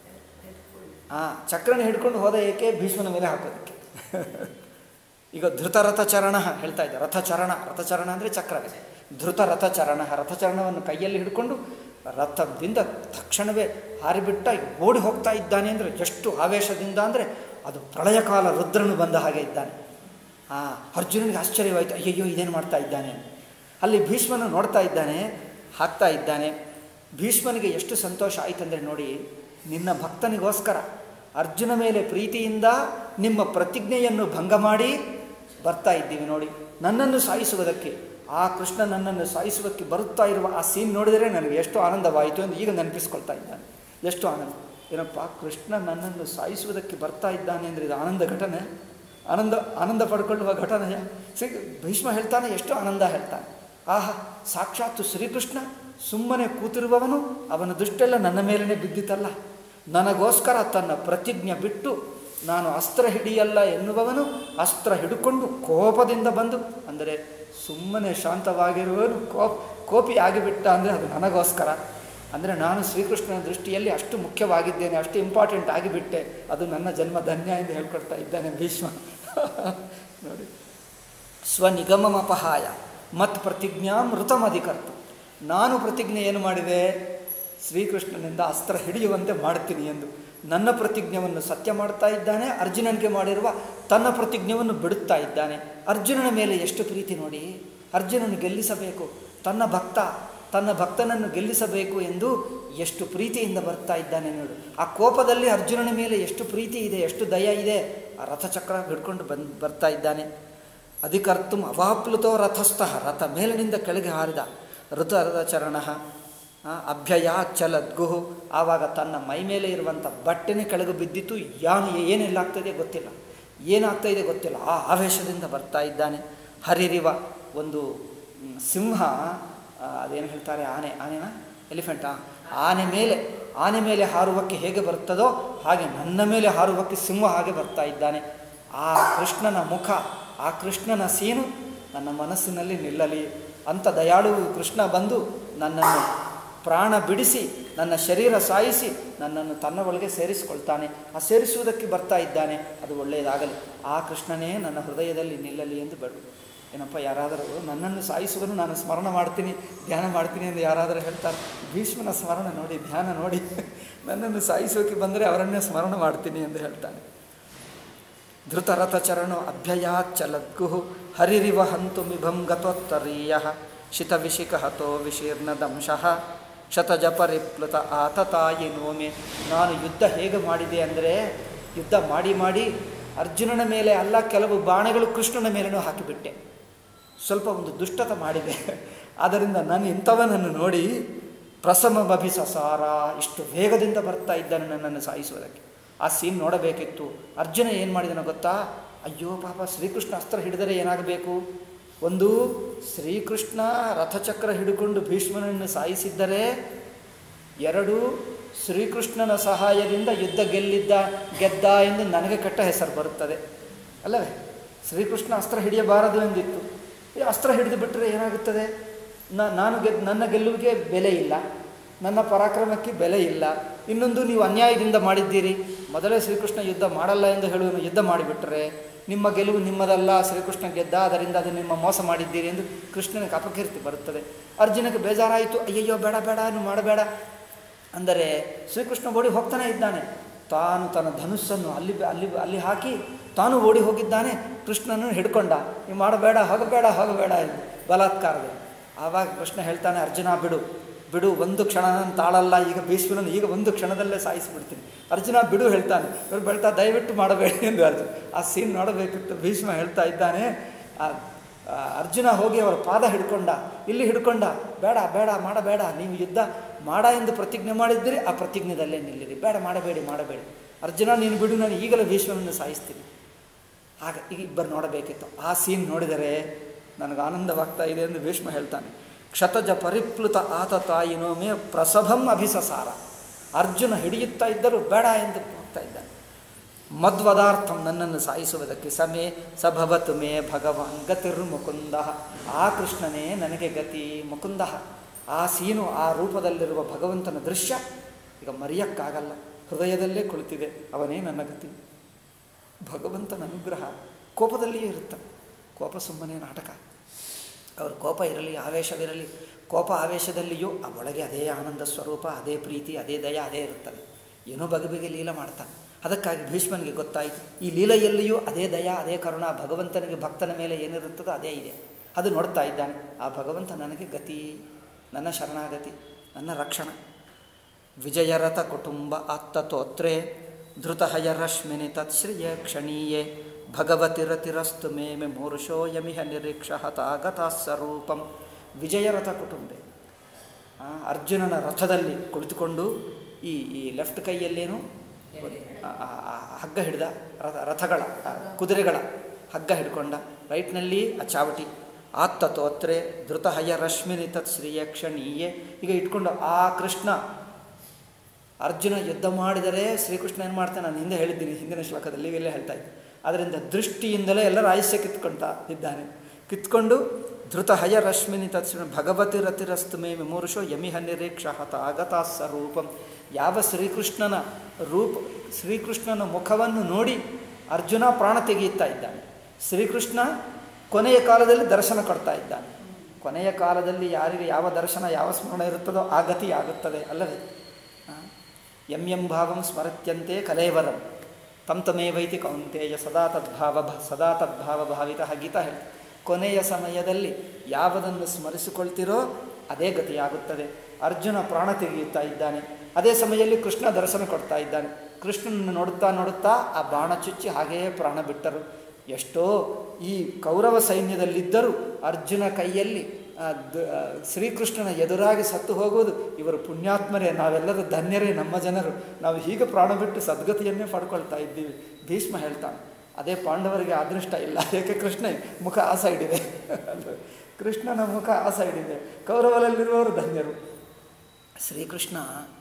ಆ ಚಕ್ರನೇ ಹಿಡ್ಕೊಂಡು ಹೋದ ಏಕೆ ಭೀಷ್ಮನ ಮೇಲೆ ಹಾಕೋದಕ್ಕೆ ಈಗ ಧೃತ ರಥಚರಣ ಹೇಳ್ತಾ ಇದ್ದ ರಥಚರಣ ರಥಚರಣ ಅಂದರೆ ಚಕ್ರವೇ ಧೃತ ರಥಚರಣ ರಥಚರಣವನ್ನು ಕೈಯಲ್ಲಿ ಹಿಡ್ಕೊಂಡು ರಥದಿಂದ ತಕ್ಷಣವೇ ಹಾರಿಬಿಟ್ಟ ಓಡಿ ಹೋಗ್ತಾ ಇದ್ದಾನೆ ಅಂದರೆ ಎಷ್ಟು ಆವೇಶದಿಂದ ಅಂದರೆ ಅದು ಪ್ರಳಯಕಾಲ ರುದ್ರನು ಬಂದ ಹಾಗೆ ಇದ್ದಾನೆ ಆ ಅರ್ಜುನನಿಗೆ ಆಶ್ಚರ್ಯವಾಯಿತು ಅಯ್ಯಯ್ಯೋ ಇದೇನು ಮಾಡ್ತಾ ಇದ್ದಾನೆ ಅಲ್ಲಿ ಭೀಷ್ಮನ ನೋಡ್ತಾ ಇದ್ದಾನೆ ಹಾಕ್ತಾ ಇದ್ದಾನೆ ಭೀಷ್ಮನಿಗೆ ಎಷ್ಟು ಸಂತೋಷ ಆಯ್ತಂದರೆ ನೋಡಿ ನಿನ್ನ ಭಕ್ತನಿಗೋಸ್ಕರ ಅರ್ಜುನ ಮೇಲೆ ಪ್ರೀತಿಯಿಂದ ನಿಮ್ಮ ಪ್ರತಿಜ್ಞೆಯನ್ನು ಭಂಗ ಮಾಡಿ ಬರ್ತಾ ಇದ್ದೀವಿ ನೋಡಿ ನನ್ನನ್ನು ಸಾಯಿಸುವುದಕ್ಕೆ ಆ ಕೃಷ್ಣ ನನ್ನನ್ನು ಸಾಯಿಸುವುದಕ್ಕೆ ಬರುತ್ತಾ ಇರುವ ಆ ಸೀನ್ ನೋಡಿದರೆ ನನಗೆ ಎಷ್ಟು ಆನಂದವಾಯಿತು ಎಂದು ಈಗ ನೆನಪಿಸ್ಕೊಳ್ತಾ ಇದ್ದಾನೆ ಎಷ್ಟು ಆನಂದ ಏನಪ್ಪ ಕೃಷ್ಣ ನನ್ನನ್ನು ಸಾಯಿಸುವುದಕ್ಕೆ ಬರ್ತಾ ಇದ್ದಾನೆ ಅಂದರೆ ಇದು ಆನಂದ ಘಟನೆ ಆನಂದ ಆನಂದ ಪಡ್ಕೊಳ್ಳುವ ಘಟನೆ ಶ್ರೀ ಭೀಷ್ಮ ಹೇಳ್ತಾನೆ ಎಷ್ಟು ಆನಂದ ಹೇಳ್ತಾನೆ ಆಹಾ ಸಾಕ್ಷಾತ್ತು ಶ್ರೀಕೃಷ್ಣ ಸುಮ್ಮನೆ ಕೂತಿರುವವನು ಅವನ ದುಷ್ಟೆಲ್ಲ ನನ್ನ ಮೇಲೇ ಬಿದ್ದಿತಲ್ಲ ನನಗೋಸ್ಕರ ತನ್ನ ಪ್ರತಿಜ್ಞೆ ಬಿಟ್ಟು ನಾನು ಅಸ್ತ್ರ ಹಿಡಿಯಲ್ಲ ಎನ್ನುವವನು ಅಸ್ತ್ರ ಹಿಡ್ಕೊಂಡು ಕೋಪದಿಂದ ಬಂದು ಅಂದರೆ ಸುಮ್ಮನೆ ಶಾಂತವಾಗಿರುವವನು ಕೋಪ ಕೋಪಿ ಆಗಿಬಿಟ್ಟ ಅಂದರೆ ಅದು ನನಗೋಸ್ಕರ ಅಂದರೆ ನಾನು ಶ್ರೀಕೃಷ್ಣನ ದೃಷ್ಟಿಯಲ್ಲಿ ಅಷ್ಟು ಮುಖ್ಯವಾಗಿದ್ದೇನೆ ಅಷ್ಟು ಇಂಪಾರ್ಟೆಂಟ್ ಆಗಿಬಿಟ್ಟೆ ಅದು ನನ್ನ ಜನ್ಮ ಧನ್ಯ ಎಂದು ಹೇಳ್ಕೊಡ್ತಾ ಇದ್ದಾನೆ ಭೀಷ್ಮ ನೋಡಿ ಸ್ವನಿಗಮಮಪಹಾಯ ಮತ್ ಪ್ರತಿಜ್ಞಾಂ ಋತಮಧಿಕರ್ತು ನಾನು ಪ್ರತಿಜ್ಞೆ ಏನು ಮಾಡಿದೆ ಶ್ರೀಕೃಷ್ಣನಿಂದ ಅಸ್ತ್ರ ಹಿಡಿಯುವಂತೆ ಮಾಡ್ತೀನಿ ಎಂದು ನನ್ನ ಪ್ರತಿಜ್ಞೆಯನ್ನು ಸತ್ಯ ಮಾಡ್ತಾ ಇದ್ದಾನೆ ಅರ್ಜುನನಿಗೆ ಮಾಡಿರುವ ತನ್ನ ಪ್ರತಿಜ್ಞೆಯನ್ನು ಬಿಡುತ್ತಾ ಇದ್ದಾನೆ ಅರ್ಜುನನ ಮೇಲೆ ಎಷ್ಟು ಪ್ರೀತಿ ನೋಡಿ ಅರ್ಜುನನು ಗೆಲ್ಲಿಸಬೇಕು ತನ್ನ ಭಕ್ತ ತನ್ನ ಭಕ್ತನನ್ನು ಗೆಲ್ಲಿಸಬೇಕು ಎಂದು ಎಷ್ಟು ಪ್ರೀತಿಯಿಂದ ಬರ್ತಾ ಇದ್ದಾನೆ ನೋಡು ಆ ಕೋಪದಲ್ಲಿ ಅರ್ಜುನನ ಮೇಲೆ ಎಷ್ಟು ಪ್ರೀತಿ ಇದೆ ಎಷ್ಟು ದಯ ಇದೆ ಆ ರಥಚಕ್ರ ಹಿಡ್ಕೊಂಡು ಬಂದು ಬರ್ತಾ ಇದ್ದಾನೆ ಅಧಿಕರ್ತು ಅವಾಪ್ಲುತೋ ರಥಸ್ಥಃ ರಥ ಮೇಲಿನಿಂದ ಕೆಳಗೆ ಹಾರಿದ ಋತ ಚರಣ ಅಭ್ಯಯ ಚಲದ್ಗುಹು ಆವಾಗ ತನ್ನ ಮೈ ಮೇಲೆ ಇರುವಂಥ ಬಟ್ಟೆನೇ ಕೆಳಗೆ ಬಿದ್ದಿತ್ತು ಯಾನು ಏನೆಲ್ಲ ಆಗ್ತದೆ ಗೊತ್ತಿಲ್ಲ ಏನಾಗ್ತಾ ಇದೆ ಗೊತ್ತಿಲ್ಲ ಆ ಆವೇಶದಿಂದ ಬರ್ತಾ ಇದ್ದಾನೆ ಹರಿರಿವ ಒಂದು ಮ್, ಸಿಂಹ ಆ, ಅದೇನು ಹೇಳ್ತಾರೆ ಆನೆ ಆನೆನ ಎಲಿಫೆಂಟಾ ಆನೆ ಮೇಲೆ ಆನೆ ಮೇಲೆ ಹಾರುವಕ್ಕೆ ಹೇಗೆ ಬರ್ತದೋ ಹಾಗೆ ನನ್ನ ಮೇಲೆ ಹಾರುವಕ್ಕೆ ಸಿಂಹ ಹಾಗೆ ಬರ್ತಾ ಇದ್ದಾನೆ ಆ ಕೃಷ್ಣನ ಮುಖ ಆ ಕೃಷ್ಣನ ಸೀನು ನನ್ನ ಮನಸ್ಸಿನಲ್ಲಿ ನಿಲ್ಲಲಿ ಅಂತ ದಯಾಳು ಕೃಷ್ಣ ಬಂದು ನನ್ನನ್ನು ಪ್ರಾಣ ಬಿಡಿಸಿ ನನ್ನ ಶರೀರ ಸಾಯಿಸಿ ನನ್ನನ್ನು ತನ್ನ ಒಳಗೆ ಸೇರಿಸಿಕೊಳ್ತಾನೆ ಆ ಸೇರಿಸುವುದಕ್ಕೆ ಬರ್ತಾ ಇದ್ದಾನೆ ಅದು ಒಳ್ಳೆಯದಾಗಲಿ ಆ ಕೃಷ್ಣನೇ ನನ್ನ ಹೃದಯದಲ್ಲಿ ನಿಲ್ಲಲಿ ಎಂದು ಬೇಡು ಏನಪ್ಪ ಯಾರಾದರೂ ನನ್ನನ್ನು ಸಾಯಿಸುವನು ನಾನು ಸ್ಮರಣ ಮಾಡ್ತೀನಿ ಧ್ಯಾನ ಮಾಡ್ತೀನಿ ಎಂದು ಯಾರಾದರೂ ಹೇಳ್ತಾರೆ ಭೀಷ್ಮನ ಸ್ಮರಣ ನೋಡಿ ಧ್ಯಾನ ನೋಡಿ ನನ್ನನ್ನು ಸಾಯಿಸೋಕೆ ಬಂದರೆ ಅವರನ್ನೇ ಸ್ಮರಣ ಮಾಡ್ತೀನಿ ಎಂದು ಹೇಳ್ತಾನೆ ಧೃತರಥಚರಣೋ ಅಭ್ಯಯಾಚ್ಚಲದ್ಗುಹು ಹರಿರಿವ ಹಂತು ಮಿಭಂ ಗತೋತ್ತರೀಯ ಶಿತವಿಶಿಕ ಹತೋ ವಿಶೀರ್ಣದಂಶಃ ಶತಜ ಪರಿಪ್ಲುತ ಆತತಾಯಿ ನೋಮೆ ನಾನು ಯುದ್ಧ ಹೇಗೆ ಮಾಡಿದೆ ಅಂದರೆ ಯುದ್ಧ ಮಾಡಿ ಮಾಡಿ ಅರ್ಜುನನ ಮೇಲೆ ಅಲ್ಲ ಕೆಲವು ಬಾಣಗಳು ಕೃಷ್ಣನ ಮೇಲೇನೂ ಹಾಕಿಬಿಟ್ಟೆ ಸ್ವಲ್ಪ ಒಂದು ದುಷ್ಟತ ಮಾಡಿದೆ ಆದ್ದರಿಂದ ನಾನು ಇಂಥವನನ್ನು ನೋಡಿ ಪ್ರಸಮಭಿಸಸಾರ ಇಷ್ಟು ವೇಗದಿಂದ ಬರ್ತಾ ಇದ್ದಾನೆ ನನ್ನನ್ನು ಸಾಯಿಸುವುದಕ್ಕೆ ಆ ಸೀನ್ ನೋಡಬೇಕಿತ್ತು ಅರ್ಜುನ ಏನು ಮಾಡಿದನೋ ಗೊತ್ತಾ ಅಯ್ಯೋ ಪಾಪ ಶ್ರೀಕೃಷ್ಣ ಅಸ್ತ್ರ ಹಿಡಿದರೆ ಏನಾಗಬೇಕು ಒಂದು ಶ್ರೀಕೃಷ್ಣ ರಥಚಕ್ರ ಹಿಡಿಕೊಂಡು ಭೀಷ್ಮನನ್ನು ಸಾಯಿಸಿದ್ದರೆ ಎರಡು ಶ್ರೀಕೃಷ್ಣನ ಸಹಾಯದಿಂದ ಯುದ್ಧ ಗೆಲ್ಲಿದ್ದ ಗೆದ್ದ ಎಂದು ನನಗೆ ಕೆಟ್ಟ ಹೆಸರು ಬರುತ್ತದೆ ಅಲ್ಲವೇ ಶ್ರೀಕೃಷ್ಣ ಅಸ್ತ್ರ ಹಿಡಿಯಬಾರದು ಎಂದಿತ್ತು ಈ ಅಸ್ತ್ರ ಹಿಡಿದು ಬಿಟ್ಟರೆ ಏನಾಗುತ್ತದೆ ನ- ನಾನು ಗೆದ್ ನನ್ನ ಗೆಲ್ಲುವಿಗೆ ಬೆಲೆ ಇಲ್ಲ ನನ್ನ ಪರಾಕ್ರಮಕ್ಕೆ ಬೆಲೆ ಇಲ್ಲ ಇನ್ನೊಂದು ನೀವು ಅನ್ಯಾಯದಿಂದ ಮಾಡಿದ್ದೀರಿ ಮೊದಲೇ ಶ್ರೀಕೃಷ್ಣ ಯುದ್ಧ ಮಾಡಲ್ಲ ಎಂದು ಹೇಳುವನು ಯುದ್ಧ ಮಾಡಿಬಿಟ್ರೆ ನಿಮ್ಮ ಗೆಲುವು ನಿಮ್ಮದಲ್ಲ ಶ್ರೀಕೃಷ್ಣ ಗೆದ್ದ ಅದರಿಂದ ಅದು ನಿಮ್ಮ ಮೋಸ ಮಾಡಿದ್ದೀರಿ ಎಂದು ಕೃಷ್ಣನಿಗೆ ಅಪಕೀರ್ತಿ ಬರುತ್ತದೆ ಅರ್ಜುನಕ್ಕೆ ಬೇಜಾರಾಯಿತು ಅಯ್ಯಯ್ಯೋ ಬೇಡ ಬೇಡ ನೀವು ಮಾಡಬೇಡ ಅಂದರೆ ಶ್ರೀಕೃಷ್ಣ ಓಡಿ ಹೋಗ್ತಾನೆ ಇದ್ದಾನೆ ತಾನು ತನ್ನ ಧನುಸ್ಸನ್ನು ಅಲ್ಲಿ ಅಲ್ಲಿ ಅಲ್ಲಿ ಹಾಕಿ ತಾನು ಓಡಿ ಹೋಗಿದ್ದಾನೆ ಕೃಷ್ಣನನ್ನು ಹಿಡ್ಕೊಂಡ ನೀವು ಮಾಡಬೇಡ ಹೋಗಬೇಡ ಹೋಗಬೇಡ ಎಂದು ಬಲಾತ್ಕಾರದಲ್ಲಿ ಆವಾಗ ಕೃಷ್ಣ ಹೇಳ್ತಾನೆ ಅರ್ಜುನ ಬಿಡು ಬಿಡು ಒಂದು ಕ್ಷಣ ನಾನು ತಾಳಲ್ಲ ಈಗ ಭೀಷ್ಮನನ್ನು ಈಗ ಒಂದು ಕ್ಷಣದಲ್ಲೇ ಸಾಯಿಸಿಬಿಡ್ತೀನಿ ಅರ್ಜುನ ಬಿಡು ಹೇಳ್ತಾನೆ ಇವ್ರು ಬೆಳ್ತಾ ದಯವಿಟ್ಟು ಮಾಡಬೇಡಿ ಎಂದು ಅರ್ಜುನ ಆ ಸೀನ್ ನೋಡಬೇಕಿತ್ತು ಭೀಷ್ಮ ಹೇಳ್ತಾ ಇದ್ದಾನೆ ಆ ಆ, ಅರ್ಜುನ ಹೋಗಿ ಅವರ ಪಾದ ಹಿಡ್ಕೊಂಡ ಇಲ್ಲಿ ಹಿಡ್ಕೊಂಡ ಬೇಡ ಬೇಡ ಮಾಡಬೇಡ ನೀವು ಯುದ್ಧ ಮಾಡ ಎಂದು ಪ್ರತಿಜ್ಞೆ ಮಾಡಿದ್ದೀರಿ ಆ ಪ್ರತಿಜ್ಞೆದಲ್ಲೇ ನಿಲ್ಲಿರಿ ಬೇಡ ಮಾಡಬೇಡಿ ಮಾಡಬೇಡಿ ಅರ್ಜುನ ನೀನು ಬಿಡು ನಾನು ಈಗಲೇ ಭೀಷ್ಮನನ್ನು ಸಾಯಿಸ್ತೀನಿ ಆಗ ಈಗ ಇಬ್ಬರು ನೋಡಬೇಕಿತ್ತು ಆ ಸೀನ್ ನೋಡಿದರೆ ನನಗೆ ಆನಂದವಾಗ್ತಾ ಇದೆ ಎಂದು ಭೀಷ್ಮ ಹೇಳ್ತಾನೆ ಕ್ಷತಜ ಪರಿಪ್ಲುತ ಆತ ತಾಯಿನೊಮ್ಮೆ ಪ್ರಸಭಂ ಅಭಿಸಸಾರ ಅರ್ಜುನ ಹಿಡಿಯುತ್ತಾ ಇದ್ದರೂ ಬೇಡ ಎಂದು ಹೋಗ್ತಾ ಇದ್ದಾನೆ ಮದ್ವದಾರ್ಥಂ ನನ್ನನ್ನು ಸಾಯಿಸುವುದಕ್ಕೆ ಸಮೇ ಸಭವತು ಮೇ ಭಗವಾನ್ ಗತಿರ್ ಮುಕುಂದ ಆ ಕೃಷ್ಣನೇ ನನಗೆ ಗತಿ ಮುಕುಂದ ಆ ಸೀನು ಆ ರೂಪದಲ್ಲಿರುವ ಭಗವಂತನ ದೃಶ್ಯ ಈಗ ಮರೆಯಕ್ಕಾಗಲ್ಲ ಹೃದಯದಲ್ಲೇ ಕುಳಿತಿದೆ ಅವನೇ ನನ್ನ ಗತಿ ಭಗವಂತನ ಅನುಗ್ರಹ ಕೋಪದಲ್ಲಿಯೇ ಇರುತ್ತೆ ಕೋಪ ಸುಮ್ಮನೆ ನಾಟಕ ಅವ್ರ ಕೋಪ ಇರಲಿ ಆವೇಶವಿರಲಿ ಕೋಪ ಆವೇಶದಲ್ಲಿಯೂ ಆ ಒಳಗೆ ಅದೇ ಆನಂದ ಸ್ವರೂಪ ಅದೇ ಪ್ರೀತಿ ಅದೇ ದಯ ಅದೇ ಇರುತ್ತದೆ ಏನೋ ಬಗೆ ಬಗೆ ಲೀಲ ಮಾಡ್ತಾನೆ ಅದಕ್ಕಾಗಿ ಭೀಷ್ಮನಿಗೆ ಗೊತ್ತಾಯಿತು ಈ ಲೀಲೆಯಲ್ಲಿಯೂ ಅದೇ ದಯ ಅದೇ ಕರುಣ ಭಗವಂತನಿಗೆ ಭಕ್ತನ ಮೇಲೆ ಏನಿರುತ್ತದೋ ಅದೇ ಇದೆ ಅದು ನೋಡ್ತಾ ಇದ್ದಾನೆ ಆ ಭಗವಂತ ನನಗೆ ಗತಿ ನನ್ನ ಶರಣಾಗತಿ ನನ್ನ ರಕ್ಷಣ ವಿಜಯರಥ ಕುಟುಂಬ ಆತ್ತತೋತ್ರೆ ಧೃತಹಯರಶ್ಮಿನಿ ತತ್ಶ್ರಿಯ ಕ್ಷಣೀಯೇ ಭಗವತಿರತಿರಸ್ತು ಮೇ ಮೆ ಮೂರುಷೋ ಯಮಿಹ ನಿರೀಕ್ಷ ಹತಾಗತಾಸ್ವರೂಪಂ ವಿಜಯರಥ ಕುಟುಂಬೆ ಆ, ಅರ್ಜುನನ ರಥದಲ್ಲಿ ಕುಳಿತುಕೊಂಡು ಈ ಈ ಲೆಫ್ಟ್ ಕೈಯಲ್ಲೇನು ಆ, ಆ, ಆ, ಹಗ್ಗ ಹಿಡ್ದ ರಥ ರಥಗಳ ಆ, ಕುದುರೆಗಳ ಹಗ್ಗ ಹಿಡ್ಕೊಂಡ ರೈಟ್ನಲ್ಲಿ ಆ ಚಾವಟಿ ಆತ್ತ ತೋತ್ರೆ ಧೃತಹಯ ರಶ್ಮಿನಿ ತತ್ ಶ್ರೀಯ ಕ್ಷಣೀಯೇ ಈಗ ಇಟ್ಕೊಂಡು ಆ ಕೃಷ್ಣ ಅರ್ಜುನ ಯುದ್ಧ ಮಾಡಿದರೆ ಶ್ರೀಕೃಷ್ಣ ಏನು ಮಾಡ್ತಾನೆ ನಾನು ಹಿಂದೆ ಹೇಳಿದ್ದೀನಿ ಹಿಂದಿನ ಶ್ಲೋಕದಲ್ಲಿ ಇವೆಲ್ಲ ಹೇಳ್ತಾ ಇದ್ದೆ ಅದರಿಂದ ದೃಷ್ಟಿಯಿಂದಲೇ ಎಲ್ಲರ ಆಯುಷ್ಯ ಕಿತ್ಕೊಳ್ತಾ ಇದ್ದಾನೆ ಕಿತ್ಕೊಂಡು ಧೃತ ಹಯ ರಶ್ಮಿನಿ ತತ್ಸ ಭಗವತಿ ರತಿರಸ್ತು ಮೇ ವಿಮೂರುಷೋ ಯಮಿಹ ನಿರೀಕ್ಷ ಹತ ಆಗತಾ ಸ್ವರೂಪಂ ಯಾವ ಶ್ರೀಕೃಷ್ಣನ ರೂಪ ಶ್ರೀಕೃಷ್ಣನ ಮುಖವನ್ನು ನೋಡಿ ಅರ್ಜುನ ಪ್ರಾಣ ತೆಗೆಯುತ್ತಾ ಇದ್ದಾನೆ ಶ್ರೀಕೃಷ್ಣ ಕೊನೆಯ ಕಾಲದಲ್ಲಿ ದರ್ಶನ ಕೊಡ್ತಾ ಇದ್ದಾನೆ ಕೊನೆಯ ಕಾಲದಲ್ಲಿ ಯಾರಿಗೆ ಯಾವ ದರ್ಶನ ಯಾವ ಸ್ಮರಣ ಇರುತ್ತದೋ ಆ ಗತಿ ಆಗುತ್ತದೆ ಅಲ್ಲವೇ ಆ? ಎಂ ಎಂ ಭಾವಂ ಸ್ಮರತ್ಯಂತೆ ಕಲೇವರಂ ತಂ ತಮೇವೈತಿ ಕೌಂತೆಯ ಸದಾ ತದ್ಭಾವ ಭ- ಸದಾ ತದ್ಭಾವ ಭಾವಿತ ಗೀತಾ ಹೇಳಿ ಕೊನೆಯ ಸಮಯದಲ್ಲಿ ಯಾವುದನ್ನು ಸ್ಮರಿಸಿಕೊಳ್ತಿರೋ ಅದೇ ಗತಿಯಾಗುತ್ತದೆ ಅರ್ಜುನ ಪ್ರಾಣ ತೆಗೆಯುತ್ತಾ ಇದ್ದಾನೆ ಅದೇ ಸಮಯದಲ್ಲಿ ಕೃಷ್ಣ ದರ್ಶನ ಕೊಡ್ತಾ ಇದ್ದಾನೆ ಕೃಷ್ಣನನ್ನು ನೋಡುತ್ತಾ ನೋಡುತ್ತಾ ಆ ಬಾಣ ಚುಚ್ಚಿ ಹಾಗೆಯೇ ಪ್ರಾಣ ಬಿಟ್ಟರು ಎಷ್ಟೋ ಈ ಕೌರವ ಸೈನ್ಯದಲ್ಲಿದ್ದರೂ ಅರ್ಜುನ ಕೈಯಲ್ಲಿ ಆ, ದ- ಆ, ಶ್ರೀಕೃಷ್ಣನ ಎದುರಾಗಿ ಸತ್ತು ಹೋಗುವುದು ಇವರು ಪುಣ್ಯಾತ್ಮರೇ ನಾವೆಲ್ಲರೂ ಧನ್ಯರೇ ನಮ್ಮ ಜನರು ನಾವು ಹೀಗೆ ಪ್ರಾಣ ಬಿಟ್ಟು ಸದ್ಗತಿಯನ್ನೇ ಪಡ್ಕೊಳ್ತಾ ಇದ್ದೀವಿ ಭೀಷ್ಮ ಹೇಳ್ತಾನೆ ಅದೇ ಪಾಂಡವರಿಗೆ ಅದೃಷ್ಟ ಇಲ್ಲ ಏಕೆ ಕೃಷ್ಣ ಮುಖ ಆ ಸೈಡ್ ಇದೆ ಅಲ್ವೇ? ಕೃಷ್ಣನ ಮುಖ ಆ ಸೈಡ್ ಇದೆ ಕೌರವರಲ್ಲಿರುವವರು ಧನ್ಯರು ಶ್ರೀಕೃಷ್ಣ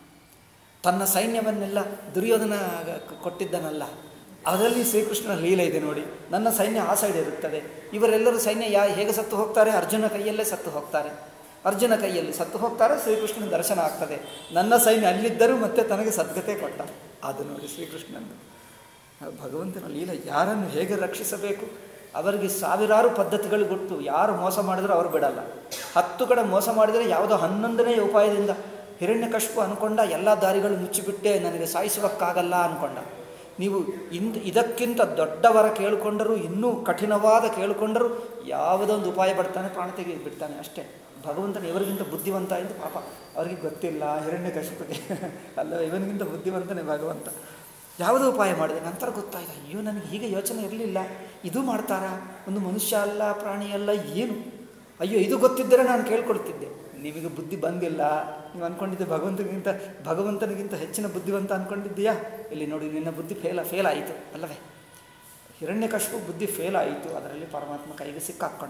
ತನ್ನ ಸೈನ್ಯವನ್ನೆಲ್ಲ ದುರ್ಯೋಧನ ಕೊಟ್ಟಿದ್ದನಲ್ಲ ಅದರಲ್ಲಿ ಶ್ರೀಕೃಷ್ಣನ ಲೀಲೆ ಇದೆ ನೋಡಿ ನನ್ನ ಸೈನ್ಯ ಆ ಸೈಡ್ ಇರುತ್ತದೆ ಇವರೆಲ್ಲರೂ ಸೈನ್ಯ ಯಾ ಹೇಗೆ ಸತ್ತು ಹೋಗ್ತಾರೆ ಅರ್ಜುನ ಕೈಯಲ್ಲೇ ಸತ್ತು ಹೋಗ್ತಾರೆ ಅರ್ಜುನ ಕೈಯಲ್ಲಿ ಸತ್ತು ಹೋಗ್ತಾರೆ ಶ್ರೀಕೃಷ್ಣನ ದರ್ಶನ ಆಗ್ತದೆ ನನ್ನ ಸೈನ್ಯ ಅಲ್ಲಿದ್ದರೂ ಮತ್ತೆ ತನಗೆ ಸದ್ಗತೆ ಕೊಟ್ಟ ಅದು ನೋಡಿ ಶ್ರೀಕೃಷ್ಣನ ಭಗವಂತನ ಲೀಲೆ ಯಾರನ್ನು ಹೇಗೆ ರಕ್ಷಿಸಬೇಕು ಅವರಿಗೆ ಸಾವಿರಾರು ಪದ್ಧತಿಗಳು ಗೊತ್ತು ಯಾರು ಮೋಸ ಮಾಡಿದರೂ ಅವರು ಬಿಡಲ್ಲ ಹತ್ತು ಕಡೆ ಮೋಸ ಮಾಡಿದರೆ ಯಾವುದೋ ಹನ್ನೊಂದನೇ ಉಪಾಯದಿಂದ ಹಿರಣ್ಯಕಶ್ಯಪ ಅನ್ಕೊಂಡ ಎಲ್ಲ ದಾರಿಗಳು ಮುಚ್ಚಿಬಿಟ್ಟೆ ನನಗೆ ಸಾಯಿಸುವಕ್ಕಾಗಲ್ಲ ಅನ್ಕೊಂಡ ನೀವು ಇಂದು ಇದಕ್ಕಿಂತ ದೊಡ್ಡವರ ಕೇಳಿಕೊಂಡರೂ ಇನ್ನೂ ಕಠಿಣವಾದ ಕೇಳಿಕೊಂಡರೂ ಯಾವುದೊಂದು ಉಪಾಯ ಪಡ್ತಾನೆ ಪ್ರಾಣ ತೆಗೆದು ಬಿಡ್ತಾನೆ ಅಷ್ಟೇ ಭಗವಂತನ ಇವರಿಗಿಂತ ಬುದ್ಧಿವಂತ ಎಂದು ಪಾಪ ಅವರಿಗೆ ಗೊತ್ತಿಲ್ಲ ಹಿರಣ್ಯಕಶ್ಯಪಿಗೆ ಅಲ್ಲ ಇವನಿಗಿಂತ ಬುದ್ಧಿವಂತನೇ ಭಗವಂತ ಯಾವುದೋ ಉಪಾಯ ಮಾಡಿದೆ ನಂತರ ಗೊತ್ತಾಯ್ತು ಅಯ್ಯೋ ನನಗೆ ಹೀಗೆ ಯೋಚನೆ ಇರಲಿಲ್ಲ ಇದು ಮಾಡ್ತಾರಾ ಒಂದು ಮನುಷ್ಯ ಅಲ್ಲ ಪ್ರಾಣಿ ಅಲ್ಲ ಏನು ಅಯ್ಯೋ ಇದು ಗೊತ್ತಿದ್ದರೆ ನಾನು ಕೇಳ್ಕೊಳ್ತಿದ್ದೆ ನಿಮಗೆ ಬುದ್ಧಿ ಬಂದಿಲ್ಲ ನೀವು ಅಂದ್ಕೊಂಡಿದ್ದೆ ಭಗವಂತನಿಗಿಂತ ಭಗವಂತನಿಗಿಂತ ಹೆಚ್ಚಿನ ಬುದ್ಧಿವಂತ ಅಂದ್ಕೊಂಡಿದ್ದೀಯಾ ಇಲ್ಲಿ ನೋಡಿ ನಿನ್ನ ಬುದ್ಧಿ ಫೇಲ ಫೇಲ್ ಆಯಿತು ಅಲ್ಲವೇ ಹಿರಣ್ಯಕಶಿಪು ಬುದ್ಧಿ ಫೇಲ್ ಆಯಿತು ಅದರಲ್ಲಿ ಪರಮಾತ್ಮ ಕೈಗೆ ಸಿಕ್ಕಾಕ್ಕೊಂಡ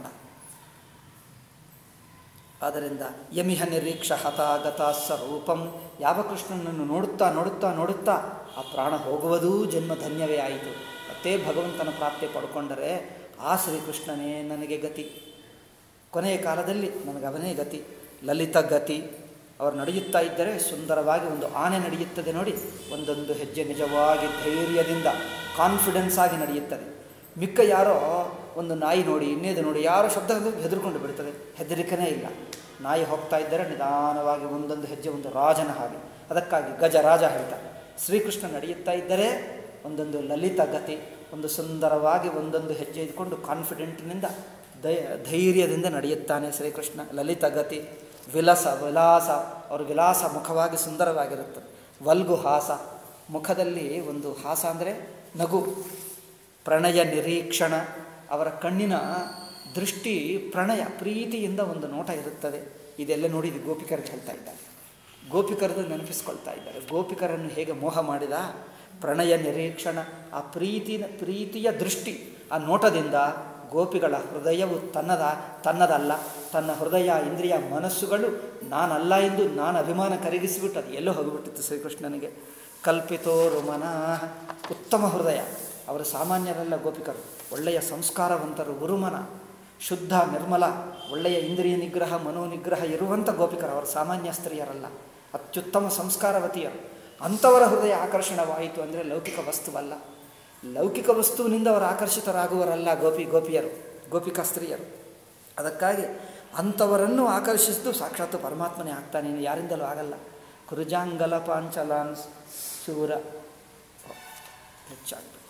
ಆದ್ದರಿಂದ ಯಮಿಹ ನಿರೀಕ್ಷ ಹತಾಗತ ಸ್ವರೂಪಂ ಯಾವ ಕೃಷ್ಣನನ್ನು ನೋಡುತ್ತಾ ನೋಡುತ್ತಾ ನೋಡುತ್ತಾ ಆ ಪ್ರಾಣ ಹೋಗುವುದೂ ಜನ್ಮ ಧನ್ಯವೇ ಆಯಿತು ಮತ್ತೆ ಭಗವಂತನ ಪ್ರಾಪ್ತಿ ಪಡ್ಕೊಂಡರೆ ಆ ಶ್ರೀಕೃಷ್ಣನೇ ನನಗೆ ಗತಿ ಕೊನೆಯ ಕಾಲದಲ್ಲಿ ನನಗೆ ಅವನೇ ಗತಿ ಲಲಿತ ಗತಿ ಅವರು ನಡೆಯುತ್ತಾ ಇದ್ದರೆ ಸುಂದರವಾಗಿ ಒಂದು ಆನೆ ನಡೆಯುತ್ತದೆ ನೋಡಿ ಒಂದೊಂದು ಹೆಜ್ಜೆ ನಿಜವಾಗಿ ಧೈರ್ಯದಿಂದ ಕಾನ್ಫಿಡೆನ್ಸ್ ಆಗಿ ನಡೆಯುತ್ತದೆ ಮಿಕ್ಕ ಯಾರೋ ಒಂದು ನಾಯಿ ನೋಡಿ ಇನ್ನೇದು ನೋಡಿ ಯಾರೋ ಶಬ್ದ ಹೆದರ್ಕೊಂಡು ಬಿಡ್ತದೆ ಹೆದರಿಕೆನೇ ಇಲ್ಲ ನಾಯಿ ಹೋಗ್ತಾ ಇದ್ದರೆ ನಿಧಾನವಾಗಿ ಒಂದೊಂದು ಹೆಜ್ಜೆ ಒಂದು ರಾಜನ ಹಾಗೆ ಅದಕ್ಕಾಗಿ ಗಜರಾಜ ಹೇಳ್ತಾರೆ ಶ್ರೀಕೃಷ್ಣ ನಡೆಯುತ್ತಾ ಇದ್ದರೆ ಒಂದೊಂದು ಲಲಿತ ಗತಿ ಒಂದು ಸುಂದರವಾಗಿ ಒಂದೊಂದು ಹೆಜ್ಜೆ ಇದ್ಕೊಂಡು ಕಾನ್ಫಿಡೆಂಟ್ನಿಂದ ದೈ ಧೈರ್ಯದಿಂದ ನಡೆಯುತ್ತಾನೆ ಶ್ರೀಕೃಷ್ಣ ಲಲಿತ ಗತಿ ವಿಲಾಸ ವಿಲಾಸ ಅವರು ವಿಲಾಸ ಮುಖವಾಗಿ ಸುಂದರವಾಗಿರುತ್ತದೆ ವಲ್ಗು ಹಾಸ ಮುಖದಲ್ಲಿ ಒಂದು ಹಾಸ ಅಂದರೆ ನಗು ಪ್ರಣಯ ನಿರೀಕ್ಷಣ ಅವರ ಕಣ್ಣಿನ ದೃಷ್ಟಿ ಪ್ರಣಯ ಪ್ರೀತಿಯಿಂದ ಒಂದು ನೋಟ ಇರುತ್ತದೆ ಇದೆಲ್ಲ ನೋಡಿ ಇದು ಗೋಪಿಕರಿಗೆ ಹೇಳ್ತಾ ಇದ್ದಾರೆ ಗೋಪಿಕರದು ನೆನಪಿಸ್ಕೊಳ್ತಾ ಇದ್ದಾರೆ ಗೋಪಿಕರನ್ನು ಹೇಗೆ ಮೋಹ ಮಾಡಿದ ಪ್ರಣಯ ನಿರೀಕ್ಷಣ ಆ ಪ್ರೀತಿನ ಪ್ರೀತಿಯ ದೃಷ್ಟಿ ಆ ನೋಟದಿಂದ ಗೋಪಿಗಳ ಹೃದಯವು ತನ್ನದ ತನ್ನದಲ್ಲ ತನ್ನ ಹೃದಯ ಇಂದ್ರಿಯ ಮನಸ್ಸುಗಳು ನಾನಲ್ಲ ಎಂದು ನಾನು ಅಭಿಮಾನ ಕರಗಿಸಿಬಿಟ್ಟು ಅದು ಎಲ್ಲೋ ಹೋಗಿಬಿಟ್ಟಿತ್ತು ಶ್ರೀಕೃಷ್ಣನಿಗೆ ಕಲ್ಪಿತೋರು ಮನಃ ಉತ್ತಮ ಹೃದಯ ಅವರು ಸಾಮಾನ್ಯರಲ್ಲ ಗೋಪಿಕರು ಒಳ್ಳೆಯ ಸಂಸ್ಕಾರವಂತರು ಗುರುಮನ ಶುದ್ಧ ನಿರ್ಮಲ ಒಳ್ಳೆಯ ಇಂದ್ರಿಯ ನಿಗ್ರಹ ಮನೋ ನಿಗ್ರಹ ಇರುವಂಥ ಗೋಪಿಕರು ಅವರು ಸಾಮಾನ್ಯ ಸ್ತ್ರೀಯರಲ್ಲ ಅತ್ಯುತ್ತಮ ಸಂಸ್ಕಾರವತಿಯರು ಅಂಥವರ ಹೃದಯ ಆಕರ್ಷಣವಾಯಿತು ಅಂದರೆ ಲೌಕಿಕ ವಸ್ತುವಲ್ಲ ಲೌಕಿಕ ವಸ್ತುವಿನಿಂದ ಅವರು ಆಕರ್ಷಿತರಾಗುವರಲ್ಲ ಗೋಪಿ ಗೋಪಿಯರು ಗೋಪಿಕಾ ಸ್ತ್ರೀಯರು ಅದಕ್ಕಾಗಿ ಅಂಥವರನ್ನು ಆಕರ್ಷಿಸಿದ್ದು ಸಾಕ್ಷಾತ್ ಪರಮಾತ್ಮನೇ ಆಗ್ತಾನೆ ಇನ್ನು ಯಾರಿಂದಲೂ ಆಗಲ್ಲ ಕುರುಜಾಂಗಲ ಪಾಂಚಲಾನ್ ಶೂರ ಹೆಚ್ಚಾಗ್ಬಿಟ್ಟಿತು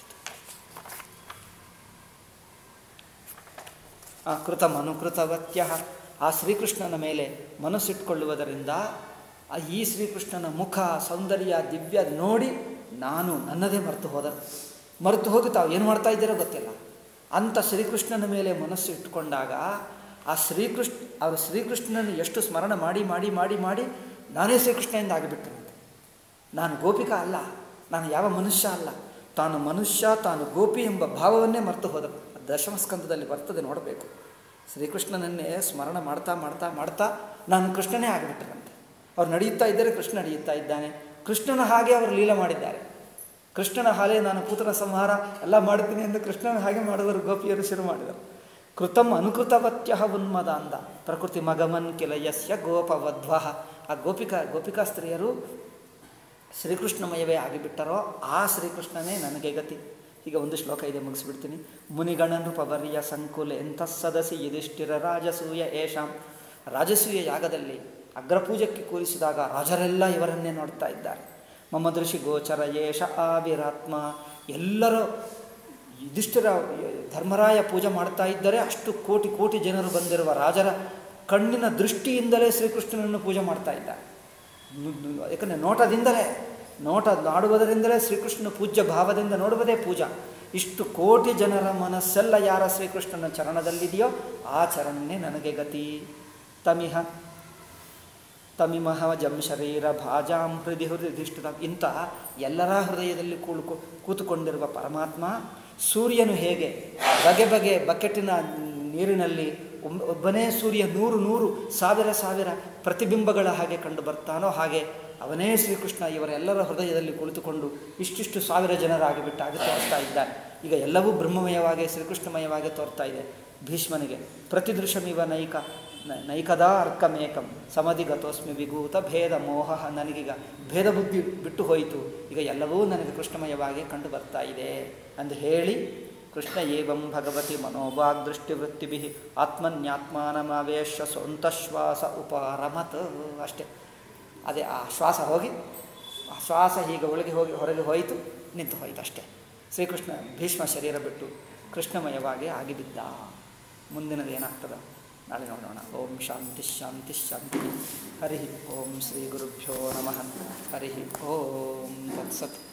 ಆ ಕೃತ ಮನುಕೃತವತ್ಯ ಆ ಶ್ರೀಕೃಷ್ಣನ ಮೇಲೆ ಮನಸ್ಸಿಟ್ಕೊಳ್ಳುವುದರಿಂದ ಆ ಈ ಶ್ರೀಕೃಷ್ಣನ ಮುಖ ಸೌಂದರ್ಯ ದಿವ್ಯ ನೋಡಿ ನಾನು ನನ್ನದೇ ಮರೆತು ಹೋದ ಮರೆತು ಹೋಗಿ ತಾವು ಏನು ಮಾಡ್ತಾ ಇದ್ದೀರೋ ಗೊತ್ತಿಲ್ಲ ಅಂಥ ಶ್ರೀಕೃಷ್ಣನ ಮೇಲೆ ಮನಸ್ಸು ಇಟ್ಟುಕೊಂಡಾಗ ಆ ಶ್ರೀಕೃಷ್ಣ ಅವರು ಶ್ರೀಕೃಷ್ಣನ ಎಷ್ಟು ಸ್ಮರಣ ಮಾಡಿ ಮಾಡಿ ಮಾಡಿ ಮಾಡಿ ನಾನೇ ಶ್ರೀಕೃಷ್ಣನಿಂದ ಆಗಿಬಿಟ್ಟರಂತೆ ನಾನು ಗೋಪಿಕಾ ಅಲ್ಲ ನಾನು ಯಾವ ಮನುಷ್ಯ ಅಲ್ಲ ತಾನು ಮನುಷ್ಯ ತಾನು ಗೋಪಿ ಎಂಬ ಭಾವವನ್ನೇ ಮರೆತು ಹೋದರು ದಶಮಸ್ಕಂದದಲ್ಲಿ ಬರ್ತದೆ ನೋಡಬೇಕು ಶ್ರೀಕೃಷ್ಣನನ್ನೇ ಸ್ಮರಣ ಮಾಡ್ತಾ ಮಾಡ್ತಾ ಮಾಡ್ತಾ ನಾನು ಕೃಷ್ಣನೇ ಆಗಿಬಿಟ್ಟರಂತೆ ಅವ್ರು ನಡೆಯುತ್ತಾ ಇದ್ದರೆ ಕೃಷ್ಣ ನಡೆಯುತ್ತಾ ಇದ್ದಾನೆ ಕೃಷ್ಣನ ಹಾಗೆ ಅವರು ಲೀಲ ಮಾಡಿದ್ದಾರೆ ಕೃಷ್ಣನ ಹಾಗೆ ನಾನು ಪುತ್ರ ಸಂಹಾರ ಎಲ್ಲ ಮಾಡ್ತೀನಿ ಎಂದು ಕೃಷ್ಣನ ಹಾಗೆ ಮಾಡಿದರು ಗೋಪಿಯರು ಶುರು ಮಾಡಿದರು ಕೃತಂ ಅನುಕೃತವತ್ಯ ಉನ್ಮದ ಅಂದ ಪ್ರಕೃತಿ ಮಗಮನ್ ಕಿಲ ಯಸ್ಯ ಗೋಪವಧ್ವ ಆ ಗೋಪಿಕಾ ಗೋಪಿಕಾ ಸ್ತ್ರೀಯರು ಶ್ರೀಕೃಷ್ಣಮಯವೇ ಆಗಿಬಿಟ್ಟರೋ ಆ ಶ್ರೀಕೃಷ್ಣನೇ ನನಗೆ ಗತಿ ಈಗ ಒಂದು ಶ್ಲೋಕ ಇದೆ ಮುಗಿಸ್ಬಿಡ್ತೀನಿ ಮುನಿಗಣನೃಪವರ್ಯ ಸಂಕುಲ ಎಂಥ ಸದಸಿ ಯುಧಿಷ್ಠಿರ ರಾಜಸೂಯ ಏಷಾಂ ರಾಜಸೂಯ ಯಾಗದಲ್ಲಿ ಅಗ್ರಪೂಜಕ್ಕೆ ಕೂರಿಸಿದಾಗ ರಾಜರೆಲ್ಲ ಇವರನ್ನೇ ನೋಡ್ತಾ ಇದ್ದಾರೆ ಮಮ ದೃಷಿ ಗೋಚರ ಯೇಷ ಆವಿರಾತ್ಮ ಎಲ್ಲರೂ ಯುಧಿಷ್ಠಿರ ಧರ್ಮರಾಯ ಪೂಜೆ ಮಾಡ್ತಾ ಇದ್ದರೆ ಅಷ್ಟು ಕೋಟಿ ಕೋಟಿ ಜನರು ಬಂದಿರುವ ರಾಜರ ಕಣ್ಣಿನ ದೃಷ್ಟಿಯಿಂದಲೇ ಶ್ರೀಕೃಷ್ಣನನ್ನು ಪೂಜೆ ಮಾಡ್ತಾ ಇದ್ದಾರೆ ಯಾಕಂದರೆ ನೋಟದಿಂದಲೇ ನೋಟ ನಾಡುವುದರಿಂದಲೇ ಶ್ರೀಕೃಷ್ಣನ ಪೂಜ್ಯ ಭಾವದಿಂದ ನೋಡುವುದೇ ಪೂಜಾ ಇಷ್ಟು ಕೋಟಿ ಜನರ ಮನಸ್ಸೆಲ್ಲ ಯಾರ ಶ್ರೀಕೃಷ್ಣನ ಚರಣದಲ್ಲಿದೆಯೋ ಆ ಚರಣನೇ ನನಗೆ ಗತಿ ತಮಿಹ ತಮಿಮಹ ಜಂ ಶರೀರ ಭಾಜಾಂ ಹೃದಯ ಹೃದಯಿಷ್ಠಿತ ಇಂಥ ಎಲ್ಲರ ಹೃದಯದಲ್ಲಿ ಕೂಳ್ಕೊ ಕೂತುಕೊಂಡಿರುವ ಪರಮಾತ್ಮ ಸೂರ್ಯನು ಹೇಗೆ ಬಗೆ ಬಗೆ ಬಕೆಟಿನ ನೀರಿನಲ್ಲಿ ಒಬ್ಬನೇ ಸೂರ್ಯ ನೂರು ನೂರು ಸಾವಿರ ಸಾವಿರ ಪ್ರತಿಬಿಂಬಗಳ ಹಾಗೆ ಕಂಡು ಬರ್ತಾನೋ ಹಾಗೆ ಅವನೇ ಶ್ರೀಕೃಷ್ಣ ಇವರೆಲ್ಲರ ಹೃದಯದಲ್ಲಿ ಕುಳಿತುಕೊಂಡು ಇಷ್ಟಿಷ್ಟು ಸಾವಿರ ಜನರಾಗಿಬಿಟ್ಟು ಆಗಿ ತೋರಿಸ್ತಾ ಇದ್ದಾನೆ ಈಗ ಎಲ್ಲವೂ ಬ್ರಹ್ಮಮಯವಾಗಿ ಶ್ರೀಕೃಷ್ಣಮಯವಾಗಿ ತೋರ್ತಾ ಇದೆ ಭೀಷ್ಮನಿಗೆ ಪ್ರತಿದೃಶಮಿವ ನೈಕ ನೈಕದಾ ಅರ್ಕಮೇಕಂ ಸಮಧಿ ಗತೋಸ್ಮಿ ವಿಭೂತ ಭೇದ ಮೋಹ ನನಗೀಗ ಭೇದ ಬುದ್ಧಿ ಬಿಟ್ಟು ಹೋಯಿತು ಈಗ ಎಲ್ಲವೂ ನನಗೆ ಕೃಷ್ಣಮಯವಾಗಿ ಕಂಡು ಬರ್ತಾ ಇದೆ ಎಂದು ಹೇಳಿ ಕೃಷ್ಣ ಏವಂ ಭಗವತಿ ಮನೋಭಾಗ್ದೃಷ್ಟಿವೃತ್ತಿಭಿ ಆತ್ಮನ್ಯಾತ್ಮಾನಮಾವೇಶ ಸ್ವಂತಶ್ವಾಸ ಉಪಾರಮತ್ ಅಷ್ಟೇ ಅದೇ ಆ ಶ್ವಾಸ ಹೋಗಿ ಆ ಶ್ವಾಸ ಹೀಗೆ ಒಳಗೆ ಹೋಗಿ ಹೊರಗೆ ಹೋಯಿತು ನಿಂತು ಹೋಯಿತು ಅಷ್ಟೇ ಶ್ರೀಕೃಷ್ಣ ಭೀಷ್ಮ ಶರೀರ ಬಿಟ್ಟು ಕೃಷ್ಣಮಯವಾಗಿ ಆಗಿಬಿದ್ದ ಮುಂದಿನದು ಏನಾಗ್ತದೆ ನಾಳೆ ನೋಡೋಣ ಓಂ ಶಾಂತಿ ಶಾಂತಿ ಶಾಂತಿ ಹರಿ ಓಂ ಶ್ರೀ ಗುರುಭ್ಯೋ ನಮಃ ಹರಿ ಓಂ ತತ್ಸತ್